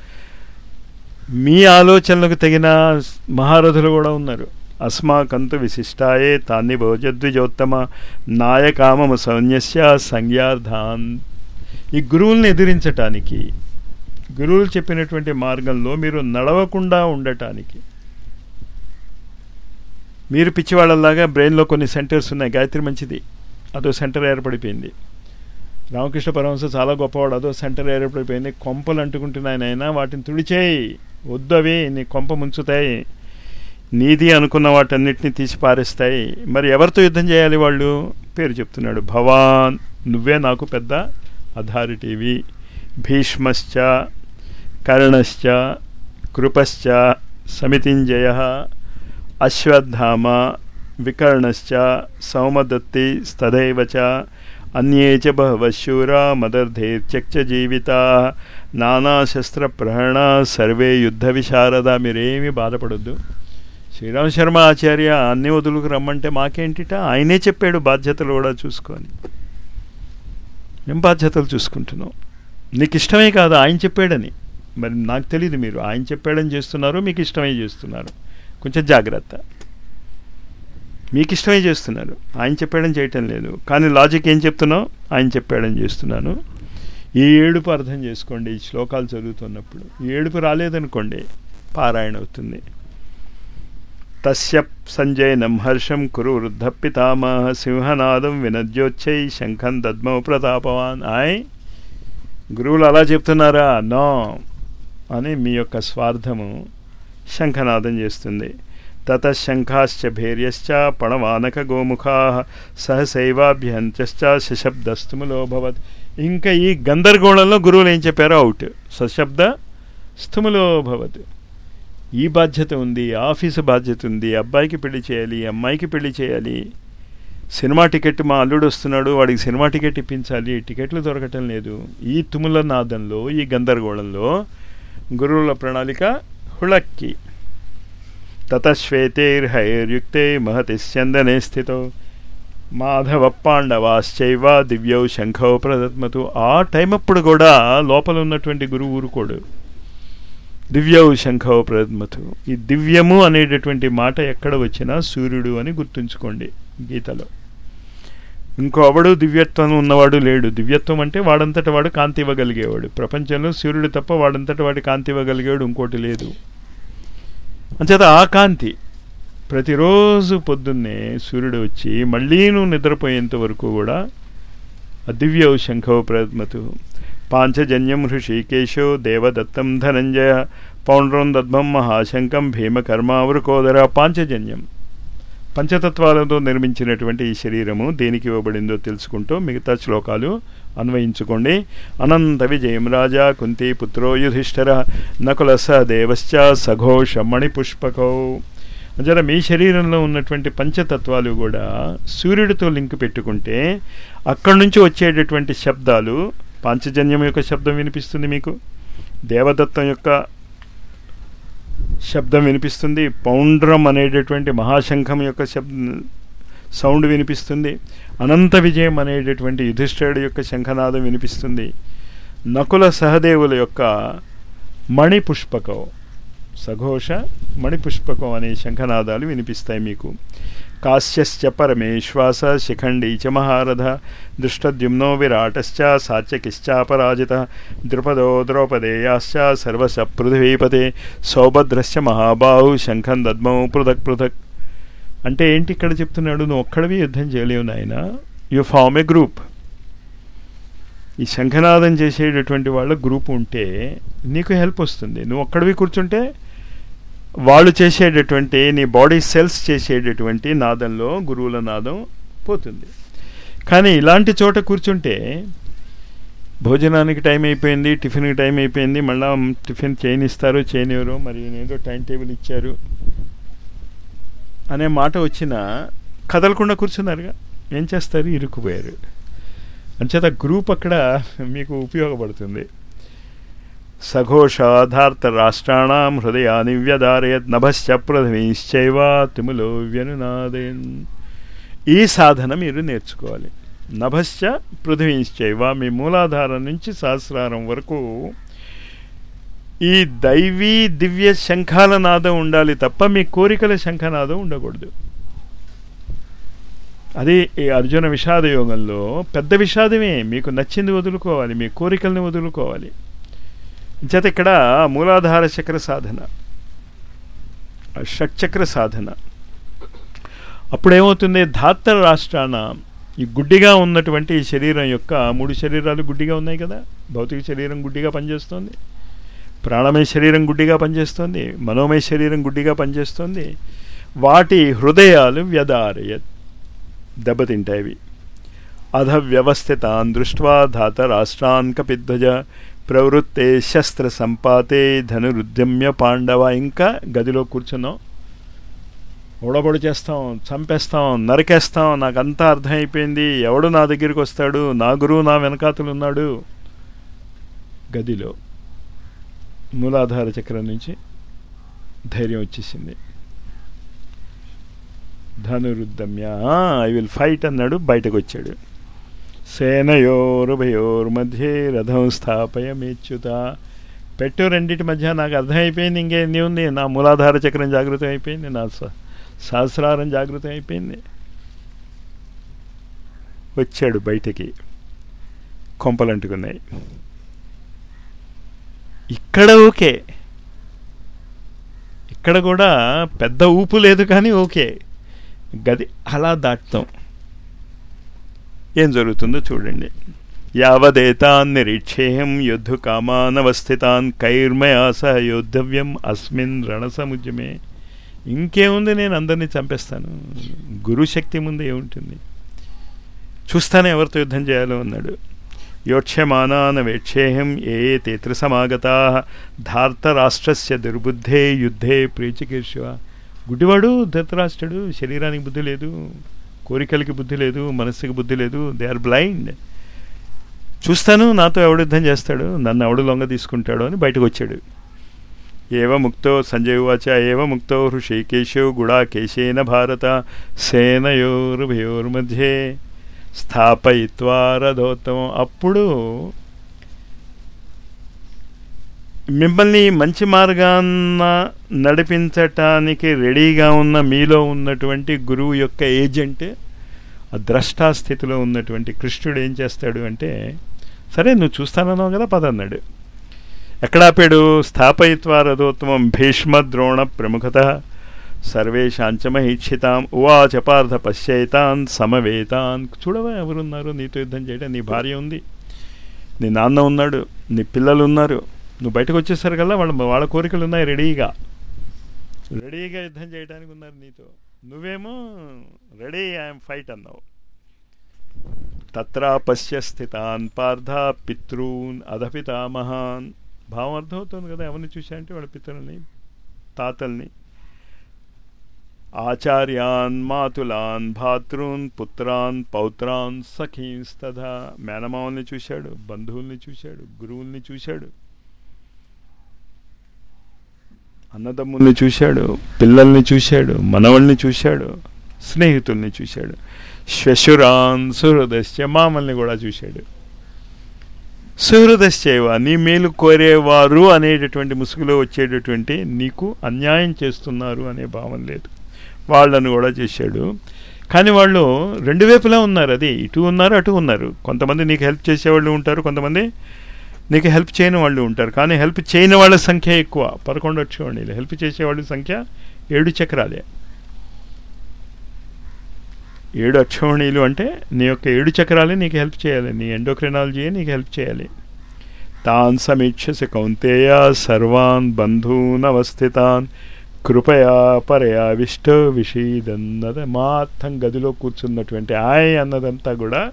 మీ ఆలోచనలకు తగిన మహారథులు కూడా ఉన్నారు అస్మాకంతు విశిష్టాయే తాన్ని భోజద్విజోత్తమ నాయకామము సౌన్యస్య సంజ్ఞార్థాన్ ఈ గురువుల్ని ఎదిరించటానికి గురువులు చెప్పినటువంటి మార్గంలో మీరు నడవకుండా ఉండటానికి మీరు పిచ్చివాళ్ళలాగా బ్రెయిన్లో కొన్ని సెంటర్స్ ఉన్నాయి గాయత్రి మంచిది అదో సెంటర్ ఏర్పడిపోయింది రామకృష్ణ పరమహంస చాలా గొప్పవాడు అదో సెంటర్ ఏర్పడిపోయింది కొంపలు అంటుకుంటున్నాయి నాయన వాటిని తుడిచేయి వద్దు అవి నీ కొంప ముంచుతాయి నీది అనుకున్న వాటన్నిటిని తీసి పారేస్తాయి మరి ఎవరితో యుద్ధం చేయాలి వాళ్ళు పేరు చెప్తున్నాడు భవాన్ నువ్వే నాకు పెద్ద అథారిటీవి భీష్మశ్చ కర్ణశ్చ కృపశ్చ సమితింజయ అశ్వత్థామ వికర్ణశ్చ సౌమదత్తి స్తదైవ చ అన్యే చ బహవశూరా మదర్ధేర్చక్ష జీవితా నానాశస్త్రప్రహరణ సర్వే యుద్ధ విశారద మీరేమీ బాధపడొద్దు శ్రీరామ శర్మ ఆచార్య అన్ని వదులుకు రమ్మంటే మాకేంటిట ఆయనే చెప్పాడు బాధ్యతలు కూడా చూసుకొని మేము బాధ్యతలు చూసుకుంటున్నాం నీకు ఇష్టమే కాదు ఆయన చెప్పాడని మరి నాకు తెలియదు మీరు ఆయన చెప్పాడని చేస్తున్నారు మీకు ఇష్టమే చేస్తున్నారు కొంచెం జాగ్రత్త మీకు ఇష్టమే చేస్తున్నారు ఆయన చెప్పాడని చేయటం లేదు కానీ లాజిక్ ఏం చెప్తున్నావు ఆయన చెప్పాడని చేస్తున్నాను ఈ ఏడుపు అర్థం చేసుకోండి ఈ శ్లోకాలు చదువుతున్నప్పుడు ఈ ఏడుపు రాలేదనుకోండి పారాయణ అవుతుంది తస్య సంజయనం హర్షం కురు వృద్ధ పితామహ సింహనాదం వినద్యోచ్చై శంఖం దద్మౌ ప్రతాపవాన్ ఆయ్ గురువులు అలా చెప్తున్నారా నో అని మీ యొక్క స్వార్థము శంఖనాదం చేస్తుంది తత శంఖాశ్చ భేర్యశ్చ పణవానక గోముఖా సహసైవాభ్యంత్యశ్చ సశబ్దస్తుములోభవత్ ఇంకా ఈ గందరగోళంలో గురువులు ఏం చెప్పారో అవుట్ సశబ్ద స్థుములోభవత్ ఈ బాధ్యత ఉంది ఆఫీసు బాధ్యత ఉంది అబ్బాయికి పెళ్లి చేయాలి అమ్మాయికి పెళ్లి చేయాలి సినిమా టికెట్ మా అల్లుడు వస్తున్నాడు వాడికి సినిమా టికెట్ ఇప్పించాలి టికెట్లు దొరకటం లేదు ఈ తుముల నాదంలో ఈ గందరగోళంలో గురువుల ప్రణాళిక హుళక్కి తతశ్వేతైర్హైర్యుక్తే మహతి స్యందనే స్థితో మాధవ పాండవాశ్చైవ దివ్యౌ శంఖౌ ప్రదత్మతు ఆ టైం అప్పుడు కూడా లోపల ఉన్నటువంటి గురువు ఊరుకోడు దివ్యౌ శంఖౌ ప్రదత్మతు ఈ దివ్యము అనేటటువంటి మాట ఎక్కడ వచ్చినా సూర్యుడు అని గుర్తుంచుకోండి గీతలో ఇంకో అవడు దివ్యత్వం ఉన్నవాడు లేడు దివ్యత్వం అంటే వాడంతట వాడు కాంతి ఇవ్వగలిగేవాడు ప్రపంచంలో సూర్యుడు తప్ప వాడంతట వాడి కాంతి ఇవ్వగలిగేవాడు ఇంకోటి లేదు అంచేత ఆ కాంతి ప్రతిరోజు పొద్దున్నే సూర్యుడు వచ్చి మళ్ళీ నువ్వు నిద్రపోయేంత వరకు కూడా అదివ్యౌ శంఖౌ ప్రద్మతు పాంచజన్యం హృషికేశో దేవదత్తం ధనంజయ పౌండ్రం దద్మం మహాశంకం భీమకర్మావృకోదర పాంచజన్యం పంచతత్వాలతో నిర్మించినటువంటి ఈ శరీరము దేనికి ఇవ్వబడిందో తెలుసుకుంటూ మిగతా శ్లోకాలు అన్వయించుకోండి అనంత విజయం రాజా కుంతి పుత్రో యుధిష్ఠర నకుల స దేవశ్చ సఘోష మణిపుష్పకౌ జర మీ శరీరంలో ఉన్నటువంటి పంచతత్వాలు కూడా సూర్యుడితో లింక్ పెట్టుకుంటే అక్కడి నుంచి వచ్చేటటువంటి శబ్దాలు పాంచజన్యం యొక్క శబ్దం వినిపిస్తుంది మీకు దేవదత్తం యొక్క శబ్దం వినిపిస్తుంది పౌండ్రం అనేటటువంటి మహాశంఖం యొక్క శబ్ద సౌండ్ వినిపిస్తుంది అనంత విజయం అనేటటువంటి యుధిష్ఠిరుడి యొక్క శంఖనాదం వినిపిస్తుంది నకుల సహదేవుల యొక్క మణిపుష్పకం సఘోష మణిపుష్పకం అనే శంఖనాదాలు వినిపిస్తాయి మీకు కాశ్యశ్చ పరమేశ్వాస శిఖండీ చ మహారథ దృష్టద్యుమ్నో విరాటశ్చ సాత్యకిశ్చాపరాజిత ద్రుపదో ద్రౌపదేయాశ్చ సర్వశ పృథివీపతే సౌభద్రశ్చ మహాబాహు శంఖం దద్మౌ పృథక్ పృథక్ అంటే ఏంటి ఇక్కడ చెప్తున్నాడు నువ్వు ఒక్కడివి యుద్ధం చేయలేవు నాయన యు ఫార్మ్ ఏ గ్రూప్ ఈ శంఖనాదం చేసేటటువంటి వాళ్ళ గ్రూప్ ఉంటే నీకు హెల్ప్ వస్తుంది నువ్వు ఒక్కడివి కూర్చుంటే వాళ్ళు చేసేటటువంటి నీ బాడీ సెల్స్ చేసేటటువంటి నాదంలో గురువుల నాదం పోతుంది కానీ ఇలాంటి చోట కూర్చుంటే భోజనానికి టైం అయిపోయింది టిఫిన్కి టైం అయిపోయింది మళ్ళా టిఫిన్ చేయనిస్తారు చేయనివ్వరు మరి ఏదో టైం టేబుల్ ఇచ్చారు అనే మాట వచ్చినా కదలకుండా కూర్చున్నారుగా ఏం చేస్తారు ఇరుక్కుపోయారు అంచేత గ్రూప్ అక్కడ మీకు ఉపయోగపడుతుంది సఘోషాధార్త రాష్ట్రాణం హృదయాన్ని వ్యదారయత్ నభశ్చ ప్రథమీశ్చైవ తిములో వ్యనునాదయన్ ఈ సాధన మీరు నేర్చుకోవాలి నభశ్చ పృథ్వీశ్చైవ మీ మూలాధారం నుంచి సహస్రారం వరకు ఈ దైవీ దివ్య శంఖాల నాదం ఉండాలి తప్ప మీ కోరికల శంఖనాదం ఉండకూడదు అది ఈ అర్జున విషాద యోగంలో పెద్ద విషాదమే మీకు నచ్చింది వదులుకోవాలి మీ కోరికల్ని వదులుకోవాలి చేత ఇక్కడ మూలాధార చక్ర సాధన షట్చక్ర సాధన అప్పుడేమవుతుంది ధాత్ర రాష్ట్రాన ఈ గుడ్డిగా ఉన్నటువంటి ఈ శరీరం యొక్క మూడు శరీరాలు గుడ్డిగా ఉన్నాయి కదా భౌతిక శరీరం గుడ్డిగా పనిచేస్తుంది ప్రాణమయ శరీరం గుడ్డిగా పనిచేస్తుంది మనోమయ శరీరం గుడ్డిగా పనిచేస్తుంది వాటి హృదయాలు వ్యదారయత్ దెబ్బతింటాయి అధ వ్యవస్థితాన్ దృష్ట్వా ధాత రాష్ట్రాన్ కపిధ్వజ ప్రవృత్తే శస్త్ర సంపాతే ధనురుద్యమ్య పాండవ ఇంకా గదిలో కూర్చున్నాం ఓడబొడు చేస్తాం చంపేస్తాం నరికేస్తాం నాకంతా అర్థమైపోయింది ఎవడు నా దగ్గరికి వస్తాడు నా గురువు నా వెనకాతలు ఉన్నాడు గదిలో మూలాధార చక్రం నుంచి ధైర్యం వచ్చేసింది ధనురుద్దమ్య ఐ విల్ ఫైట్ అన్నాడు బయటకు వచ్చాడు సేనయోరుభయోర్ మధ్యే రథం స్థాపయమేచ్యుత పెట్టు రెండింటి మధ్య నాకు అర్థమైపోయింది ఇంకేంది ఉంది నా మూలాధార చక్రం జాగృతం అయిపోయింది నా స- సహస్రారం జాగృతం అయిపోయింది వచ్చాడు బయటికి కొంపలంటుకున్నాయి ఇక్కడ ఓకే ఇక్కడ కూడా పెద్ద ఊపు లేదు కానీ ఓకే గది అలా దాటుతాం ఏం జరుగుతుందో చూడండి యావదేతాన్ నిరీక్షేయం యుద్ధ కామానవస్థితాన్ కైర్మయా సహ యోద్ధవ్యం అస్మిన్ రణసముద్యమే ఇంకేముంది నేను అందరినీ చంపేస్తాను గురుశక్తి ముందు ఏముంటుంది చూస్తానే ఎవరితో యుద్ధం చేయాలో అన్నాడు యోక్ష్యమానాన వేక్షేహం ఏ తేత్ర సమాగతా ధార్తరాష్ట్రస్య దుర్బుద్ధే యుద్ధే ప్రీచికీర్షువ గుడ్డివాడు ధృతరాష్ట్రుడు శరీరానికి బుద్ధి లేదు కోరికలకి బుద్ధి లేదు మనస్సుకి బుద్ధి లేదు దే ఆర్ బ్లైండ్ చూస్తాను నాతో ఎవడు యుద్ధం చేస్తాడు నన్ను ఎవడు లొంగ తీసుకుంటాడో అని బయటకు వచ్చాడు ఏవ ముక్తో సంజయ్ వాచ ఏవ ముక్తో హృషికేశో గుడాకేశేన భారత సేనయోర్భయోర్మధ్యే స్థాపయిత్వా రథోత్తమం అప్పుడు మిమ్మల్ని మంచి మార్గాన్న నడిపించటానికి రెడీగా ఉన్న మీలో ఉన్నటువంటి గురువు యొక్క ఏజెంట్ ఆ ద్రష్టా స్థితిలో ఉన్నటువంటి కృష్ణుడు ఏం చేస్తాడు అంటే సరే నువ్వు చూస్తానన్నావు కదా పద అన్నాడు ఎక్కడ ఆపాడు స్థాపయిత్వా రథోత్తమం భీష్మ ద్రోణ ప్రముఖత సర్వేషాంచమహీక్షితాం ఉవాచ పార్థ పశ్యైతాన్ సమవేతాన్ చూడవా ఎవరున్నారు నీతో యుద్ధం చేయడం నీ భార్య ఉంది నీ నాన్న ఉన్నాడు నీ పిల్లలు ఉన్నారు నువ్వు బయటకు వచ్చేసరికల్లా వాళ్ళ వాళ్ళ కోరికలు ఉన్నాయి రెడీగా రెడీగా యుద్ధం చేయడానికి ఉన్నారు నీతో నువ్వేమో రెడీ ఐఎమ్ ఫైట్ అన్నావు తత్రా పశ్య స్థితాన్ పార్థ పితృన్ అధపితామహాన్ భావం అర్థమవుతుంది కదా ఎవరిని చూశాయంటే వాళ్ళ పితరుల్ని తాతల్ని ఆచార్యాన్ మాతులాన్ భాతృన్ పుత్రాన్ పౌత్రాన్ సఖీంస్తథా మేనమావల్ని చూశాడు బంధువుల్ని చూశాడు గురువుల్ని చూశాడు అన్నదమ్ముల్ని చూశాడు పిల్లల్ని చూశాడు మనవల్ని చూశాడు స్నేహితుల్ని చూశాడు శ్వశురాన్ సుహృదశ్చ మామల్ని కూడా చూశాడు సుహృదశ్చైవ నీ మేలు కోరేవారు అనేటటువంటి ముసుగులో వచ్చేటటువంటి నీకు అన్యాయం చేస్తున్నారు అనే భావం లేదు వాళ్ళను కూడా చేశాడు కానీ వాళ్ళు రెండు వైపులా ఉన్నారు అది ఇటు ఉన్నారు అటు ఉన్నారు కొంతమంది నీకు హెల్ప్ చేసేవాళ్ళు ఉంటారు కొంతమంది నీకు హెల్ప్ చేయని వాళ్ళు ఉంటారు కానీ హెల్ప్ చేయని వాళ్ళ సంఖ్య ఎక్కువ పదకొండు వచ్చేవాళ్ళు హెల్ప్ చేసేవాళ్ళ సంఖ్య ఏడు చక్రాలే ఏడు అక్షోణీలు అంటే నీ యొక్క ఏడు చక్రాలే నీకు హెల్ప్ చేయాలి నీ ఎండోక్రినాలజీయే నీకు హెల్ప్ చేయాలి తాన్ సమీక్షసి కౌంతేయ సర్వాన్ బంధూన్ అవస్థితాన్ కృపయా పరయావిష్ట విషీదన్నద మాత్రం గదిలో కూర్చున్నటువంటి ఆయ్ అన్నదంతా కూడా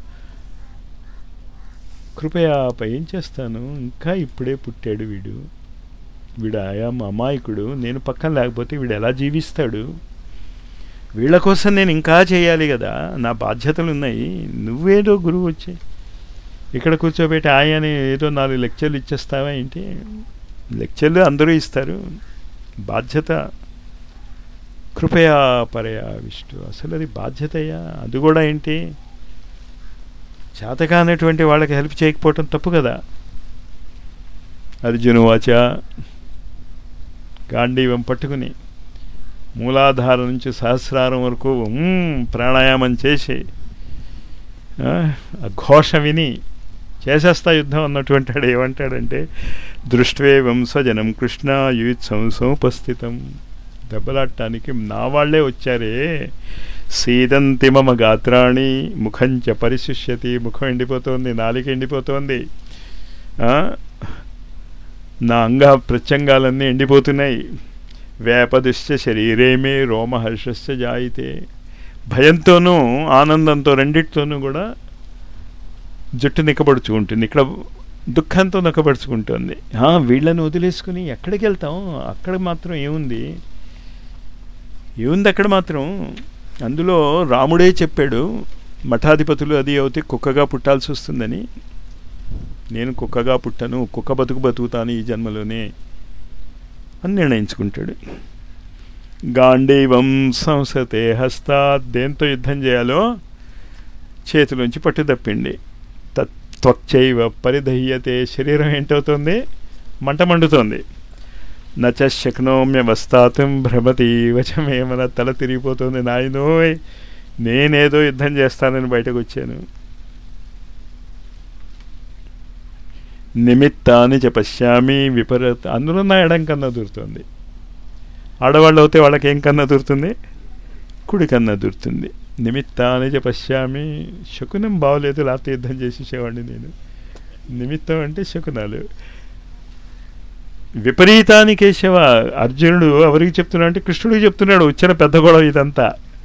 కృపయా ఏం చేస్తాను ఇంకా ఇప్పుడే పుట్టాడు వీడు వీడు ఆయా అమాయకుడు నేను పక్కన లేకపోతే వీడు ఎలా జీవిస్తాడు వీళ్ళ కోసం నేను ఇంకా చేయాలి కదా నా బాధ్యతలు ఉన్నాయి నువ్వేదో గురువు వచ్చి ఇక్కడ కూర్చోబెట్టి ఆయని ఏదో నాలుగు లెక్చర్లు ఇచ్చేస్తావా ఏంటి లెక్చర్లు అందరూ ఇస్తారు బాధ్యత కృపయా పరయా విష్ణు అసలు అది బాధ్యతయ్యా అది కూడా ఏంటి చేతకానటువంటి వాళ్ళకి హెల్ప్ చేయకపోవటం తప్పు కదా అర్జునువాచ గాంధీవం పట్టుకుని మూలాధారం నుంచి సహస్రారం వరకు ఉమ్, ప్రాణాయామం చేసి ఆ, ఆ ఘోష విని చేసేస్తా యుద్ధం అన్నటువంటి వాడు ఏమంటాడంటే దృష్ట్వే వంశజనం కృష్ణ యుత్సం సముపస్థితం దెబ్బలాడటానికి నా వాళ్లే వచ్చారే సీదంతి మమ గాత్రాణి ముఖంచ పరిశిష్యతి ముఖం ఎండిపోతోంది నాలిక ఎండిపోతోంది ఆ, నా అంగ ప్రత్యంగాలన్నీ ఎండిపోతున్నాయి వేపదిశ్చ శరీరేమే రోమహర్షస్య జాయితే భయంతోనూ ఆనందంతో రెండిటితోనూ కూడా జుట్టు నిక్కబడుచుకుంటుంది ఇక్కడ దుఃఖంతో నిక్కబడుచుకుంటుంది ఆ, వీళ్ళని వదిలేసుకుని ఎక్కడికి వెళ్తాం అక్కడ మాత్రం ఏముంది ఏముంది అక్కడ మాత్రం అందులో రాముడే చెప్పాడు మఠాధిపతులు అది అవుతే కుక్కగా పుట్టాల్సి వస్తుందని నేను కుక్కగా పుట్టను కుక్క బతుకు బతుకుతాను ఈ జన్మలోనే అని నిర్ణయించుకుంటాడు గాంధీవం సంసతే హస్తా దేంతో యుద్ధం చేయాలో చేతిలోంచి పట్టు తప్పిండి తత్వచ్చైవ పరిదహ్యతే శరీరం ఏంటవుతుంది మంట మండుతోంది నచ శక్నోమ్యవస్థాతం భ్రమతి వచమే మన తల తిరిగిపోతుంది నాయనోయ్ నేనేదో యుద్ధం చేస్తానని బయటకు వచ్చాను నిమిత్తాన్ని చ పశ్యామి విపరీత అందులో నా ఎడం కన్నా దూరుతుంది ఆడవాళ్ళు అయితే వాళ్ళకి ఏం కన్నా దూరుతుంది కుడి కన్నా దూరుతుంది నిమిత్తాన్ని చ పశ్యామి శకునం బాగోలేదు లేకపోతే యుద్ధం చేసేసేవాడిని నేను నిమిత్తం అంటే శకునాలు విపరీతాని కేశవ అర్జునుడు ఎవరికి చెప్తున్నాడు అంటే కృష్ణుడికి చెప్తున్నాడు వచ్చిన పెద్ద గొడవ ఇదంతా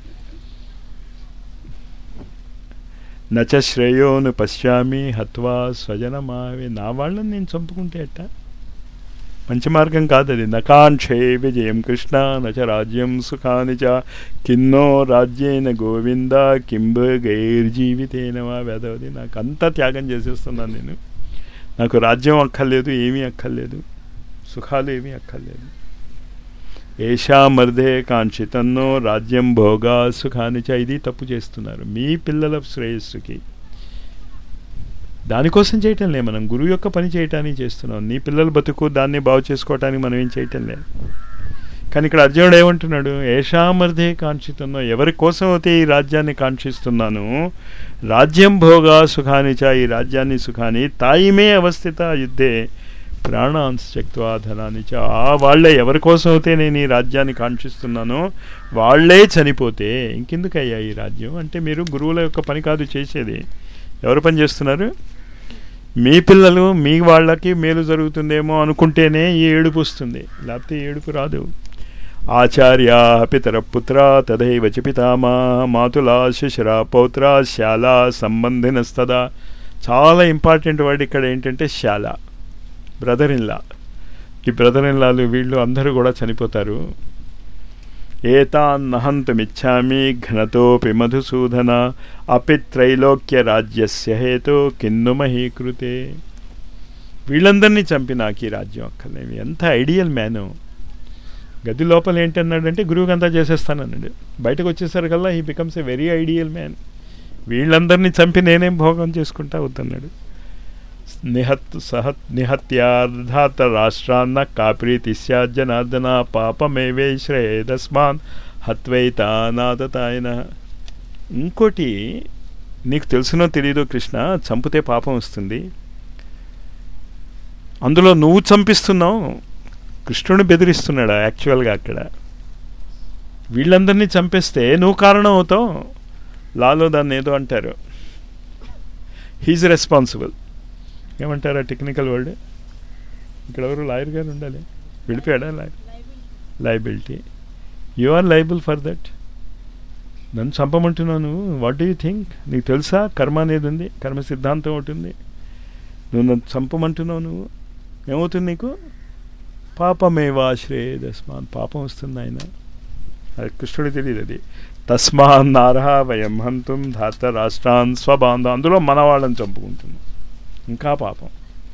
నచ శ్రేయోను పశ్యామి హత్వా స్వజనమావి నా వాళ్ళని నేను చంపుకుంటే ఎట్ట మంచి మార్గం కాదు అది నకాంక్షే విజయం కృష్ణ నచ రాజ్యం సుఖాని చ కిన్నో రాజ్యేన గోవింద కింబ గైర్జీవితేన వా వేదవది నాకు అంతా త్యాగం చేసేస్తున్నాను నేను నాకు రాజ్యం అక్కర్లేదు ఏమీ అక్కర్లేదు సుఖాలు ఏమీ అక్కర్లేదు ఏషా మర్దే కాంక్షితన్నో రాజ్యం భోగా సుఖానిచ ఇది తప్పు చేస్తున్నారు మీ పిల్లల శ్రేయస్సుకి దానికోసం చేయటం లే మనం గురువు యొక్క పని చేయటానికి చేస్తున్నాం నీ పిల్లల బతుకు దాన్ని బాగు చేసుకోవటానికి మనం ఏం చేయటం లేదు కానీ ఇక్కడ అర్జునుడు ఏమంటున్నాడు ఏషామర్ధే కాంక్షితున్నో ఎవరి కోసం అయితే ఈ రాజ్యాన్ని కాంక్షిస్తున్నాను రాజ్యం భోగా సుఖానిచ ఈ రాజ్యాన్ని సుఖాన్ని తాయిమే అవస్థిత యుద్ధే ప్రాణాంశక్త్వా ధనాన్ని చ ఆ వాళ్ళే ఎవరి కోసం అయితే నేను ఈ రాజ్యాన్ని కాంక్షిస్తున్నానో వాళ్ళే చనిపోతే ఇంకెందుకయ్యా ఈ రాజ్యం అంటే మీరు గురువుల యొక్క పని కాదు చేసేది ఎవరు పని చేస్తున్నారు మీ పిల్లలు మీ వాళ్ళకి మేలు జరుగుతుందేమో అనుకుంటేనే ఈ ఏడుపు వస్తుంది లేకపోతే ఈ ఏడుపు రాదు ఆచార్యా పితర పుత్ర తదైవ చ పితామా మాతులా శిశురా పౌత్ర శాల సంబంధినస్తదా చాలా ఇంపార్టెంట్ వర్డ్ ఇక్కడ ఏంటంటే శాల బ్రదర్ ఇన్లా ఈ బ్రదర్ ఇన్లాలు వీళ్ళు అందరూ కూడా చనిపోతారు ఏతాన్నహంతమిచ్చామి ఘనతోపి మధుసూదన అపి త్రైలోక్య రాజ్యస్య హేతో కిన్ను మహీకృతే వీళ్ళందరినీ చంపి నాకు ఈ రాజ్యం అక్కర్లేమి ఎంత ఐడియల్ మ్యాను గది లోపల ఏంటన్నాడంటే గురువుకి అంతా చేసేస్తానన్నాడు బయటకు వచ్చేసరికల్లా he becomes a very ideal man వీళ్ళందరినీ చంపి నేనేం భోగం చేసుకుంటా వద్దన్నాడు నిహత్ సహత్ నిహత్యార్థాత రాష్ట్రాన్న కాప్రీతి జనార్దన పాపమేవే శ్రేయదస్మాన్ హత్వైతానాదతాయన ఇంకోటి నీకు తెలుసునో తెలీదో కృష్ణ చంపితే పాపం వస్తుంది అందులో నువ్వు చంపిస్తున్నావు కృష్ణుని బెదిరిస్తున్నాడా యాక్చువల్గా అక్కడ వీళ్ళందరినీ చంపేస్తే నువ్వు కారణం అవుతావు లాలో దాన్ని ఏదో అంటారు హీజ్ రెస్పాన్సిబుల్ ఏమంటారు ఆ టెక్నికల్ వర్డ్ ఇక్కడ ఎవరు లాయర్ గారు ఉండాలి విడిపోయాడా lawyer liability you are liable for that నన్ను చంపమంటున్నావు నువ్వు వాట్ డూ యూ థింక్ నీకు తెలుసా కర్మ అనేది ఉంది కర్మ సిద్ధాంతం ఒకటి ఉంది నువ్వు నన్ను చంపమంటున్నావు నువ్వు ఏమవుతుంది నీకు పాపమేవాశ్రేయదస్మాన్ పాపం వస్తుంది ఆయన అది కృష్ణుడు తెలియదు అది తస్మాన్ నారహ వయం హంతుం ధాత రాష్ట్రాన్ స్వబాంధ అందులో మన వాళ్ళని చంపుకుంటున్నాం ఇంకా పాపం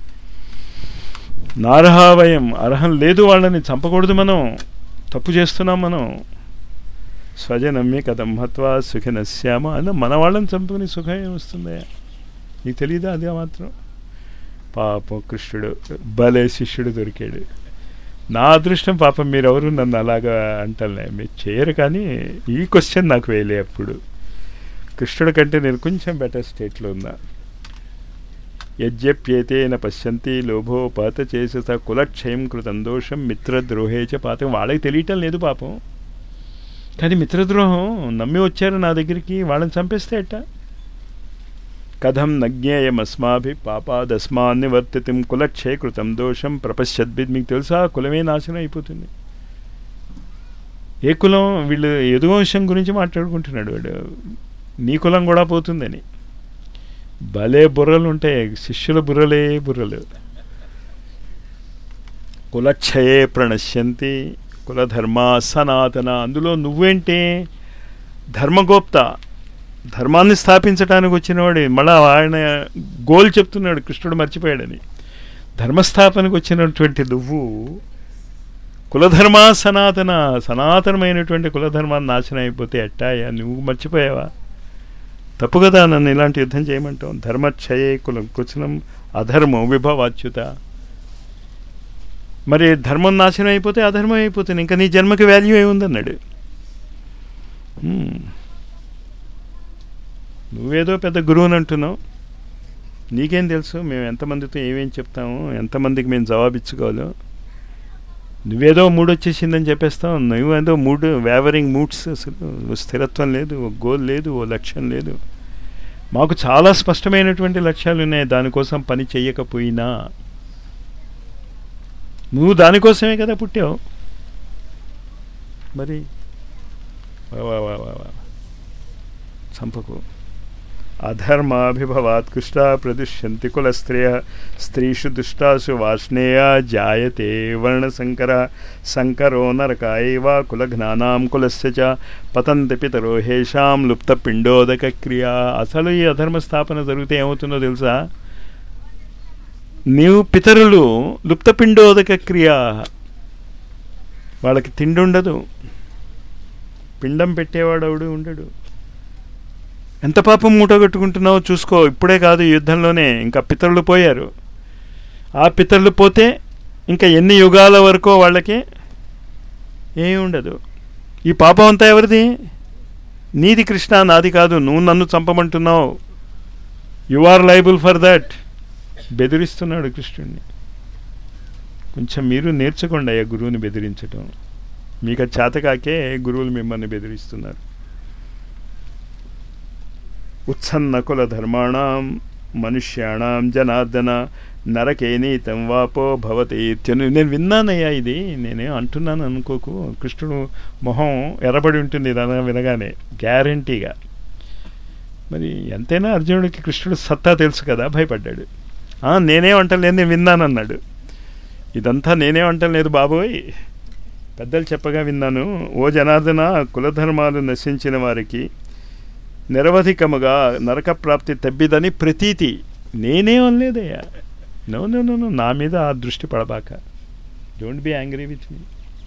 నారహావయం అర్హం లేదు వాళ్ళని చంపకూడదు మనం తప్పు చేస్తున్నాం మనం స్వజనమ్య కథం హత్వా సుఖినశ్యామ అని మన వాళ్ళని చంపుకుని సుఖం ఏమొస్తుంది నీకు తెలియదా అది మాత్రం పాపం కృష్ణుడు భలే శిష్యుడు దొరికాడు నా అదృష్టం పాపం మీరెవరు నన్ను అలాగా అంటలే మీరు చేయరు కానీ ఈ క్వశ్చన్ నాకు వేయలే అప్పుడు కృష్ణుడి కంటే నేను కొంచెం బెటర్ స్టేట్లో ఉన్నా యజ్ఞప్యేతేన పశ్యంతి లోభోపాత చేసేత కులక్షయం కృతం దోషం మిత్రద్రోహే చ పాతం వాళ్ళకి తెలియటం లేదు పాపం కానీ మిత్రద్రోహం నమ్మి వచ్చారు నా దగ్గరికి వాళ్ళని చంపేస్తే ఎట్ట కథం నజ్ఞేయమస్మాభి పాపాదస్మాన్ని వర్తితం కులక్షయ కృతం దోషం ప్రపశ్యద్భి మీకు తెలుసా కులమే నాశనం అయిపోతుంది ఏ కులం వీళ్ళు యదువంశం గురించి మాట్లాడుకుంటున్నాడు వాడు నీ కులం కూడా పోతుందని భలే బుర్రలు ఉంటాయి శిష్యుల బుర్రలే బుర్రలు కులక్షయే ప్రణశ్యంతి కులధర్మ సనాతన అందులో నువ్వేంటి ధర్మగోప్త ధర్మాన్ని స్థాపించడానికి వచ్చినవాడు మళ్ళా ఆయన గోల్ చెప్తున్నాడు కృష్ణుడు మర్చిపోయాడని ధర్మస్థాపనకు వచ్చినటువంటి నువ్వు కులధర్మ సనాతన సనాతనమైనటువంటి కులధర్మాన్ని నాశనం అయిపోతే ఎట్టాయా నువ్వు మర్చిపోయావా తప్పు కదా నన్ను ఇలాంటి యుద్ధం చేయమంటావు ధర్మక్షయే కులం కుచనం అధర్మం విభవాచ్యుత మరి ధర్మం నాశనం అయిపోతే అధర్మం అయిపోతుంది ఇంకా నీ జన్మకి వాల్యూ ఏముందన్నాడు నువ్వేదో పెద్ద గురువుని అంటున్నావు నీకేం తెలుసు మేము ఎంతమందితో ఏమేం చెప్తాము ఎంతమందికి మేము జవాబిచ్చుకోవాలో నువ్వేదో మూడు వచ్చేసిందని చెప్పేస్తావు నువ్వేదో మూడు వేవరింగ్ మూడ్స్ అసలు స్థిరత్వం లేదు ఓ గోల్ లేదు ఓ లక్ష్యం లేదు మాకు చాలా స్పష్టమైనటువంటి లక్ష్యాలు ఉన్నాయి దానికోసం పని చెయ్యకపోయినా నువ్వు దానికోసమే కదా పుట్టావు మరి వా వా వా వా వా చంపకు అధర్మాభిభవాత్ కుష్టా ప్రదుష్యంతి కులస్త్రియ స్త్రీషు దుష్టాసు వాష్నేయ జాయతే వర్ణశంకర శంకరో నరకాయవ కులఘ్నానాం కులస్య చ పతంతి పితరో హేషాం లుప్త పిండోదక క్రియ అసలు ఈ అధర్మ స్థాపన జరిగితే ఏమవుతుందో తెలుసా నీవు పితరులు లుప్తపిండోదక క్రియ వాళ్ళకి తిండి ఉండదు పిండం పెట్టేవాడవుడు ఉండడు ఎంత పాపం మూటగట్టుకుంటున్నావో చూసుకో ఇప్పుడే కాదు ఈ యుద్ధంలోనే ఇంకా పితరులు పోయారు ఆ పితరులు పోతే ఇంకా ఎన్ని యుగాల వరకు వాళ్ళకి ఏమి ఉండదు ఈ పాపం అంతా ఎవరిది నీది కృష్ణ నాది కాదు నువ్వు నన్ను చంపమంటున్నావు you are liable for that బెదిరిస్తున్నాడు కృష్ణుడిని కొంచెం మీరు నేర్చుకోండి అయ్యా గురువుని బెదిరించటం మీకు అది చేతకాకే గురువులు మిమ్మల్ని బెదిరిస్తున్నారు ఉత్సన్న కుల ధర్మాణం మనుష్యాణం జనార్దన నరకే నీతం వాపో భవతి ఇత్యను నేను విన్నానయ్యా ఇది నేనేం అంటున్నాను అనుకోకు కృష్ణుడు మొహం ఎర్రబడి ఉంటుంది ఇదన వినగానే గ్యారంటీగా మరి ఎంతైనా అర్జునుడికి కృష్ణుడు సత్తా తెలుసు కదా భయపడ్డాడు "ఆ, నేనేం అంటలేదు నేను విన్నానన్నాడు ఇదంతా నేనేం అంటలేదు బాబోయ్ పెద్దలు చెప్పగా విన్నాను ఓ జనార్దన కులధర్మాలు నశించిన వారికి నిరవధికముగా నరక ప్రాప్తి తబ్బిదని ప్రతీతి నేనేం అనలేదయ్యా నో నో నో నో నా మీద ఆ దృష్టి పడబాక don't be angry with me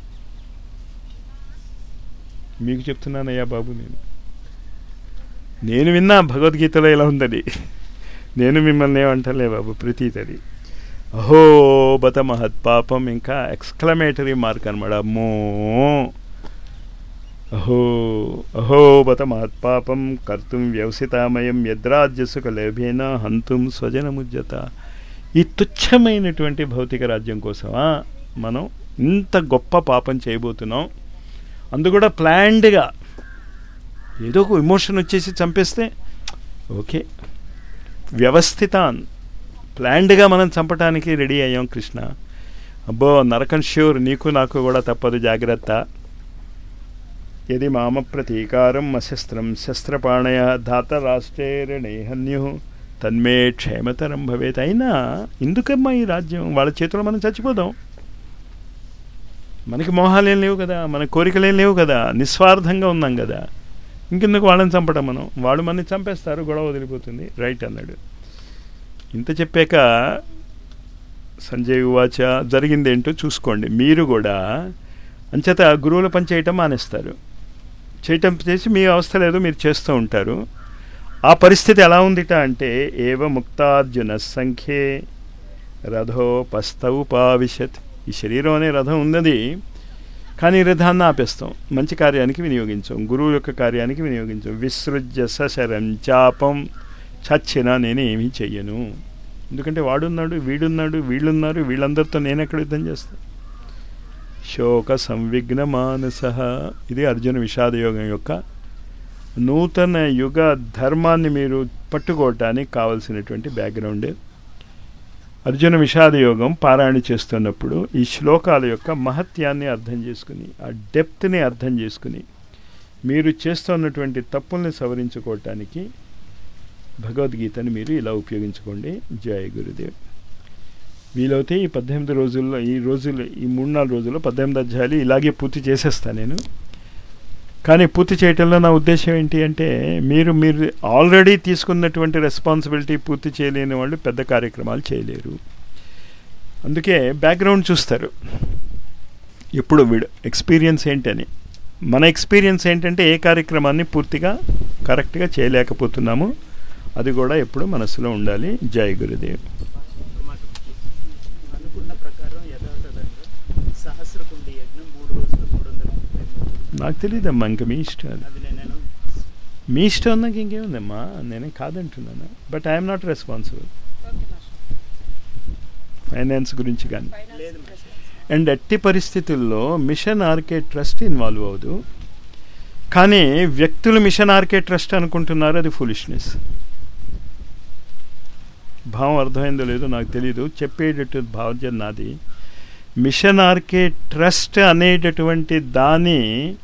మీకు చెప్తున్నానయ్యా బాబు నేను నేను విన్నా భగవద్గీతలో ఇలా ఉందని నేను మిమ్మల్ని ఏమంటలే బాబు ప్రతీతి అది అహో బత మహత్ పాపం ఇంకా ఎక్స్క్లమేటరీ మార్క్ అనమాట అమ్మో అహో అహో బత మహత్ పాపం కర్తుం వ్యవసితామయం యద్రాజ్యసుక లేభేన హంతుం స్వజనముజ్జత ఈ తుచ్చమైనటువంటి భౌతిక రాజ్యం కోసమా మనం ఇంత గొప్ప పాపం చేయబోతున్నాం అందు కూడా ప్లాన్డ్గా ఏదో ఒక ఇమోషన్ వచ్చేసి చంపేస్తే ఓకే వ్యవస్థితాన్ ప్లాన్డ్గా మనం చంపడానికి రెడీ అయ్యాం కృష్ణ అబ్బో నరకం ష్యూర్ నీకు నాకు కూడా తప్పదు జాగ్రత్త యది మామ ప్రతీకారం అశస్త్రం శస్త్రపాణయ ధాతరాష్ట్రేరణేహన్యు తన్మే క్షేమతరం భవేత్ అయినా ఎందుకమ్మా ఈ రాజ్యం వాళ్ళ చేతిలో మనం చచ్చిపోదాం మనకి మోహాలేం లేవు కదా మన కోరికలేం లేవు కదా నిస్వార్థంగా ఉన్నాం కదా ఇంకెందుకు వాళ్ళని చంపడం మనం వాళ్ళు మనని చంపేస్తారు గొడవ వదిలిపోతుంది రైట్ అన్నాడు ఇంత చెప్పాక సంజయ్ ఉవాచ జరిగిందేంటో చూసుకోండి మీరు కూడా అంచేత గురువుల పని చేయటం మానేస్తారు చేయటం చేసి మీ అవస్థ లేదో మీరు చేస్తూ ఉంటారు ఆ పరిస్థితి ఎలా ఉందిట అంటే ఏవ ముక్తార్జున సంఖ్యే రథోపస్తౌపావిశత్ ఈ శరీరం అనే రథం ఉన్నది కానీ ఈ రథాన్ని ఆపేస్తాం మంచి కార్యానికి వినియోగించాం గురువు యొక్క కార్యానికి వినియోగించాం విసృజ్య సశరం చాపం చచ్చినా నేను ఏమీ చెయ్యను ఎందుకంటే వాడున్నాడు వీడున్నాడు వీళ్ళున్నారు వీళ్ళందరితో నేను ఎక్కడ యుద్ధం చేస్తాను శోక సంవిఘ్న మానస ఇది అర్జున విషాదయోగం యొక్క నూతన యుగ ధర్మాన్ని మీరు పట్టుకోవటానికి కావలసినటువంటి బ్యాక్గ్రౌండ్ అర్జున విషాదయోగం పారాయణ చేస్తున్నప్పుడు ఈ శ్లోకాల యొక్క మహత్యాన్ని అర్థం చేసుకుని ఆ డెప్త్ని అర్థం చేసుకుని మీరు చేస్తున్నటువంటి తప్పుల్ని సవరించుకోవటానికి భగవద్గీతని మీరు ఇలా ఉపయోగించుకోండి జయ గురుదేవ్ వీలైతే ఈ పద్దెనిమిది రోజుల్లో ఈ రోజులు ఈ మూడు నాలుగు రోజుల్లో పద్దెనిమిది అధ్యాయాలు ఇలాగే పూర్తి చేసేస్తాను నేను కానీ పూర్తి చేయటంలో నా ఉద్దేశం ఏంటి అంటే మీరు మీరు ఆల్రెడీ తీసుకున్నటువంటి రెస్పాన్సిబిలిటీ పూర్తి చేయలేని వాళ్ళు పెద్ద కార్యక్రమాలు చేయలేరు అందుకే బ్యాక్గ్రౌండ్ చూస్తారు ఎప్పుడు వీడు ఎక్స్పీరియన్స్ ఏంటని మన ఎక్స్పీరియన్స్ ఏంటంటే ఏ కార్యక్రమాన్ని పూర్తిగా కరెక్ట్గా చేయలేకపోతున్నాము అది కూడా ఎప్పుడు మనసులో ఉండాలి జై గురుదేవ్ అనుకున్న ప్రకారం యథాతథంగా సహస్రకుండి యజ్ఞం మూడు రోజులు మూడు వందల ముప్పై మూడు నాకు తెలియదమ్మా ఇంకా మీ ఇష్టం అది అది నేను మీ ఇష్టం నాకు ఇంకేముందమ్మా నేనే కాదంటున్నాను but I'm not responsible okay master finance గురించి కానీ ఫైనాన్స్ లేదు రెస్పాన్స్ అండ్ ఎట్టి పరిస్థితుల్లో మిషన్ ఆర్కే ట్రస్ట్ ఇన్వాల్వ్ అవ్వదు కానీ వ్యక్తులు మిషన్ ఆర్కే ట్రస్ట్ అనుకుంటున్నారు అది ఫులిష్నెస్ భావం అర్థమైందో లేదో నాకు తెలియదు చెప్పేటట్టు భావజన్ నాది మిషన్ ఆర్కే ట్రస్ట్ అనేటటువంటి దాని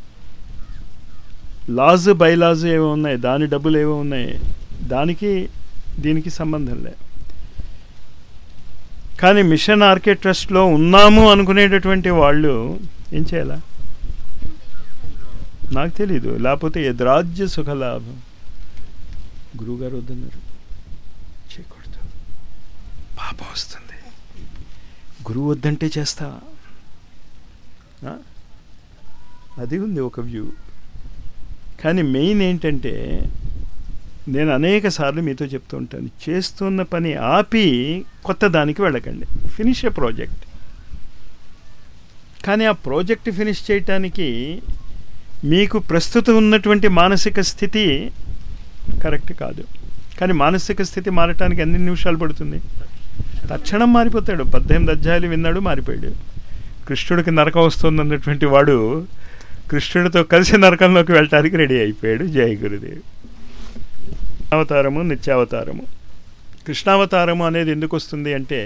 లాజ్ బైలాజ్ ఏవో ఉన్నాయి దాని డబ్బులు ఏవో ఉన్నాయి దానికి దీనికి సంబంధం లేదు కానీ మిషన్ ఆర్కే ట్రస్ట్లో ఉన్నాము అనుకునేటటువంటి వాళ్ళు ఏం చేయాలా నాకు తెలీదు లేకపోతే ఎదురాజ్య సుఖలాభం గురువుగారు వద్దన్నారు చేయకూడదు పాపం వస్తుంది గురువు వద్దంటే చేస్తావా ఆ? అది ఉంది ఒక వ్యూ కానీ మెయిన్ ఏంటంటే నేను అనేక సార్లు మీతో చెప్తూ ఉంటాను చేస్తున్న పని ఆపి కొత్త దానికి వెళ్ళకండి ఫినిష్ ఏ ప్రాజెక్ట్ కానీ ఆ ప్రాజెక్ట్ ఫినిష్ చేయటానికి మీకు ప్రస్తుతం ఉన్నటువంటి మానసిక స్థితి కరెక్ట్ కాదు కానీ మానసిక స్థితి మారటానికి ఎన్ని నిమిషాలు పడుతుంది తక్షణం మారిపోతాడు పద్దెనిమిది అధ్యాయులు విన్నాడు మారిపోయాడు కృష్ణుడికి నరకం వస్తుంది అన్నటువంటి వాడు కృష్ణుడితో కలిసి నరకంలోకి వెళ్ళటానికి రెడీ అయిపోయాడు జయ గురుదేవ్ అవతారము నిత్యావతారము కృష్ణావతారము అనేది ఎందుకు వస్తుంది అంటే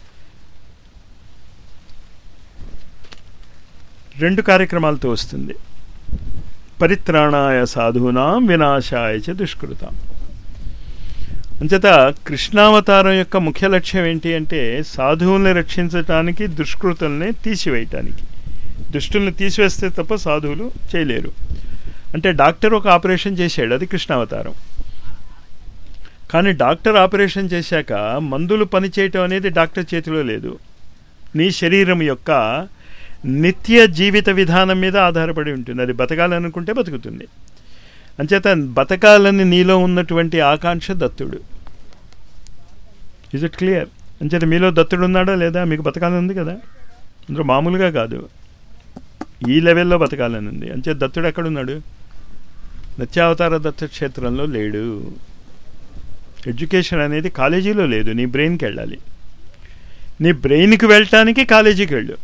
రెండు కార్యక్రమాలతో వస్తుంది పరిత్రాణాయ సాధూనాం వినాశాయ చ దుష్కృతాం అంచేత కృష్ణావతారం యొక్క ముఖ్య లక్ష్యం ఏంటి అంటే సాధువుల్ని రక్షించటానికి దుష్కృతుల్ని తీసివేయటానికి దుష్టుల్ని తీసివేస్తే తప్ప సాధువులు చేయలేరు అంటే డాక్టర్ ఒక ఆపరేషన్ చేశాడు అది కృష్ణావతారం కానీ డాక్టర్ ఆపరేషన్ చేశాక మందులు పనిచేయటం అనేది డాక్టర్ చేతిలో లేదు నీ శరీరం యొక్క నిత్య జీవిత విధానం మీద ఆధారపడి ఉంటుంది అది బతకాలనుకుంటే బతుకుతుంది అంచేత బతకాలని నీలో ఉన్నటువంటి ఆకాంక్ష దత్తుడు ఇజ్ ఇట్ క్లియర్ అంచేత మీలో దత్తుడు ఉన్నాడా లేదా మీకు బతకాలని ఉంది కదా అందులో మామూలుగా కాదు ఈ లెవెల్లో బతకాలని ఉంది అంచేత దత్తుడు ఎక్కడున్నాడు నిత్యావతార దత్త క్షేత్రంలో లేడు ఎడ్యుకేషన్ అనేది కాలేజీలో లేదు నీ బ్రెయిన్కి వెళ్ళాలి నీ బ్రెయిన్కి వెళ్ళటానికి కాలేజీకి వెళ్ళు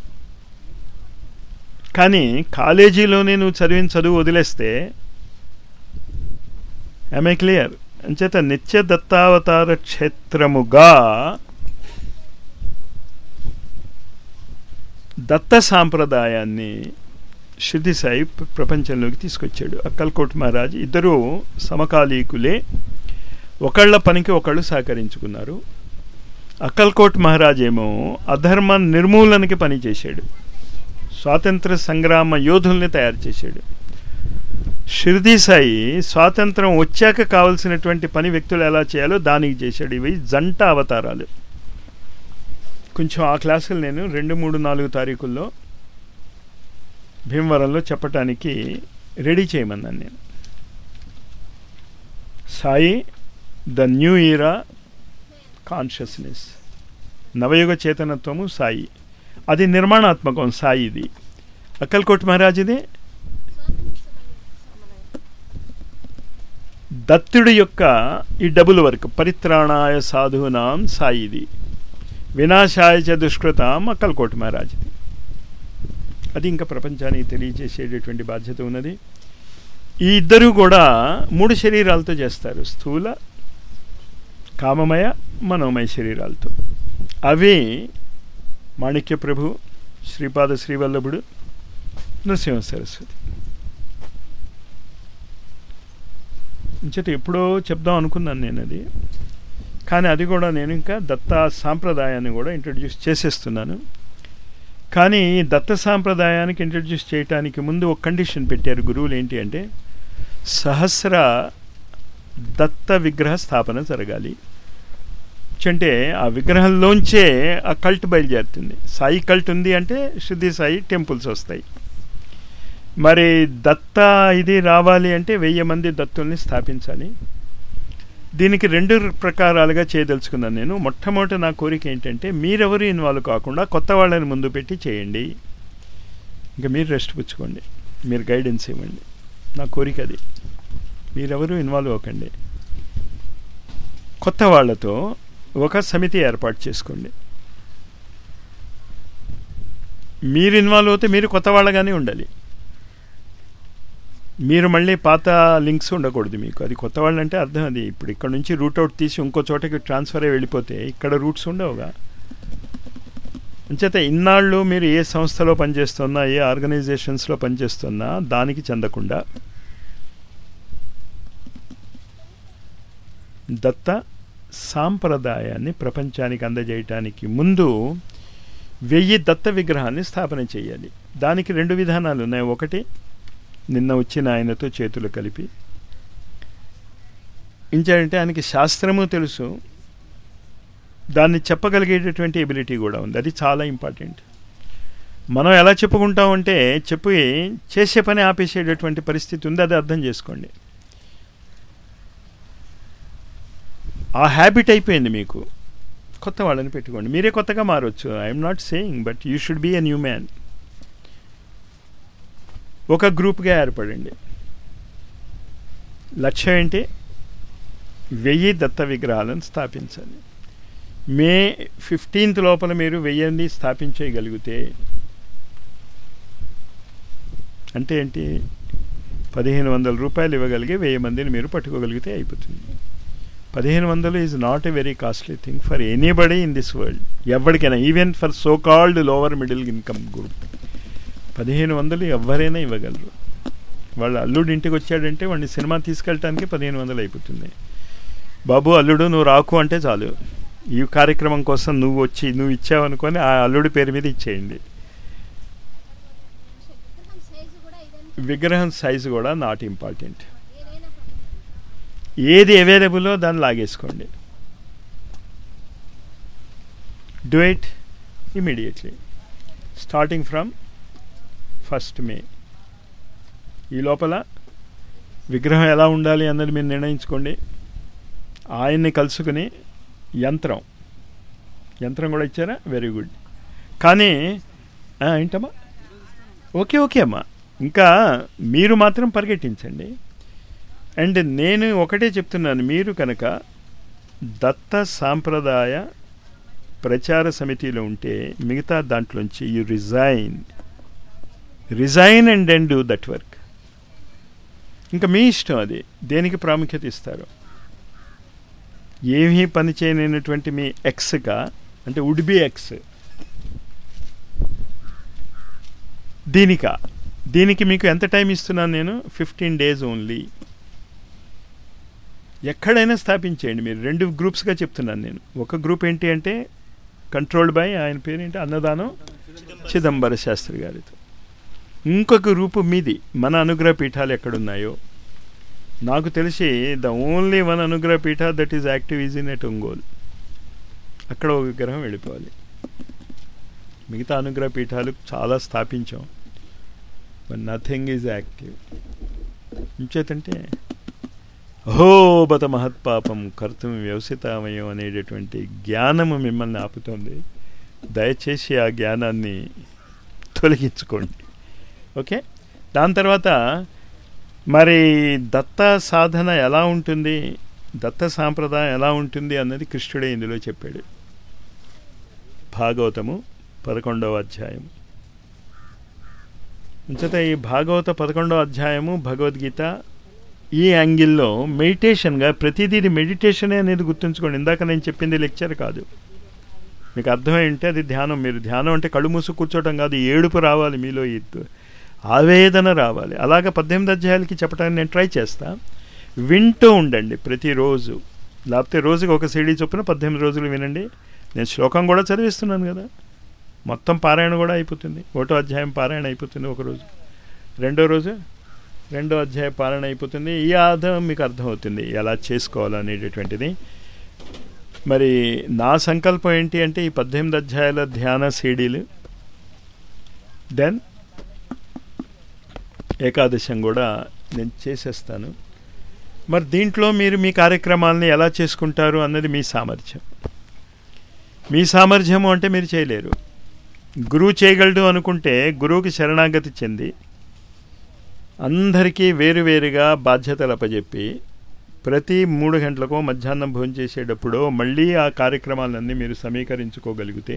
కానీ కాలేజీలోనే నువ్వు చదివిన చదువు వదిలేస్తే ఐ క్లియర్ అంచేత నిత్య దత్తావతార క్షేత్రముగా దత్త సాంప్రదాయాన్ని శృతి సాయి ప్ర- ప్రపంచంలోకి తీసుకొచ్చాడు అక్కల్కోట్ మహారాజ్ ఇద్దరు సమకాలీకులే ఒకళ్ళ పనికి ఒకళ్ళు సహకరించుకున్నారు అక్కల్కోట్ మహారాజ్ ఏమో అధర్మ నిర్మూలనకి పనిచేశాడు స్వాతంత్ర సంగ్రామ యోధుల్ని తయారు చేశాడు షిర్దీ సాయి స్వాతంత్రం వచ్చాక కావలసినటువంటి పని వ్యక్తులు ఎలా చేయాలో దానికి చేశాడు ఇవి జంట అవతారాలు కొంచెం ఆ క్లాసులు నేను రెండు మూడు నాలుగు తారీఖుల్లో భీమవరంలో చెప్పటానికి రెడీ చేయమన్నాను నేను Sai the new era consciousness నవయుగ చేతనత్వము సాయి అది నిర్మాణాత్మకం సాయిది అక్కల్కోట్ మహారాజుది దత్తుడి యొక్క ఈ డబుల్ వర్క్ పరిత్రాణాయ సాధునాం సాయిది వినాశాయ చ దుష్కృతాం అక్కల్కోట్ మహారాజుది అది ఇంకా ప్రపంచానికి తెలియజేసేటటువంటి బాధ్యత ఉన్నది ఈ ఇద్దరు కూడా మూడు శరీరాలతో చేస్తారు స్థూల కామమయ మనోమయ శరీరాలతో అవి మాణిక్య ప్రభు శ్రీపాద శ్రీవల్లభుడు నృసింహ సరస్వతి ఇంచట ఎప్పుడో చెప్దాం అనుకున్నాను నేను అది కానీ అది కూడా నేను ఇంకా దత్త సాంప్రదాయాన్ని కూడా ఇంట్రడ్యూస్ చేసేస్తున్నాను కానీ ఈ దత్త సాంప్రదాయానికి ఇంట్రడ్యూస్ చేయటానికి ముందు ఒక కండిషన్ పెట్టారు గురువులు ఏంటి అంటే సహస్ర దత్త విగ్రహ స్థాపన జరగాలి అంటే ఆ విగ్రహంలోంచే ఆ కల్ట్ బయలుదేరుతుంది సాయి కల్ట్ ఉంది అంటే శుద్ధి సాయి టెంపుల్స్ వస్తాయి మరి దత్త ఇది రావాలి అంటే వెయ్యి మంది దత్తుల్ని స్థాపించాలి దీనికి రెండు ప్రకారాలుగా చేయదలుచుకున్నాను నేను మొట్టమొదటి నా కోరిక ఏంటంటే మీరెవరు ఇన్వాల్వ్ కాకుండా కొత్త వాళ్ళని ముందు పెట్టి చేయండి ఇంకా మీరు రెస్ట్ పుచ్చుకోండి మీరు గైడెన్స్ ఇవ్వండి నా కోరిక అది మీరెవరు ఇన్వాల్వ్ అవ్వకండి కొత్త వాళ్ళతో ఒక సమితి ఏర్పాటు చేసుకోండి మీరు ఇన్వాల్వ్ అవుతే మీరు కొత్త వాళ్ళగానే ఉండాలి మీరు మళ్ళీ పాత లింక్స్ ఉండకూడదు మీకు అది కొత్త వాళ్ళు అంటే అర్థం అది ఇప్పుడు ఇక్కడ నుంచి రూట్ అవుట్ తీసి ఇంకో చోటకి ట్రాన్స్ఫర్ అయ్యి వెళ్ళిపోతే ఇక్కడ రూట్స్ ఉండవుగా అంచేత ఇన్నాళ్ళు మీరు ఏ సంస్థలో పనిచేస్తున్నా ఏ ఆర్గనైజేషన్స్లో పనిచేస్తున్నా దానికి చెందకుండా దత్త సాంప్రదాయాన్ని ప్రపంచానికి అందజేయటానికి ముందు వెయ్యి దత్త విగ్రహాన్ని స్థాపన చేయాలి దానికి రెండు విధానాలు ఉన్నాయి ఒకటి నిన్న వచ్చిన ఆయనతో చేతులు కలిపి ఇంచేంటే ఆయనకి శాస్త్రము తెలుసు దాన్ని చెప్పగలిగేటటువంటి ఎబిలిటీ కూడా ఉంది అది చాలా ఇంపార్టెంట్ మనం ఎలా చెప్పుకుంటామంటే చెప్పి చేసే పని ఆపేసేటటువంటి పరిస్థితి ఉంది అది అర్థం చేసుకోండి ఆ హ్యాబిట్ అయిపోయింది మీకు కొత్త వాళ్ళని పెట్టుకోండి మీరే కొత్తగా మారవచ్చు I'm not saying but you should be a new man ఒక గ్రూప్గా ఏర్పడండి లక్ష్యం ఏంటి వెయ్యి దత్త విగ్రహాలను స్థాపించాలి మే ఫిఫ్టీన్త్ లోపల మీరు వెయ్యిని స్థాపించగలిగితే అంటే ఏంటి పదిహేను వందల రూపాయలు ఇవ్వగలిగే వెయ్యి మందిని మీరు పట్టుకోగలిగితే అయిపోతుంది పదిహేను వందలు is not a very costly thing for anybody in this world ఎవరికైనా even for so called lower middle income group పదిహేను వందలు ఎవరైనా ఇవ్వగలరు వాళ్ళ అల్లుడు ఇంటికి వచ్చాడంటే వాడిని సినిమా తీసుకెళ్ళటానికి పదిహేను వందలు అయిపోతుంది బాబు అల్లుడు నువ్వు రాకు అంటే చాలు ఈ కార్యక్రమం కోసం నువ్వు వచ్చి నువ్వు ఇచ్చావనుకొని ఆ అల్లుడి పేరు మీద ఇచ్చేయండి విగ్రహం సైజు కూడా ఇదంతా విగ్రహం సైజు కూడా నాట్ ఇంపార్టెంట్ ఏదైనా పర్లేదు. ఏది అవైలబుల్లో దాన్ని లాగేసుకోండి do it immediately starting from first May ఈ లోపల విగ్రహం ఎలా ఉండాలి అన్నది మీరు నిర్ణయించుకోండి ఆయన్ని కలుసుకుని యంత్రం యంత్రం కూడా ఇచ్చారా వెరీ గుడ్ కానీ ఆ, ఏంటమ్మా ఓకే ఓకే అమ్మా ఇంకా మీరు మాత్రం పరిగెట్టించండి అండ్ నేను ఒకటే చెప్తున్నాను మీరు కనుక దత్త సాంప్రదాయ ప్రచార సమితిలో ఉంటే మిగతా దాంట్లోంచి you resign resign and then do that work ఇంకా మీ ఇష్టం అది దేనికి ప్రాముఖ్యత ఇస్తారు ఏమీ పని చేయలేనటువంటి మీ ఎక్స్గా అంటే వుడ్ బి ఎక్స్ దీనికా దీనికి మీకు ఎంత టైం ఇస్తున్నాను నేను ఫిఫ్టీన్ డేస్ ఓన్లీ ఎక్కడైనా స్థాపించేయండి మీరు రెండు గ్రూప్స్గా చెప్తున్నాను నేను ఒక గ్రూప్ ఏంటి అంటే కంట్రోల్డ్ బై ఆయన పేరేంటి అన్నదానం చిదంబర శాస్త్రి గారితో ఇంకొక గ్రూపు మీది మన అనుగ్రహ పీఠాలు ఎక్కడున్నాయో నాకు తెలిసి ద ఓన్లీ వన్ అనుగ్రహ పీఠ that is active is in at Ongole అక్కడ ఒక విగ్రహం వెళ్ళిపోవాలి మిగతా అనుగ్రహ పీఠాలు చాలా స్థాపించాం బట్ నథింగ్ ఈజ్ యాక్టివ్ ఇంచేతంటే అహోబత మహత్పాపం కర్తం వ్యవసితామయం అనేటటువంటి జ్ఞానము మిమ్మల్ని ఆపుతోంది దయచేసి ఆ జ్ఞానాన్ని తొలగించుకోండి ఓకే దాని తర్వాత మరి దత్త సాధన ఎలా ఉంటుంది దత్త సాంప్రదాయం ఎలా ఉంటుంది అన్నది కృష్ణుడే ఇందులో చెప్పాడు భాగవతము పదకొండవ అధ్యాయం అంచేత ఈ భాగవత పదకొండవ అధ్యాయము భగవద్గీత ఈ యాంగిల్లో మెడిటేషన్గా ప్రతిదీ ఇది మెడిటేషనే అనేది గుర్తుంచుకోండి ఇందాక నేను చెప్పింది లెక్చర్ కాదు మీకు అర్థమై ఉంటే అది ధ్యానం మీరు ధ్యానం అంటే కళ్ళు మూసు కూర్చోవటం కాదు ఏడుపు రావాలి మీలో ఈ ఆవేదన రావాలి అలాగ పద్దెనిమిది అధ్యాయాలకి చెప్పడానికి నేను ట్రై చేస్తా వింటూ ఉండండి ప్రతిరోజు లేకపోతే రోజుకి ఒక సీడీ చొప్పున పద్దెనిమిది రోజులు వినండి నేను శ్లోకం కూడా చదివిస్తున్నాను కదా మొత్తం పారాయణ కూడా అయిపోతుంది ఒకటో అధ్యాయం పారాయణ అయిపోతుంది ఒక రోజు రెండో రోజు రెండో అధ్యాయ పాలన అయిపోతుంది ఈ ఆధారం మీకు అర్థమవుతుంది ఎలా చేసుకోవాలనేటటువంటిది మరి నా సంకల్పం ఏంటి అంటే ఈ పద్దెనిమిది అధ్యాయాల ధ్యాన సీడీలు దెన్ ఏకాదశం కూడా నేను చేసేస్తాను మరి దీంట్లో మీరు మీ కార్యక్రమాలని ఎలా చేసుకుంటారు అన్నది మీ సామర్థ్యం మీ సామర్థ్యము అంటే మీరు చేయలేరు గురువు చేయగలడు అనుకుంటే గురువుకి శరణాగతి చెంది అందరికీ వేరువేరుగా బాధ్యతలు అప్పచెప్పి ప్రతి మూడు గంటలకో మధ్యాహ్నం భోజనం చేసేటప్పుడు మళ్ళీ ఆ కార్యక్రమాలన్నీ మీరు సమీకరించుకోగలిగితే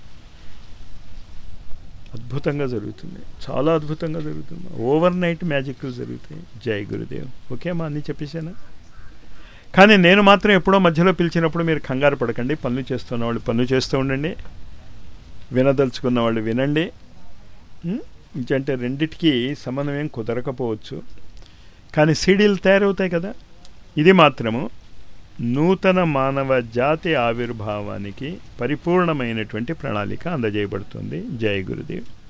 అద్భుతంగా జరుగుతుంది చాలా అద్భుతంగా జరుగుతుంది ఓవర్ నైట్ మ్యాజిక్లు జరుగుతాయి జై గురుదేవ్ ఓకే అమ్మా అన్నీ చెప్పేశానా కానీ నేను మాత్రం ఎప్పుడో మధ్యలో పిలిచినప్పుడు మీరు కంగారు పడకండి పనులు చేస్తున్న వాళ్ళు పనులు చేస్తూ ఉండండి వినదలుచుకున్న వాళ్ళు వినండి ఇంకంటే రెండిటికి సమన్వయం కుదరకపోవచ్చు కానీ సీడీలు తయారవుతాయి కదా ఇది మాత్రము నూతన మానవ జాతి ఆవిర్భావానికి పరిపూర్ణమైనటువంటి ప్రణాళిక అందజేయబడుతుంది జయ గురుదేవ్